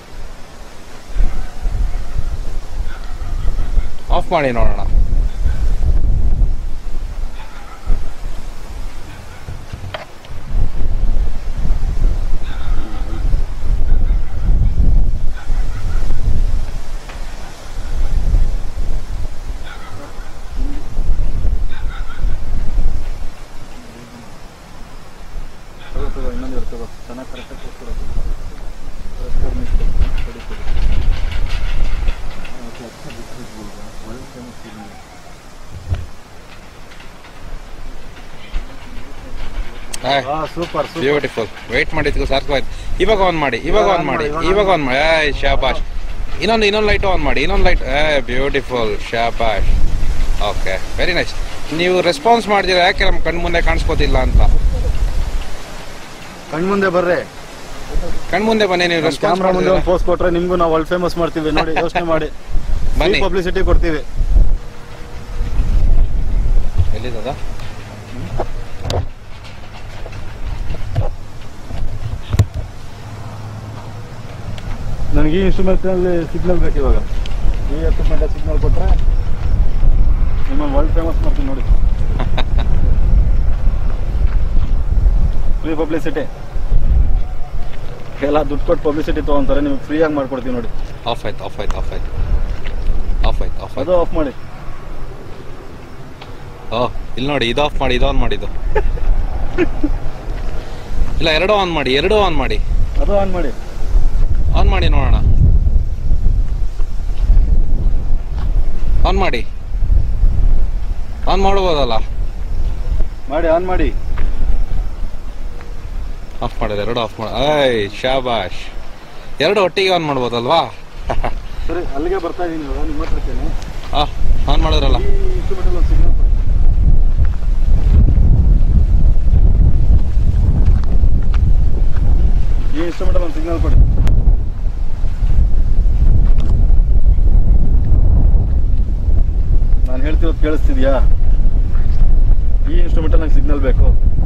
ಆಫ್ ಮಾಡಿ ನೋಡೋಣ ತಗೋ, ತಗೋ, ಇನ್ನೊಂದು ಎರಡು ತಗೋ ಚೆನ್ನಾಗಿ ಕರೆಕ್ಟಾಗಿ ಕೂತ್ಕೊಳ್ಳೋದು ಸೂಪರ್ ಸೂಪರ್ ಬ್ಯೂಟಿಫುಲ್ ವೆಯ್ಟ್ ಮಾಡಿದ್ಕು ಸಾರ್ಥಕವಾಯ್ತು ಇವಾಗ ಆನ್ ಮಾಡಿ ಇವಾಗ ಆನ್ ಮಾಡಿ ಇವಾಗ ಆನ್ ಮಾಡಿ ಏಯ್ ಶಾಬಾಷ್ ಇನ್ನೊಂದು ಇನ್ನೊಂದು ಲೈಟ್ ಆನ್ ಮಾಡಿ ಇನ್ನೊಂದು ಲೈಟ್ ಏ ಬ್ಯೂಟಿಫುಲ್ ಶಾಬಾಷ್ ಓಕೆ ವೆರಿ ನೈಸ್ ನೀವು ರೆಸ್ಪಾನ್ಸ್ ಮಾಡಿದಿರ ಯಾಕೆ ನಮ್ಮ ಕಣ್ಣು ಮುಂದೆ ಕಾಣಿಸ್ಕೋತಿಲ್ಲ ಅಂತ ಕಣ್ಮುಂದೆ ಬರ್ರಿ ಕಣ್ಮುಂದೆ ಬನ್ನಿ ನೀವು ರೆಸ್ಪಾನ್ಸ್ ಕ್ಯಾಮ್ರಾ ಮುಂದೆ ಒಂದು ಪೋಸ್ಟ್ ಕೊಟ್ರೆ ನಿಮ್ಗೂ ನಾವು ವರ್ಲ್ಡ್ ಫೇಮಸ್ ಮಾಡ್ತೀವಿ ನೋಡಿ ಯೋಚನೆ ಮಾಡಿ ಬನ್ನಿ ಪಬ್ಲಿಸಿಟಿ ಕೊಡ್ತೀವಿ ಎಲ್ಲಿದ್ದದ ನನಗೆ ಈ ಇನ್ಸ್ಟ್ರೂಮೆಂಟಲ್ಲಿ ಸಿಗ್ನಲ್ ಬೇಕು ಇವಾಗ ಈ ಎಕ್ವಿಪ್ಮೆಂಟ್ ಸಿಗ್ನಲ್ ಕೊಟ್ರೆ ನಿಮ್ಮನ್ನು ವರ್ಲ್ಡ್ ಫೇಮಸ್ ಮಾಡ್ತೀನಿ ನೋಡಿ ಫ್ರೀ ಪಬ್ಲಿಸಿಟಿ ಎಲ್ಲ ದುಡ್ಡು ಕೊಟ್ಟು ಪಬ್ಲಿಸಿಟಿ ತೊಗೊಂತಾರೆ ನಿಮ್ಗೆ ಫ್ರೀಯಾಗಿ ಮಾಡ್ಕೊಡ್ತೀವಿ ನೋಡಿ ಆಫ್ ಆಯ್ತು ಆಫ್ ಆಯ್ತು ಆಫ್ ಆಯ್ತು ಆಫ್ ಆಯ್ತು ಆಫ್ ಅದು ಆಯ್ತು ಆಫ್ ಮಾಡಿ ಓ ಇಲ್ಲಿ ನೋಡಿ ಇದು ಆಫ್ ಮಾಡಿ ಇದು ಆನ್ ಮಾಡಿದ್ದು ಇಲ್ಲ ಎರಡೂ ಆನ್ ಮಾಡಿ ಎರಡೂ ಆನ್ ಮಾಡಿ ಅದು ಆನ್ ಮಾಡಿ ಆನ್ ಮಾಡಿ ನೋಡೋಣ ಆನ್ ಮಾಡಿ ಆನ್ ಮಾಡ್ಬೋದಲ್ಲ ಮಾಡಿ ಆನ್ ಮಾಡಿ ಆಫ್ ಮಾಡಿದ್ರೆ ಎರಡು ಆಫ್ ಮಾಡಿ ಐ ಶಾಬಾಷ್ ಎರಡು ಒಟ್ಟಿಗೆ ಆನ್ ಮಾಡ್ಬೋದಲ್ವಾ ಸರಿ ಅಲ್ಲಿಗೆ ಬರ್ತಾ ಇದ್ದೀನಿ ಇವಾಗ ನಿಮ್ಮ ಹತ್ರಕ್ಕೇನೆ ಆ ಆನ್ ಮಾಡಿದ್ರಲ್ಲ ಈ ಇನ್ಸ್ಟ್ರೂಮೆಂಟಲ್ಲಿ ಒಂದು ಸಿಗ್ನಲ್ ಕೊಡಿ ಈ ಇನ್ಸ್ಟ್ರೂಮೆಂಟಲ್ಲಿ ಒಂದು ಸಿಗ್ನಲ್ ಕೊಡಿ ನಾನು ಹೇಳ್ತಿರೋದು ಕೇಳಿಸ್ತಿದ್ಯಾ ಈ ಇನ್ಸ್ಟ್ರೂಮೆಂಟಲ್ಲಿ ನಂಗೆ ಸಿಗ್ನಲ್ ಬೇಕು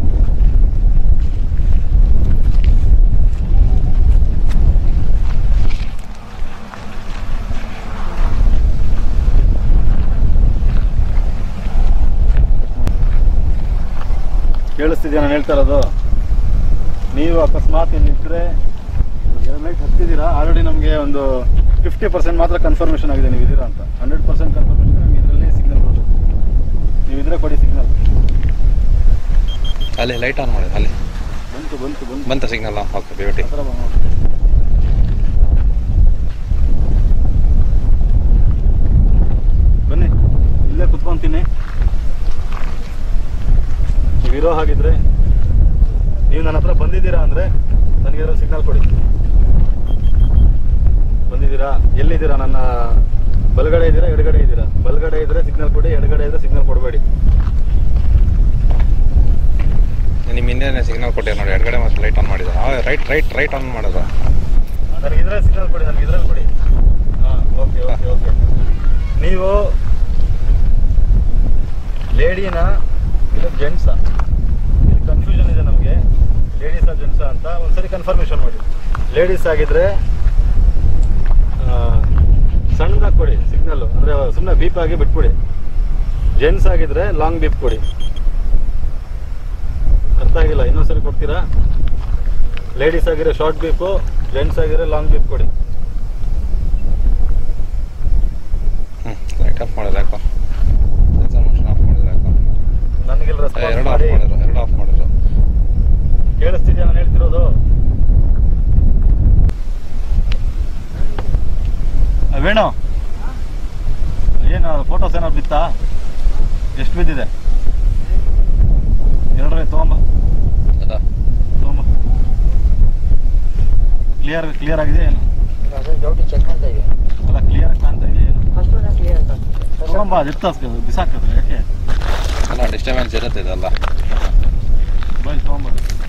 ಕೇಳಿಸ್ತಿದ್ಯಾ ನಾನು ಹೇಳ್ತಾ ಇರೋದು ನೀವು ಅಕಸ್ಮಾತ್ ಇಲ್ಲಿದ್ದರೆ ಎರಡು ಲೈಟ್ ಹತ್ತಿದ್ದೀರಾ ಆಲ್ರೆಡಿ ನಮಗೆ ಒಂದು ಫಿಫ್ಟಿ ಪರ್ಸೆಂಟ್ ಮಾತ್ರ ಕನ್ಫರ್ಮೇಷನ್ ಆಗಿದೆ ನೀವು ಇದ್ದೀರಾ ಅಂತ ಹಂಡ್ರೆಡ್ ಪರ್ಸೆಂಟ್ ಕನ್ಫರ್ಮೇಷನ್ ನಮಗೆ ಇದರಲ್ಲಿ ಸಿಗ್ನಲ್ ಬರಬೇಕು ನೀವು ಇದ್ರೆ ಕೊಡಿ ಸಿಗ್ನಲ್ ಅಲ್ಲಿ ಲೈಟ್ ಆನ್ ಮಾಡಿ ಅಲ್ಲಿ ಬಂತು ಬಂತು ಬಂತು ಬಂತ ಸಿಗ್ನಲ್ ಓಕೆ ಬ್ಯೂಟಿ ಆ ಥರ ಬಾ ನೋಡಿ. ಬನ್ನಿ ಇಲ್ಲೇ ಕುತ್ಕೊಂತೀನಿ ನೀವು ಇರೋ ಹಾಗಿದ್ರೆ ನೀವು ನನ್ನ ಹತ್ರ ಬಂದಿದ್ದೀರಾ ಅಂದ್ರೆ ನನಗೆ ಸಿಗ್ನಲ್ ಕೊಡಿ ಬಂದಿದ್ದೀರಾ ಎಲ್ಲಿದ್ದೀರಾ ನನ್ನ ಬಲಗಡೆ ಇದ್ದೀರಾ ಎಡಗಡೆ ಇದ್ದೀರಾ ಬಲಗಡೆ ಇದ್ರೆ ಸಿಗ್ನಲ್ ಕೊಡಿ ಎಡಗಡೆ ಇದ್ರೆ ಸಿಗ್ನಲ್ ಕೊಡಬೇಡಿ ನಿಮ್ಮ ಹಿಂದೆ ಸಿಗ್ನಲ್ ಕೊಟ್ಟೆ ನೋಡಿ ಎಡಗಡೆ ಮತ್ತೆ ಲೈಟ್ ಆನ್ ಮಾಡಿದ ರೈಟ್ ರೈಟ್ ರೈಟ್ ಆನ್ ಮಾಡೋದ ನನಗೆ ಇದ್ರೆ ಸಿಗ್ನಲ್ ಕೊಡಿ ನನಗೆ ಇದ್ರಲ್ಲಿ ಕೊಡಿ ಹಾಂ ಓಕೆ ಓಕೆ ಓಕೆ ನೀವು ಲೇಡಿನ ಇಲ್ಲ ಜೆಂಟ್ಸಾ ಇಲ್ಲಿ ಕನ್ಫ್ಯೂಷನ್ ಇದೆ ನಮಗೆ ಲೇಡೀಸಾ ಜೆಂಟ್ಸಾ ಅಂತ ಒಂದ್ಸರಿ ಕನ್ಫರ್ಮೇಷನ್ ಮಾಡಿ ಲೇಡೀಸ್ ಆಗಿದ್ರೆ ಆ, ಸಣ್ಣದಾಗಿ ಕೊಡಿ ಸಿಗ್ನಲ್ಲು ಅಂದರೆ ಸುಮ್ಮನೆ ಬೀಪ್ ಆಗಿ ಬಿಟ್ಬಿಡಿ ಜೆಂಟ್ಸ್ ಆಗಿದ್ರೆ ಲಾಂಗ್ ಬೀಪ್ ಕೊಡಿ ಅರ್ಥ ಆಗಿಲ್ಲ ಇನ್ನೊಂದ್ಸರಿ ಕೊಡ್ತೀರಾ ಲೇಡೀಸ್ ಆಗಿರೋ ಶಾರ್ಟ್ ಬೀಪು ಜೆಂಟ್ಸ್ ಆಗಿರೋ ಲಾಂಗ್ ಬೀಪ್ ಕೊಡಿ ಹ್ಞೂ ಲೈಟ್ ಆಫ್ ಮಾಡಿದ್ರೆ ಯಾಕೋ ಸೆನ್ಸರ್ ಮೋಷನ್ ಆಫ್ ಮಾಡಿದ್ರೆ ಯಾಕೋ ನನಗೆಲ್ಲ ಏ, ರೆಸ್ಪಾನ್ಸ್ ಎರಡು ಆಫ್ ಮಾಡಿ ಮಾಡಿದ್ರು ಎರಡು ಆಫ್ ಮಾಡಿದ್ರು ಕೇಳಿಸ್ತಿದ್ಯಾ ನಾನು ಹೇಳ್ತಿರೋದು ಆ, ವೇಣು ಏನು ಫೋಟೋಸ್ ಏನಾದ್ರು ಬಿತ್ತಾ ಎಷ್ಟು ಬಿದ್ದಿದೆ ಎರಡರೇ ತೊಗೊಂಬ ಅದಾ ತೊಗೊಂಬ ಕ್ಲಿಯರ್ ಕ್ಲಿಯರ್ ಆಗಿದೆ ಏನು ಅಲ್ಲ ಕ್ಲಿಯರ್ ಕಾಣ್ತಾ ಇದೆ ಏನು ತೊಗೊಂಬ ಅದು ಎತ್ತ ಬಿಸಾಕಿದ್ರೆ ಯಾಕೆ ಅಲ್ಲ ಡಿಸ್ಟರ್ಬೆನ್ಸ್ ಇರುತ್ತೆ ಇದೆಲ್ಲ ಬೈ ತೊಗೊಂಬ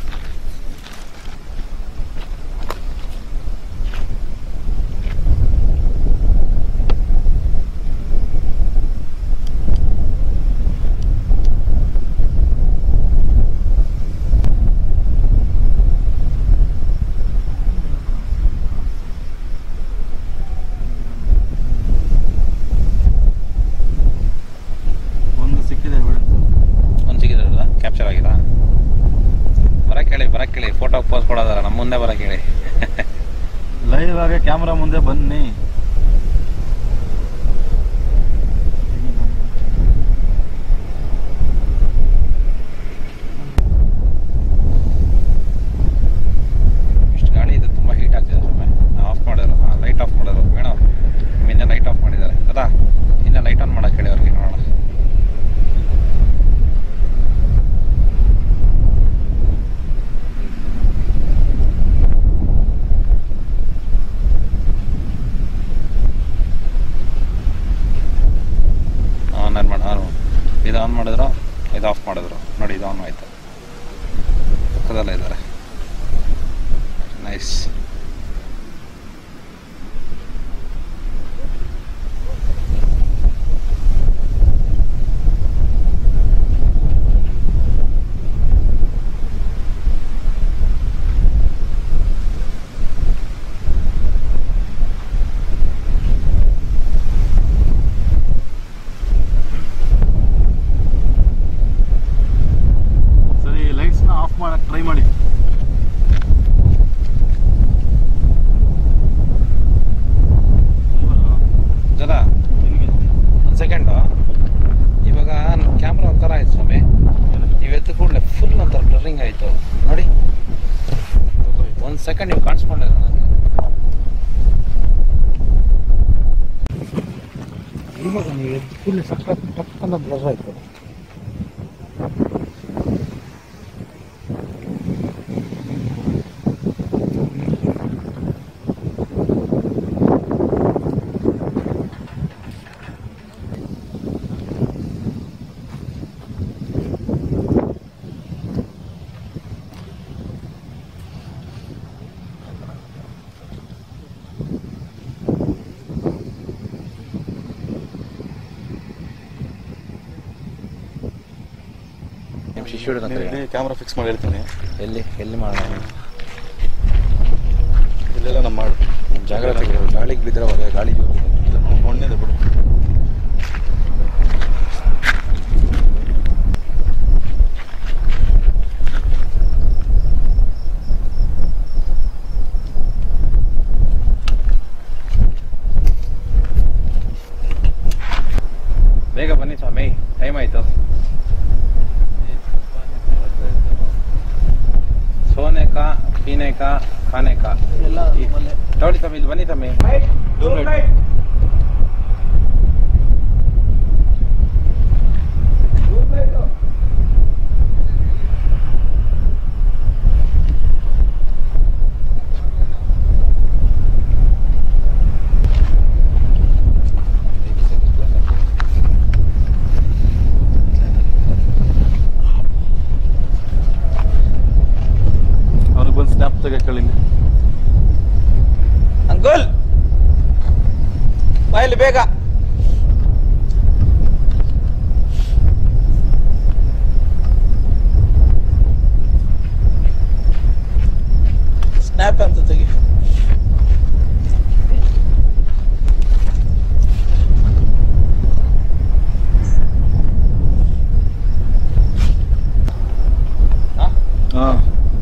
ಒಂದು ಸಿಕ್ಕಿದೆ ಎವಿಡೆನ್ಸ್ ಒಂದು ಸಿಗಿದ್ರಲ್ಲ ಕ್ಯಾಪ್ಚರ್ ಆಗಿಲ್ಲ ಬರಕ್ಕೆ ಹೇಳಿ ಬರಕ್ಕೆ ಹೇಳಿ ಫೋಟೋ ಪೋಸ್ ಕೊಡೋದಾರ ನಮ್ಮ ಮುಂದೆ ಬರಕ್ಕೆ ಹೇಳಿ ಲೈವ್ ಆಗಿ ಕ್ಯಾಮ್ರಾ ಮುಂದೆ ಬನ್ನಿ ಇಷ್ಟು ಗಾಳಿ ಇದು ತುಂಬ ಹೀಟ್ ಆಗ್ತಿದೆ ಸುಮ್ಮನೆ ಆಫ್ ಮಾಡಿದ್ರು ಹಾಂ ಲೈಟ್ ಆಫ್ ಮಾಡಿದ್ರು ಬೇಡ ಹಿಂದೆ ಲೈಟ್ ಆಫ್ ಮಾಡಿದ್ದಾರೆ ಅದಾ ಹಿಂದೆ ಲೈಟ್ ಆನ್ ಮಾಡಕ್ಕೆ ಹೇಳಿ ಅವ್ರಿಗೆ ನೋಡೋಣ ಆನ್ ಮಾಡಿದ್ರು ಇದು ಆಫ್ ಮಾಡಿದ್ರು ನೋಡಿ ಇದು ಆನ್ ಆಯಿತು ಪಕ್ಕದಲ್ಲೇ ಇದ್ದಾರೆ ನೈಸ್ ಸರಿ ಲೈಟ್ಸ್ನ ಆಫ್ ಮಾಡಕ್ಕೆ ಟ್ರೈ ಮಾಡಿ ಜರ ಒಂದು ಸೆಕೆಂಡು ಇವಾಗ ಕ್ಯಾಮ್ರಾ ಒಂಥರ ಆಯ್ತು ಸ್ವಾಮಿ ನೀವು ಎದ್ದು ಕೂಡಲೇ ಫುಲ್ ಒಂಥರ ಬ್ಲರಿಂಗ್ ಆಯಿತು ನೋಡಿ ಒಂದು ಸೆಕೆಂಡ್ ನೀವು ಕಾಣಿಸ್ಕೊಂಡಿಲ್ಲ ನನಗೆ ಇವಾಗ ನೀವು ಎದ್ದು ಕೂಡಲೇ ಸಖತ್ ಟಕ್ಕಂತ ಬ್ಲರ್ ಆಯಿತು ನಿಮ್ಮ ಶಿಷ್ಯುಡು ಕ್ಯಾಮ್ರಾ ಫಿಕ್ಸ್ ಮಾಡಿ ಹೇಳ್ತೀನಿ ಎಲ್ಲಿ ಎಲ್ಲಿ ಮಾಡೋಣ ಇಲ್ಲೆಲ್ಲ ನಮ್ಮ ಮಾಡು ಜಾಗ್ರತೆ ಗಾಳಿಗೆ ಬಿದ್ದರೆ ಅವಾಗ ಗಾಳಿ ಜೋರು ಮೊನ್ನೆದೆ ಬಿಡು ಬೇಗ ಬನ್ನಿ ಸ್ವಾಮಿ ಟೈಮ್ ಆಯ್ತು ಸೋನೆಕ ಪೀನೆಕ ಖಾನೆಕ ಎಲ್ಲ ಮೊನ್ನೆ ನೋಡಿ ತಮ್ಮಿ ಇಲ್ಲಿ ಬನ್ನಿ ತಮ್ಮಿ ಅವ್ರಿಗೆ ಬಂದು ಸ್ನ್ಯಾಪ್ ತೆಗೆಕೊಳ್ಳಿ ಅಂಕಲ್ ಬಾಯಲ್ಲಿ ಬೇಗ ಸ್ನ್ಯಾಪ್ ಅಂತ ತೆಗಿ ಹಾಂ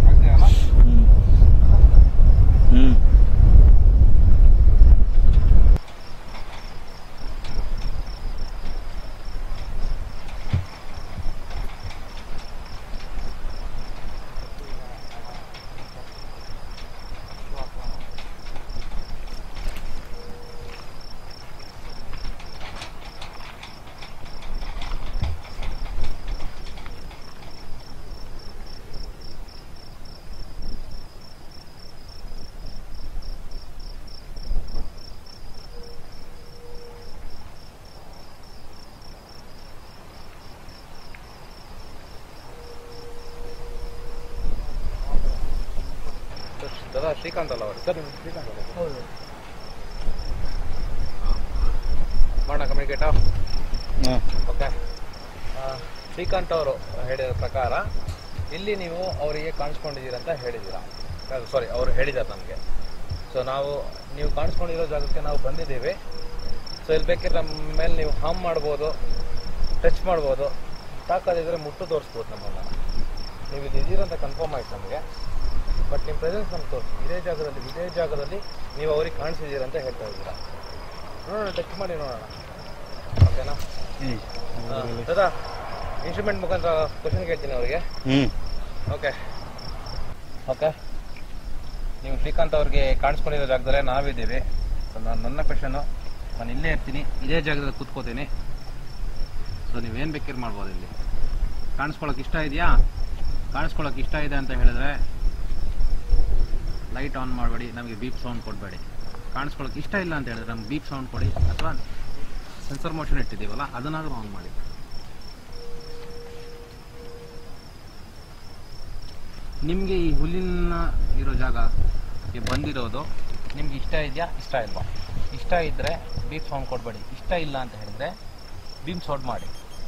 ಹ್ಞೂ ದಾದಾ ಶ್ರೀಕಾಂತ್ ಅಲ್ಲ ಅವರು ಸರ್ ನಿಮ್ಮ ಶ್ರೀಕಾಂತ್ ಅಲ್ಲ ಹೌದು ಮಾಡೋಣ ಕಮ್ಯುನಿಕೇಟ್ ಹಾಂ ಓಕೆ ಶ್ರೀಕಾಂತ್ ಅವರು ಹೇಳಿದ ಪ್ರಕಾರ ಇಲ್ಲಿ ನೀವು ಅವರಿಗೆ ಕಾಣಿಸ್ಕೊಂಡಿದ್ದೀರ ಅಂತ ಹೇಳಿದ್ದೀರಾ ಸಾರಿ ಅವರು ಹೇಳಿದ್ದಾರೆ ನನಗೆ ಸೊ ನಾವು ನೀವು ಕಾಣಿಸ್ಕೊಂಡಿರೋ ಜಾಗಕ್ಕೆ ನಾವು ಬಂದಿದ್ದೀವಿ ಸೊ ಇಲ್ಲಿ ಬೇಕಿದ್ರೆ ನಮ್ಮ ಮೇಲೆ ನೀವು ಹಾಮ್ ಮಾಡ್ಬೋದು ಟಚ್ ಮಾಡ್ಬೋದು ತಾಕದಿದ್ರೆ ಮುಟ್ಟು ತೋರಿಸ್ಬೋದು ನಮ್ಮನ್ನ ನೀವು ಇಲ್ಲಿ ಇದ್ದೀರ ಅಂತ ಕನ್ಫರ್ಮ್ ಆಯ್ತು ನಮಗೆ ಬಟ್ ನಿಮ್ಮ ಪ್ರೆಸೆನ್ಸ್ ನಮ್ಗೆ ತೋರಿಸಿ ಇದೇ ಜಾಗದಲ್ಲಿ ಇದೇ ಜಾಗದಲ್ಲಿ ನೀವು ಅವ್ರಿಗೆ ಕಾಣಿಸಿದ್ದೀರ ಅಂತ ಹೇಳ್ತಾ ಇದ್ದೀರಾ ನೋಡೋಣ ಟಚ್ ಮಾಡಿ ನೋಡೋಣ ಓಕೆನಾ ದಾದಾ ಇನ್ಸ್ಟ್ರೂಮೆಂಟ್ ಮುಖಾಂತರ ಕ್ವಶನ್ ಕೇಳ್ತೀನಿ ಅವರಿಗೆ ಹ್ಞೂ ಓಕೆ ಓಕೆ ನೀವು ಶ್ರೀಕಾಂತ್ ಅವ್ರಿಗೆ ಕಾಣಿಸ್ಕೊಂಡಿರೋ ಜಾಗದಲ್ಲೇ ನಾವಿದ್ದೀವಿ ಸೊ ನಾನು ನನ್ನ ಕ್ವಶನು ನಾನು ಇಲ್ಲೇ ಇರ್ತೀನಿ ಇದೇ ಜಾಗದಲ್ಲಿ ಕೂತ್ಕೋತೀನಿ ಸೊ ನೀವೇನು ಬೇಕಿರ್ ಮಾಡ್ಬೋದು ಇಲ್ಲಿ ಕಾಣಿಸ್ಕೊಳಕ್ಕೆ ಇಷ್ಟ ಇದೆಯಾ ಕಾಣಿಸ್ಕೊಳಕ್ಕೆ ಇಷ್ಟ ಇದೆ ಅಂತ ಹೇಳಿದ್ರೆ ಲೈಟ್ ಆನ್ ಮಾಡಬೇಡಿ ನಮಗೆ ಬೀಪ್ ಸೌಂಡ್ ಕೊಡಬೇಡಿ ಕಾಣಿಸ್ಕೊಳಕ್ಕೆ ಇಷ್ಟ ಇಲ್ಲ ಅಂತ ಹೇಳಿದ್ರೆ ನಮ್ಗೆ ಬೀಪ್ ಸೌಂಡ್ ಕೊಡಿ ಅಥವಾ ಸೆನ್ಸರ್ ಮೋಷನ್ ಇಟ್ಟಿದ್ದೀವಲ್ಲ ಅದನ್ನಾದ್ರೂ ಆನ್ ಮಾಡಿ ನಿಮಗೆ ಈ ಹುಲ್ಲಿನ ಇರೋ ಜಾಗ ಈ ಬಂದಿರೋದು ನಿಮ್ಗೆ ಇಷ್ಟ ಇದೆಯಾ ಇಷ್ಟ ಇಲ್ವಾ ಇಷ್ಟ ಇದ್ದರೆ ಬೀಫ್ ಸೌಂಡ್ ಕೊಡಬೇಡಿ ಇಷ್ಟ ಇಲ್ಲ ಅಂತ ಹೇಳಿದ್ರೆ ಬೀಮ್ ಸೌಂಡ್ ಮಾಡಿ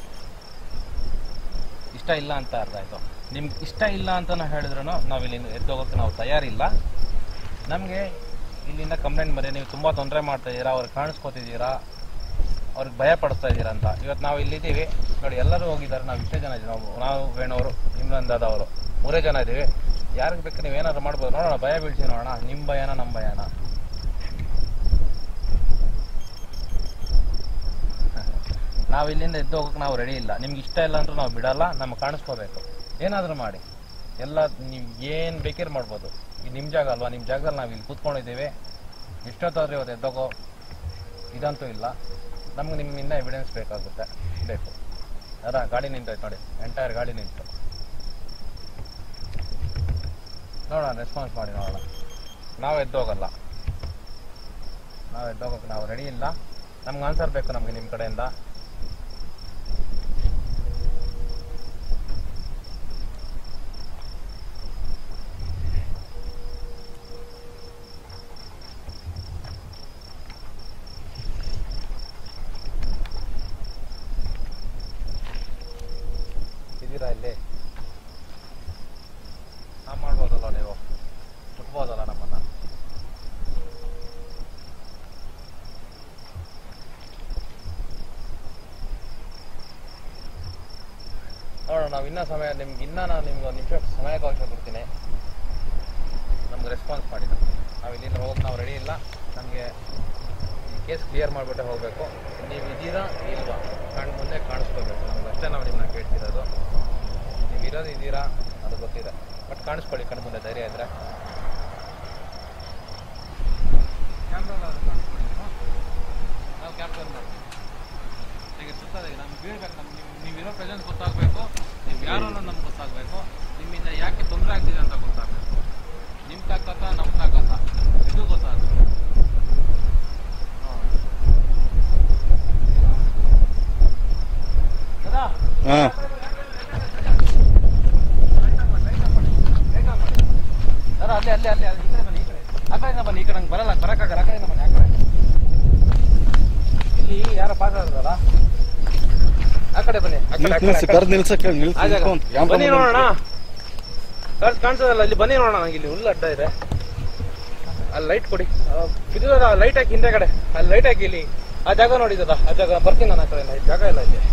ಇಷ್ಟ ಇಲ್ಲ ಅಂತ ಅರ್ಥ ಆಯಿತು ನಿಮ್ಗೆ ಇಷ್ಟ ಇಲ್ಲ ಅಂತಲೂ ಹೇಳಿದ್ರು ನಾವು ಇಲ್ಲಿಂದ ಎದ್ದೋಗೋಕ್ಕೆ ನಾವು ತಯಾರಿಲ್ಲ ನಮಗೆ ಇಲ್ಲಿಂದ ಕಂಪ್ಲೇಂಟ್ ಬಂದರೆ ನೀವು ತುಂಬ ತೊಂದರೆ ಮಾಡ್ತಾ ಇದ್ದೀರಾ ಅವ್ರಿಗೆ ಕಾಣಿಸ್ಕೊತಿದ್ದೀರಾ ಅವ್ರಿಗೆ ಭಯ ಪಡಿಸ್ತಾ ಇದ್ದೀರಾ ಅಂತ ಇವತ್ತು ನಾವು ಇಲ್ಲಿದ್ದೀವಿ ನೋಡಿ ಎಲ್ಲರೂ ಹೋಗಿದ್ದಾರೆ ನಾವು ಇಷ್ಟೇ ಜನ ಇದ್ದೀವಿ ನಾವು ನಾವು ವೇಣವರು ಇಮ್ರಾನ್ ದಾದಾ ಅವರು ಮೂರೇ ಜನ ಇದ್ದೀವಿ ಯಾರಿಗೆ ಬೇಕು ನೀವು ಏನಾದ್ರು ಮಾಡ್ಬೋದು ನೋಡೋಣ ಭಯ ಬೀಳ್ಸಿ ನೋಡೋಣ ನಿಮ್ಮ ಭಯನ ನಮ್ಮ ಭಯನ ನಾವು ಇಲ್ಲಿಂದ ಎದ್ದು ಹೋಗಕ್ಕೆ ನಾವು ರೆಡಿ ಇಲ್ಲ ನಿಮ್ಗೆ ಇಷ್ಟ ಇಲ್ಲ ಅಂದ್ರೂ ನಾವು ಬಿಡಲ್ಲ ನಮ್ಗೆ ಕಾಣಿಸ್ಕೋಬೇಕು ಏನಾದರೂ ಮಾಡಿ ಎಲ್ಲ ನೀವು ಏನು ಬೇಕಿರ್ ಮಾಡ್ಬೋದು ಇದು ನಿಮ್ಮ ಜಾಗ ಅಲ್ವಾ ನಿಮ್ಮ ಜಾಗದಲ್ಲಿ ನಾವು ಇಲ್ಲಿ ಕೂತ್ಕೊಂಡಿದ್ದೀವಿ ಎಷ್ಟೊತ್ತಾದ್ರೂ ಇವತ್ತು ಎದ್ದೋಗೋ ಇದಂತೂ ಇಲ್ಲ ನಮ್ಗೆ ನಿಮ್ಮಿಂದ ಎವಿಡೆನ್ಸ್ ಬೇಕಾಗುತ್ತೆ ಬೇಕು ಅದ ಗಾಡಿ ನಿಂತೈತೆ ನೋಡಿ ಎಂಟೈರ್ ಗಾಡಿ ನಿಂತು ನೋಡೋಣ ರೆಸ್ಪಾನ್ಸ್ ಮಾಡಿ ನೋಡೋಣ ನಾವು ಎದ್ದೋಗಲ್ಲ ನಾವು ಎದ್ದೋಗಕ್ಕೆ ನಾವು ರೆಡಿ ಇಲ್ಲ ನಮ್ಗೆ ಆನ್ಸರ್ ಬೇಕು ನಮಗೆ ನಿಮ್ಮ ಕಡೆಯಿಂದ ಇದ್ದೀರಾ ಇಲ್ಲಿ ಹಾಂ ಮಾಡ್ಬೋದಲ್ಲ ನೀವು ಮುಟ್ಬೋದಲ್ಲ ನಮ್ಮನ್ನ ನೋಡೋಣ ನಾವು ಇನ್ನೂ ಸಮಯ ನಿಮ್ಗೆ ಇನ್ನೂ ನಾನು ನಿಮ್ಗೆ ಒಂದು ನಿಮಿಷ ಸಮಯಾವಕಾಶ ಕೊಡ್ತೀನಿ ನಮ್ಗೆ ರೆಸ್ಪಾನ್ಸ್ ಮಾಡಿ ನಮ್ಗೆ ನಾವು ಇಲ್ಲಿಂದ ಹೋಗಕ್ಕೆ ನಾವು ರೆಡಿ ಇಲ್ಲ ನಮಗೆ ಈ ಕೇಸ್ ಕ್ಲಿಯರ್ ಮಾಡಿಬಿಟ್ಟೆ ಹೋಗಬೇಕು ನೀವು ಇದ್ದೀರಾ ಇಲ್ವಾ ಕಣ್ಣು ಮುಂದೆ ಕಾಣಿಸ್ಕೋಬೇಕು ನಮ್ಗೆ ಅಷ್ಟೇ ನಾವು ನಿಮ್ಮನ್ನ ಕೇಳ್ತಿರೋದು ನೀವು ಇರೋದು ಇದ್ದೀರಾ ಅದು ಗೊತ್ತಿದೆ ಬಟ್ ಕಾಣಿಸ್ಕೊಳ್ಳಿ ಕಣ್ಣು ಮುಂದೆ ಧೈರ್ಯ ಇದ್ದರೆ ಕ್ಯಾಮ್ರಾ ಕಾಣಿಸ್ಕೊಳ್ಳಿ ನೀವು ನಾವು ಕ್ಯಾಪ್ಚರ್ ಮಾಡ್ತೀವಿ ಈಗ ಸುತ್ತದೆ ನಮ್ಗೆ ಬೀಳ್ಬೇಕು ನಮ್ಗೆ ನೀವು ನೀವಿರೋ ಪ್ರೆಸೆನ್ಸ್ ಗೊತ್ತಾಗಬೇಕು ನೀವು ಯಾರು ಅನ್ನೋದು ನಮ್ಗೆ ಗೊತ್ತಾಗಬೇಕು ನಿಮ್ಮಿಂದ ಯಾಕೆ ತೊಂದರೆ ಆಗ್ತಿದೆ ಅಂತ ಗೊತ್ತಾಗಬೇಕು ನಿಮ್ಮ ತಾಕತ್ತ ನಮ್ಮ ತಾಕತ್ತ ಇದು ಗೊತ್ತಾಗಬೇಕು ಹೌದಾ ಹಾಂ ಸರ್ ಅಲ್ಲೇ ಅಲ್ಲೇ ಅಲ್ಲೇ ಈ ಕಡೆ ಬನ್ನಿ ಈ ಕಡೆ ಆ ಕಡೆಯಿಂದ ಬನ್ನಿ ಈ ಕಡೆ ನಂಗೆ ಬರಲ್ಲ ಬರೋಕ್ಕಾಗಲ್ಲ ಆ ಕಡೆಯಿಂದ ಬನ್ನಿ ಆ ಕಡೆ ಇಲ್ಲಿ ಯಾರೋ ಪಾಸ್ ಆದ್ರಲ್ಲ ಆ ಕಡೆ ಬನ್ನಿ ಆ ಕಡೆ, ಆ ಕಡೆ, ಆ ನಿಲ್ಸಿ ಕಡೆ. ಕರೆದು ನಿಲ್ಸಕ್ಕೆ ನಿಲ್ಸಿ ಆ ಜಾಗ. ನಿಂತ್ಕೊಂಡು ಕ್ಯಾಮ್ರಾ ಬನ್ನಿ ನೋಡೋಣ ಕರ್ಸ್ ಕಾಣಿಸೋದಲ್ಲ ಇಲ್ಲಿ ಬನ್ನಿ ನೋಡೋಣ ನಂಗೆ ಇಲ್ಲಿ ಹುಲ್ಲು ಅಡ್ಡ ಇದೆ ಅಲ್ಲಿ ಲೈಟ್ ಕೊಡಿ ಆ, ಇದು ಲೈಟ್ ಹಾಕಿ ಹಿಂದೆ ಕಡೆ ಅಲ್ಲಿ ಲೈಟ್ ಹಾಕಿ ಇಲ್ಲಿ ಆ ಜಾಗ ನೋಡಿದದ ಆ ಜಾಗ ಬರ್ತೀನಿ ನಾನು ಆ ಕಡೆಯಿಂದ ಇಲ್ಲಿ ಜಾಗ ಇಲ್ಲ ಇಲ್ಲಿ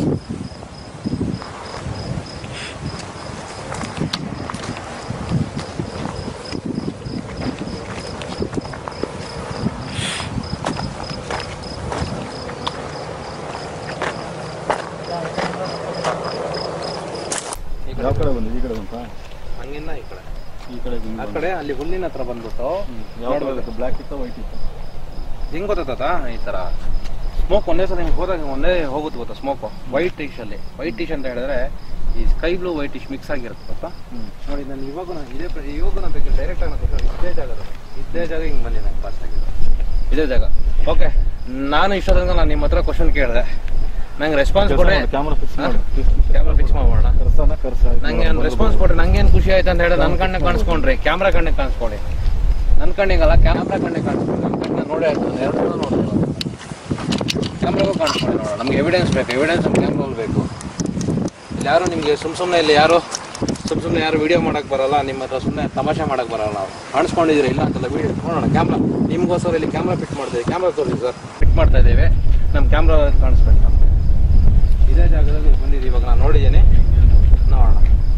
ಈ ಕಡೆ ಯಾವ ಕಡೆ ಬಂದು ಈ ಕಡೆ ಬಂತ ಹಂಗಿಂದ ಈ ಕಡೆ ಈ ಕಡೆ ಆ ಕಡೆ ಅಲ್ಲಿ ಹುಲ್ಲಿನ ಹತ್ರ ಬಂದ್ಬಿಟ್ಟು ಯಾವ ಕಡೆ ಬ್ಲ್ಯಾಕ್ ಇತ್ತು ವೈಟ್ ಇತ್ತು ಹೆಂಗ್ ಗೊತ್ತಾತ ಈ ತರ ಸ್ಮೋಕ್ ಒಂದೇ ಸಲ ಹಿಂಗೆ ಹೋದಾಗ ಒಂದೇ ಹೋಗುತ್ತೆ ಗೊತ್ತಾ ಸ್ಮೋಕ್ ವೈಟ್ ಟಿಶ್ ಅಲ್ಲಿ ವೈಟ್ ಟಿಶ್ ಅಂತ ಹೇಳಿದ್ರೆ ಈ ಸ್ಕೈ ಬ್ಲೂ ವೈಟ್ ಟಿಶ್ ಮಿಕ್ಸ್ ಆಗಿರುತ್ತೆ ಗೊತ್ತಾ ನೋಡಿ ನಾನು ಇವಾಗ ಇದೇ ಪ್ರ- ಇವಾಗ ನಾನು ಬೇಕು ಡೈರೆಕ್ಟ್ ಆಗಿ ನಾನು ಇದೇ ಜಾಗ ಇದೇ ಜಾಗ ಹಿಂಗೆ ಬಂದಿದೆ ನಂಗೆ ಪಾಸ್ ಆಗಿದೆ ಇದೇ ಜಾಗ ಓಕೆ ನಾನು ಇಷ್ಟ ತನಕ ನಾನು ನಿಮ್ಮ ಹತ್ರ ಕ್ವಶನ್ ಕೇಳಿದೆ ನಂಗೆ ರೆಸ್ಪಾನ್ಸ್ ಕೊಡ್ರಿ ಕ್ಯಾಮ್ರಾ ಫಿಕ್ಸ್ ಮಾಡಿ ಕ್ಯಾಮ್ರಾ ಫಿಕ್ಸ್ ಮಾಡೋಣ ಕರ್ಸನ ಕರ್ಸ ನಂಗೆ ರೆಸ್ಪಾನ್ಸ್ ಕೊಡ್ರಿ ನಂಗೇನು ಖುಷಿ ಆಯ್ತು ಅಂತ ಹೇಳಿ ನನ್ನ ಕಣ್ಣೆ ಕಾಣಿಸ್ಕೊಂಡ್ರಿ ಕ್ಯಾಮ್ರಾ ಕಣ್ಣೆ ಕಾಣಿಸ್ಕೊಳ್ಳಿ ನನ್ನ ಕಣ್ಣಿಗಲ್ಲ ಕ್ಯಾಮ್ರಾ ಕಣ್ಣೆ ಕಾಣಿಸ್ಕೊಳ್ಳಿ ನನ್ನ ಕಣ್ಣ ನೋಡಿ ಆಯ್ತು ನಾನು ಎರಡು ನೋಡ್ತೀನಿ ಕ್ಯಾಮ್ರಾಗೂ ಕಾಣಿಸ್ಕೊಳ್ಳಿ ನೋಡೋಣ ನಮ್ಗೆ ಎವಿಡೆನ್ಸ್ ಬೇಕು ಎವಿಡೆನ್ಸ್ ನಮ್ಮ ಕ್ಯಾಮ್ರಲ್ಲಿ ಬೇಕು ಇಲ್ಲಿ ಯಾರು ನಿಮಗೆ ಸುಮ್ ಸುಮ್ಮನೆ ಇಲ್ಲಿ ಯಾರು ಸುಮ್ ಸುಮ್ಮನೆ ಯಾರು ವಿಡಿಯೋ ಮಾಡಕ್ ಬರಲ್ಲ ನಿಮ್ಮ ಹತ್ರ ಸುಮ್ಮನೆ ತಮಾಷೆ ಮಾಡಕ್ ಬರಲ್ಲ ನಾವು ಕಾಣಿಸ್ಕೊಂಡಿದ್ದೀರಿ ಇಲ್ಲ ಅಂತಲ್ಲ ವಿಡಿಯೋ ನೋಡೋಣ ಕ್ಯಾಮ್ರಾ ನಿಮ್ಗೋಸ್ಕರ ಇಲ್ಲಿ ಕ್ಯಾಮ್ರಾ ಫಿಟ್ ಮಾಡ್ತೀವಿ ಕ್ಯಾಮ್ರಾ ತೋರಿಸಿ ಸರ್ ಫಿಟ್ ಮಾಡ್ತಾ ಇದ್ದೀವಿ ನಮ್ಮ ಕ್ಯಾಮ್ರಾ ಕಾಣಿಸ್ಬೇಕು ನಮ್ಗೆ ಇದೇ ಜಾಗದಲ್ಲಿ ಬಂದಿದ್ದೀವಿ ಇವಾಗ ನಾನು ನೋಡಿದ್ದೀನಿ ನೋಡೋಣ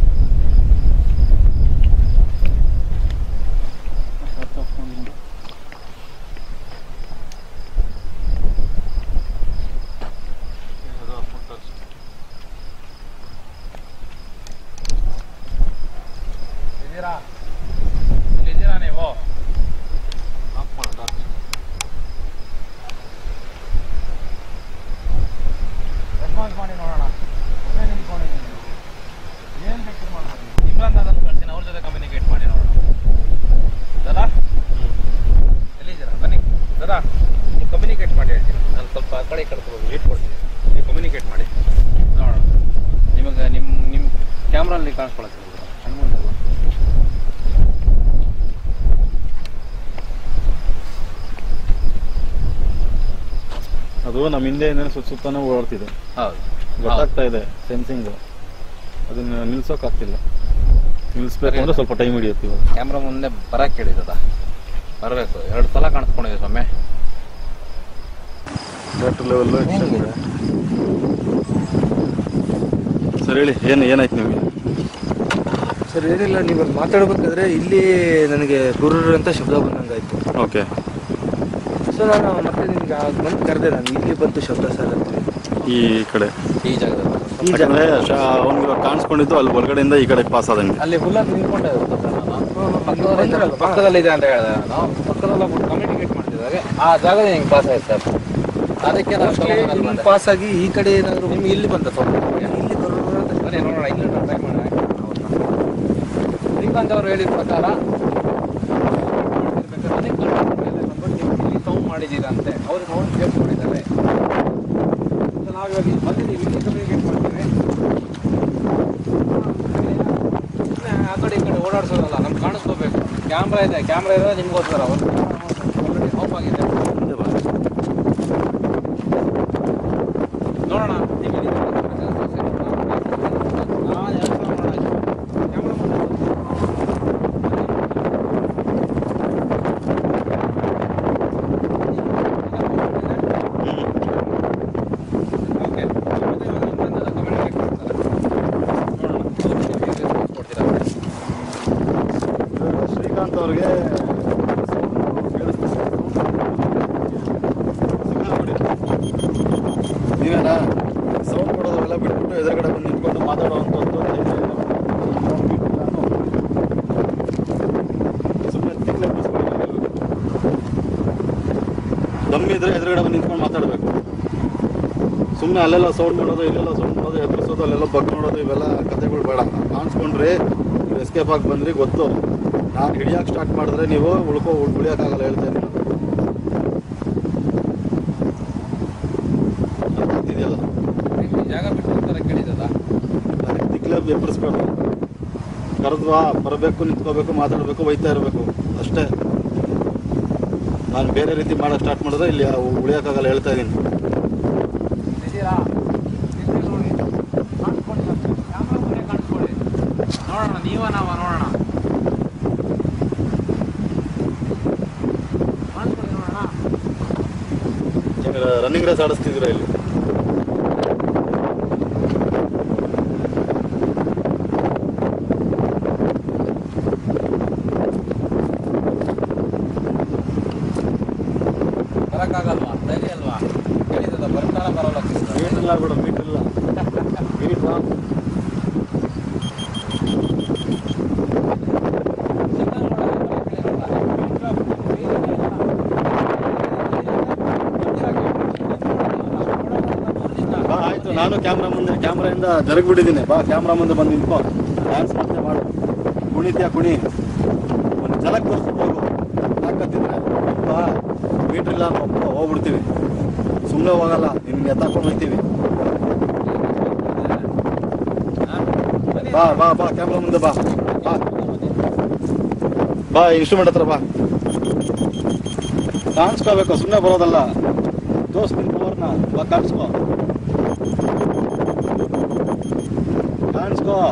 ಇದ್ದೀರಾ ಇಲ್ಲಿದ್ದೀರಾ ನೀವು ಆಫ್ ಮಾಡು torch. ರೆಸ್ಪಾನ್ಸ್ ಮಾಡಿ ನೋಡೋಣ ಒಬ್ಬನೇ ನಿಂತ್ಕೊಂಡಿದ್ದೀನಿ ಏನು ಬೇಕಾದ್ರೂ ಮಾಡ್ಬೋದು ಇಮ್ರಾನ್ ದಾದನ್ ಕಳ್ತೀನಿ ಅವ್ರ ಜೊತೆ ಕಮ್ಯುನಿಕೇಟ್ ಮಾಡಿ ನೋಡೋಣ ದಾದಾ ಎಲ್ಲಿದ್ದೀರಾ ಬನ್ನಿ ದಾದಾ ನೀವು ಕಮ್ಯುನಿಕೇಟ್ ಮಾಡಿ ಹೇಳ್ತೀನಿ ನಾನು ಸ್ವಲ್ಪ ಆ ಕಡೆ ಈ ಕಡೆ ತಗೊಂಡು ಲೀಟ್ ಕೊಡ್ತೀನಿ ನೀವು ಕಮ್ಯುನಿಕೇಟ್ ಮಾಡಿ ನೋಡೋಣ ನಿಮಗೆ ನಿಮ್ಮ ನಿಮ್ಮ ಕ್ಯಾಮ್ರಲ್ಲಿ ಕಾಣಿಸ್ಕೊಳಕ್ಕೆ ಕಣ್ಮುಂದೆ ಅಲ್ಲ ಅದು ನಮ್ಮ ಹಿಂದೆಯಿಂದ ಸುತ್ತ ಸುತ್ತಾನೆ ಓಡಾಡ್ತಿದೆ ಹೌದು ಗೊತ್ತಾಗ್ತಾ ಇದೆ ಸೆನ್ಸಿಂಗ್ ಅದನ್ನ ನಿಲ್ಸೋಕ್ಕಾಗ್ತಿಲ್ಲ ನಿಲ್ಲಿಸ್ಬೇಕು ಅಂದ್ರೆ ಸ್ವಲ್ಪ ಟೈಮ್ ಹಿಡಿಯುತ್ತೆ ಇವಾಗ ಕ್ಯಾಮ್ರಾ ಮುಂದೆ ಬರಕ್ಕೆ ಹೇಳಿದದ ಬರಬೇಕು ಎರಡು ಸಲ ಕಾಣಿಸ್ಕೊಂಡಿದೆ ಸ್ವಾಮಿ ವಾಟರ್ ಲೆವೆಲ್ ಇದೆ ಸರ್ ಹೇಳಿ ಏನು ಏನಾಯ್ತು ನಿಮಗೆ ಸರ್ ಏನಿಲ್ಲ ನೀವು ಅಲ್ಲಿ ಮಾತಾಡ್ಬೇಕಾದ್ರೆ ಇಲ್ಲಿ ನನಗೆ ಗುರುರು ಅಂತ ಶಬ್ದ ಬಂದಂಗಾಯ್ತು ಓಕೆ ಸೊ ನಾನು ಮತ್ತೆ ನಿಮ್ಗೆ ಆಗ ಬಂದು ಕರೆದೆ ನಾನು ಇಲ್ಲಿ ಬಂತು ಶಬ್ದ ಸರ್ ಅಂತ ಈ ಕಡೆ ಈ ಜಾಗದಲ್ಲಿ ಈ ಜಾಗ ಯಾಕಂದ್ರೆ ಅವ್ನಿಗೆ ಕಾಣಿಸ್ಕೊಂಡಿದ್ದು ಅಲ್ಲಿ ಒಳಗಡೆಯಿಂದ ಈ ಕಡೆ ಪಾಸ್ ಆದಂಗೆ ಅಲ್ಲಿ ಹುಲ್ಲಾಗಿ ನಿಂತ್ಕೊಂಡೆ ಇರ್ತದೆ ನಾನು ಪಕ್ಕದಲ್ಲಿ- ಪಕ್ಕದಲ್ಲಿದೆ ಅಂತ ಹೇಳಿದೆ ನಾನು ಪಕ್ಕದಲ್ಲಿ ಒಬ್ಬರು ಕಮ್ಯುನಿಕೇಟ್ ಮಾಡ್ತಿದ್ದಾರೆ ಆ ಜಾಗದಲ್ಲಿ ಹಿಂಗೆ ಪಾಸ್ ಆಯ್ತು ಸರ್ ಅದಕ್ಕೆ ನಾವು ತಗೊಂಡು ಬಂದೆ. ಪಾಸ್ ಆಗಿ ಈ ಕಡೆ ಏನಾದ್ರು ನಿಮ್ಗೆ ಇಲ್ಲಿ ಬಂದ ಸ್ವಲ್ಪ ಇಲ್ಲಿ ಗುರುರು ಅಂತ ಬನ್ನಿ ನೋಡೋಣ ಇಲ್ಲಿ ಟ್ರೈ ಮಾಡೋಣ ಶ್ರೀಕಾಂತ್ ಅವರು ಹೇಳಿದ ಪ್ರಕಾರ ಅದೇ ಕಂಟ್ರೋಲ್ ಮೇಲೆ ಬಂದ್ಬಿಟ್ಟು ನೀವು ಇಲ್ಲಿ ಸೌಂಡ್ ಮಾಡಿದ್ದೀರಂತೆ ಅವರು ಸೌಂಡ್ ಕೇಳಿಸ್ಕೊಂಡಿದ್ದಾರೆ ಸೊ ನಾವು ಇವಾಗ ಇಲ್ಲಿ ಬಂದಿದ್ದೀವಿ ಇಲ್ಲಿ ಕಮ್ಯುನಿಕೇಟ್ ಮಾಡ್ತೀವಿ ಸುಮ್ನೆ ಆ ಕಡೆ ಈ ಕಡೆ ಓಡಾಡ್ಸೋದಲ್ಲ ನಮ್ಗೆ ಕಾಣಿಸ್ಕೋಬೇಕು ಕ್ಯಾಮ್ರಾ ಇದೆ ಕ್ಯಾಮ್ರಾ ಇದೆ ನಿಮ್ಗೋಸ್ಕರ ಒಂದು ಆಲ್ರೆಡಿ ಆಫ್ ಆಗಿದೆ ನೋಡೋಣ ನೀವು ಇಲ್ಲಿ ಆ, ಎರಡು ಸಲ ನೋಡೋಣ. ಕ್ಯಾಮ್ರಾ ಮುಂದೆ ಓಕೆ ಮತ್ತೆ ಇವಾಗ ಇನ್ನೊಂದು communicate ಮಾಡ್ತಾರೆ. ನೋಡೋಣ. ಕೊಡ್ತೀರಾ? ಶ್ರೀಕಾಂತ್ ಅವ್ರಿಗೆ ನೀವೇನಾ ಸೌಂಡ್ ಕೊಡೋದೆಲ್ಲ ಬಿಟ್ಬಿಟ್ಟು ಎದುರುಗಡೆ ಬಂದು ನಿಂತ್ಕೊಂಡು ಮಾತಾಡೋವಂಥದ್ದು ಸುಮ್ಮನೆ ತಿಂಗಳ ದಮ್ಮಿದ್ರೆ ಎದುರುಗಡೆ ಬಂದು ನಿಂತ್ಕೊಂಡು ಮಾತಾಡಬೇಕು ಸುಮ್ಮನೆ ಅಲ್ಲೆಲ್ಲ ಸೌಂಡ್ ಮಾಡೋದು ಇಲ್ಲೆಲ್ಲ ಸೌಂಡ್ ಮಾಡೋದು ಎದುರಿಸೋದು ಅಲ್ಲೆಲ್ಲ ಬಗ್ ನೋಡೋದು ಇವೆಲ್ಲ ಕಥೆಗಳು ಬೇಡ ಕಾಣಿಸ್ಕೊಂಡ್ರಿ ನೀವು ಎಸ್ಕೇಪ್ ಆಗಿ ಬಂದ್ರಿ ಗೊತ್ತು ನಾನು ಹಿಡಿಯೋಕೆ ಸ್ಟಾರ್ಟ್ ಮಾಡಿದ್ರೆ ನೀವು ಉಳ್ಕೋ ಉಳಿಯೋಕ್ಕಾಗಲ್ಲ ಹೇಳ್ತೇನೆ ಇದೆಯಲ್ಲ ನೀವು ಈ ಜಾಗ ಬಿಟ್ಟು ಹೋಗ್ತಾರೆ ಕೇಳಿದ್ದಲ್ಲ ಅದಕ್ಕೆ ದಿಕ್ಲ ಎಬ್ಬರಿಸ್ಬೇಡ ಕರೆದ್ವಾ ಬರಬೇಕು ನಿಂತ್ಕೋಬೇಕು ಮಾತಾಡಬೇಕು ಒಯ್ತಾ ಇರಬೇಕು ಅಷ್ಟೇ ನಾನು ಬೇರೆ ರೀತಿ ಮಾಡೋಕೆ ಸ್ಟಾರ್ಟ್ ಮಾಡಿದ್ರೆ ಇಲ್ಲಿ ಉಳಿಯೋಕ್ಕಾಗಲ್ಲ ಹೇಳ್ತಾ ಇದ್ದೀನಿ ಇದ್ದೀರಾ ಇದ್ದೀರಿ ನೋಡಿ ಕಾಣಿಸ್ಕೊಳ್ಳಿ ಕ್ಯಾಮ್ರಾ ಮುಂದೆ ಕಾಣಿಸ್ಕೊಳ್ಳಿ ನೋಡೋಣ ನೀವ ನಾವ ನೋಡೋಣ ಕಾಣಿಸ್ಕೊಳ್ಳಿ ನೋಡೋಣ ರನ್ನಿಂಗ್ ರೇಸ್ ಆಡಿಸ್ತಿದ್ದೀರಾ ಇಲ್ಲಿ ಬರೋಕ್ಕಾಗಲ್ವಾ ಧೈರ್ಯ ಅಲ್ವಾ ಹೇಳಿದ್ದಲ್ಲ ಬರ್ತಾಳ ಬರೋಲ್ಲ ಮೀಟ್ ಇಲ್ಲ ಬಿಡು ಮೀಟ್ ಇಲ್ಲ ಮೀಟ್ ಬಾ ಆಯ್ತು ನಾನು ಕ್ಯಾಮ್ರಾ ಮುಂದೆ ಕ್ಯಾಮ್ರಾಯಿಂದ ಜರುಗ್ಬಿಟ್ಟಿದ್ದೀನಿ ಬಾ ಕ್ಯಾಮ್ರಾ ಮುಂದೆ ಬಂದು ನಿಂತ್ಕೋ ಡ್ಯಾನ್ಸ್ ಮತ್ತೆ ಮಾಡು ಕುಣಿತ್ಯಾ ಕುಣಿ ಒಂದು ಜಲಕ್ಕೆ ತೋರಿಸ್ಬಿಟ್ಟು ಹೋಗು ಹಾಕತ್ತಿದ್ರೆ ಬಾ ಮೀಟ್ರ್ ಇಲ್ಲ ಅನ್ನೋ ಹೋಗ್ಬಿಡ್ತೀವಿ ಸುಮ್ಮನೆ ಹೋಗಲ್ಲ ನಿನ್ಗೆ ಎತ್ತಾಕೊಂಡು ಹೋಗ್ತೀವಿ ಬಾ ಬಾ ಬಾ ಕ್ಯಾಮ್ರಾ ಮುಂದೆ ಬಾ ಬಾ ಬಾ ಇನ್ಸ್ಟ್ರೂಮೆಂಟ್ ಹತ್ರ ಬಾ ಕಾಣಿಸ್ಕೋಬೇಕು ಸುಮ್ಮನೆ ಬರೋದಲ್ಲ ತೋರಿಸ್ತೀನಿ ಪವರ್ನ ಬಾ ಕಾಣಿಸ್ಕೋ ಕಾಣಿಸ್ಕೋ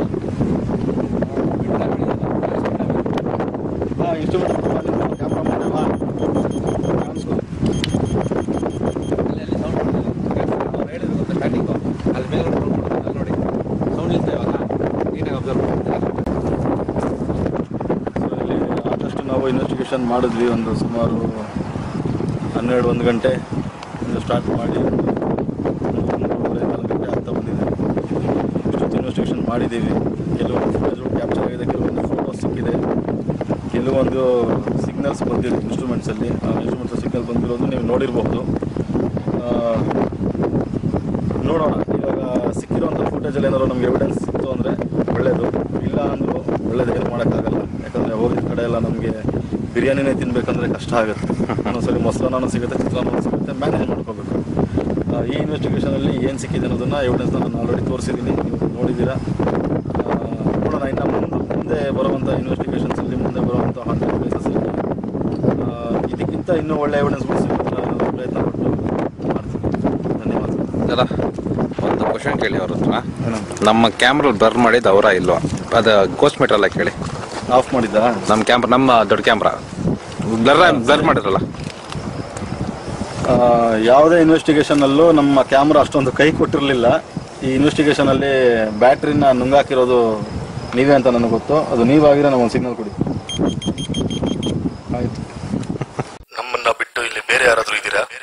ಬಾ ಇನ್ಸ್ಟ್ರೂಮೆಂಟ್ ಹತ್ರ ಬಾ ನಿಂತ್ಕೋ, ಕ್ಯಾಮ್ರಾ ಮುಂದೆ ಬಾ ಕಾಣಿಸ್ಕೋ ಅಲ್ಲಿ ಅಲ್ಲಿ ಸೌಂಡ್ ಅವ್ರು ಹೇಳಿದ್ರು ಗೊತ್ತಾ ಸ್ಟಾರ್ಟಿಂಗು ಅಲ್ಲಿ ಮೇಲೆ ಅಲ್ಲಿ ನೋಡಿ ಸೌಂಡ್ ಇಲ್ತಾ ಇವಾಗ ನೀಟಾಗಿ ಅಬ್ಸರ್ವ್ ಮಾಡ್ತೀರಾ ಸೊ ಇಲ್ಲಿ ಆದಷ್ಟು ನಾವು ಇನ್ವೆಸ್ಟಿಗೇಷನ್ ಮಾಡಿದ್ವಿ ಒಂದು ಸುಮಾರು ಹನ್ನೆರಡು ಒಂದು ಗಂಟೆ ಸ್ಟಾರ್ಟ್ ಮಾಡಿ ಒಂದು ಮೂರುವರೆ ನಾಲ್ಕು ಗಂಟೆ ಆಗ್ತಾ ಬಂದಿದೆ ಇಷ್ಟೊತ್ತು ಇನ್ವೆಸ್ಟಿಗೇಷನ್ ಮಾಡಿದ್ದೀವಿ ಕೆಲವೊಂದು ಫುಟೇಜ್ಗಳು ಕ್ಯಾಪ್ಚರ್ ಆಗಿದೆ ಕೆಲವೊಂದು ಫೋಟೋಸ್ ಸಿಕ್ಕಿದೆ ಕೆಲವೊಂದು ಸಿಗ್ನಲ್ಸ್ ಬಂದಿದೆ ಇನ್ಸ್ಟ್ರೂಮೆಂಟ್ಸಲ್ಲಿ ಆ ಇನ್ಸ್ಟ್ರೂಮೆಂಟ್ಸ್ ಸಿಗ್ನಲ್ ಬಂದಿರೋದು ನೀವು ನೋಡಿರಬಹುದು ನೋಡೋಣ ಇವಾಗ ಸಿಕ್ಕಿರುವಂಥ ಫುಟೇಜಲ್ಲಿ ಏನಾದ್ರು ನಮ್ಗೆ ಎವಿಡೆನ್ಸ್ ಸಿಕ್ತು ಅಂದರೆ ಒಳ್ಳೆಯದು ಇಲ್ಲ ಅಂದರೂ ಒಳ್ಳೇದು ಏನು ಮಾಡೋಕ್ಕಾಗಲ್ಲ ಯಾಕಂದರೆ ಹೋಗಿದ ಕಡೆ ಎಲ್ಲ ನಮಗೆ ಬಿರಿಯಾನಿನೇ ತಿನ್ಬೇಕಂದ್ರೆ ಕಷ್ಟ ಆಗುತ್ತೆ ಒಂದೊಂದ್ಸರಿ ಮೊಸರನ್ನ ಸಿಗುತ್ತೆ ಚಿತ್ರಾನ್ನ ಸಿಗುತ್ತೆ ಮ್ಯಾನೇಜ್ ಮಾಡ್ಕೋಬೇಕು ಆ, ಈ ಇನ್ವೆಸ್ಟಿಗೇಷನಲ್ಲಿ ಏನು ಸಿಕ್ಕಿದೆ ಅನ್ನೋದನ್ನು ಎವಿಡೆನ್ಸ್ನ ನಾನು ಆಲ್ರೆಡಿ ತೋರಿಸಿದ್ದೀನಿ ನೀವು ನೋಡಿದ್ದೀರಾ ಆ, ನೋಡೋಣ ಇನ್ನು ಮುಂದೆ ಮುಂದೆ ಬರುವಂಥ ಇನ್ವೆಸ್ಟಿಗೇಷನ್ಸಲ್ಲಿ ಮುಂದೆ ಬರುವಂಥ ಹಾಂಟೆಡ್ ಪ್ಲೇಸಸಲ್ಲಿ ಇದಕ್ಕಿಂತ ಇನ್ನೂ ಒಳ್ಳೆ ಎವಿಡೆನ್ಸ್ಗಳು ಸಿಗುತ್ತೆ ಅನ್ನೋ ಪ್ರಯತ್ನ ಪಟ್ಟು ಮಾಡ್ತೀನಿ ಸರ್ ಒಂದು ಕ್ವಶನ್ ಕೇಳಿ ಅವ್ರ ಹತ್ರ ನಮ್ಮ ಕ್ಯಾಮ್ರಾ ಬ್ಲರ್ ಮಾಡಿದ್ದು ಅವರ ಇಲ್ವಾ ಅದು ಗೋಸ್ಟ್ ಮೀಟರ್ ಅಲ್ಲ ಕೇಳಿ ಆಫ್ ಮಾಡಿದ್ದ ನಮ್ಮ ಕ್ಯಾಮ್ರಾ ನಮ್ಮ ದೊಡ್ಡ ಕ್ಯಾಮ್ರಾ ಬ್ಲರ್ ಬ್ಲರ್ ಮಾಡಿದ್ರಲ್ಲ ಆ, ಯಾವುದೇ ಇನ್ವೆಸ್ಟಿಗೇಷನ್ ಅಲ್ಲೂ ನಮ್ಮ ಕ್ಯಾಮ್ರಾ ಅಷ್ಟೊಂದು ಕೈ ಕೊಟ್ಟಿರಲಿಲ್ಲ ಈ ಇನ್ವೆಸ್ಟಿಗೇಷನ್ ಅಲ್ಲಿ ಬ್ಯಾಟ್ರಿನ ನುಂಗಾಕಿರೋದು ನೀವೇ ಅಂತ ನನಗೆ ಗೊತ್ತು ಅದು ನೀವಾಗಿರೋ ನಮಗೆ ಸಿಗ್ನಲ್ ಕೊಡಿ ಆಯ್ತು ನಮ್ಮನ್ನ ಬಿಟ್ಟು ಇಲ್ಲಿ ಬೇರೆ ಯಾರಾದ್ರೂ ಇದ್ದೀರಾ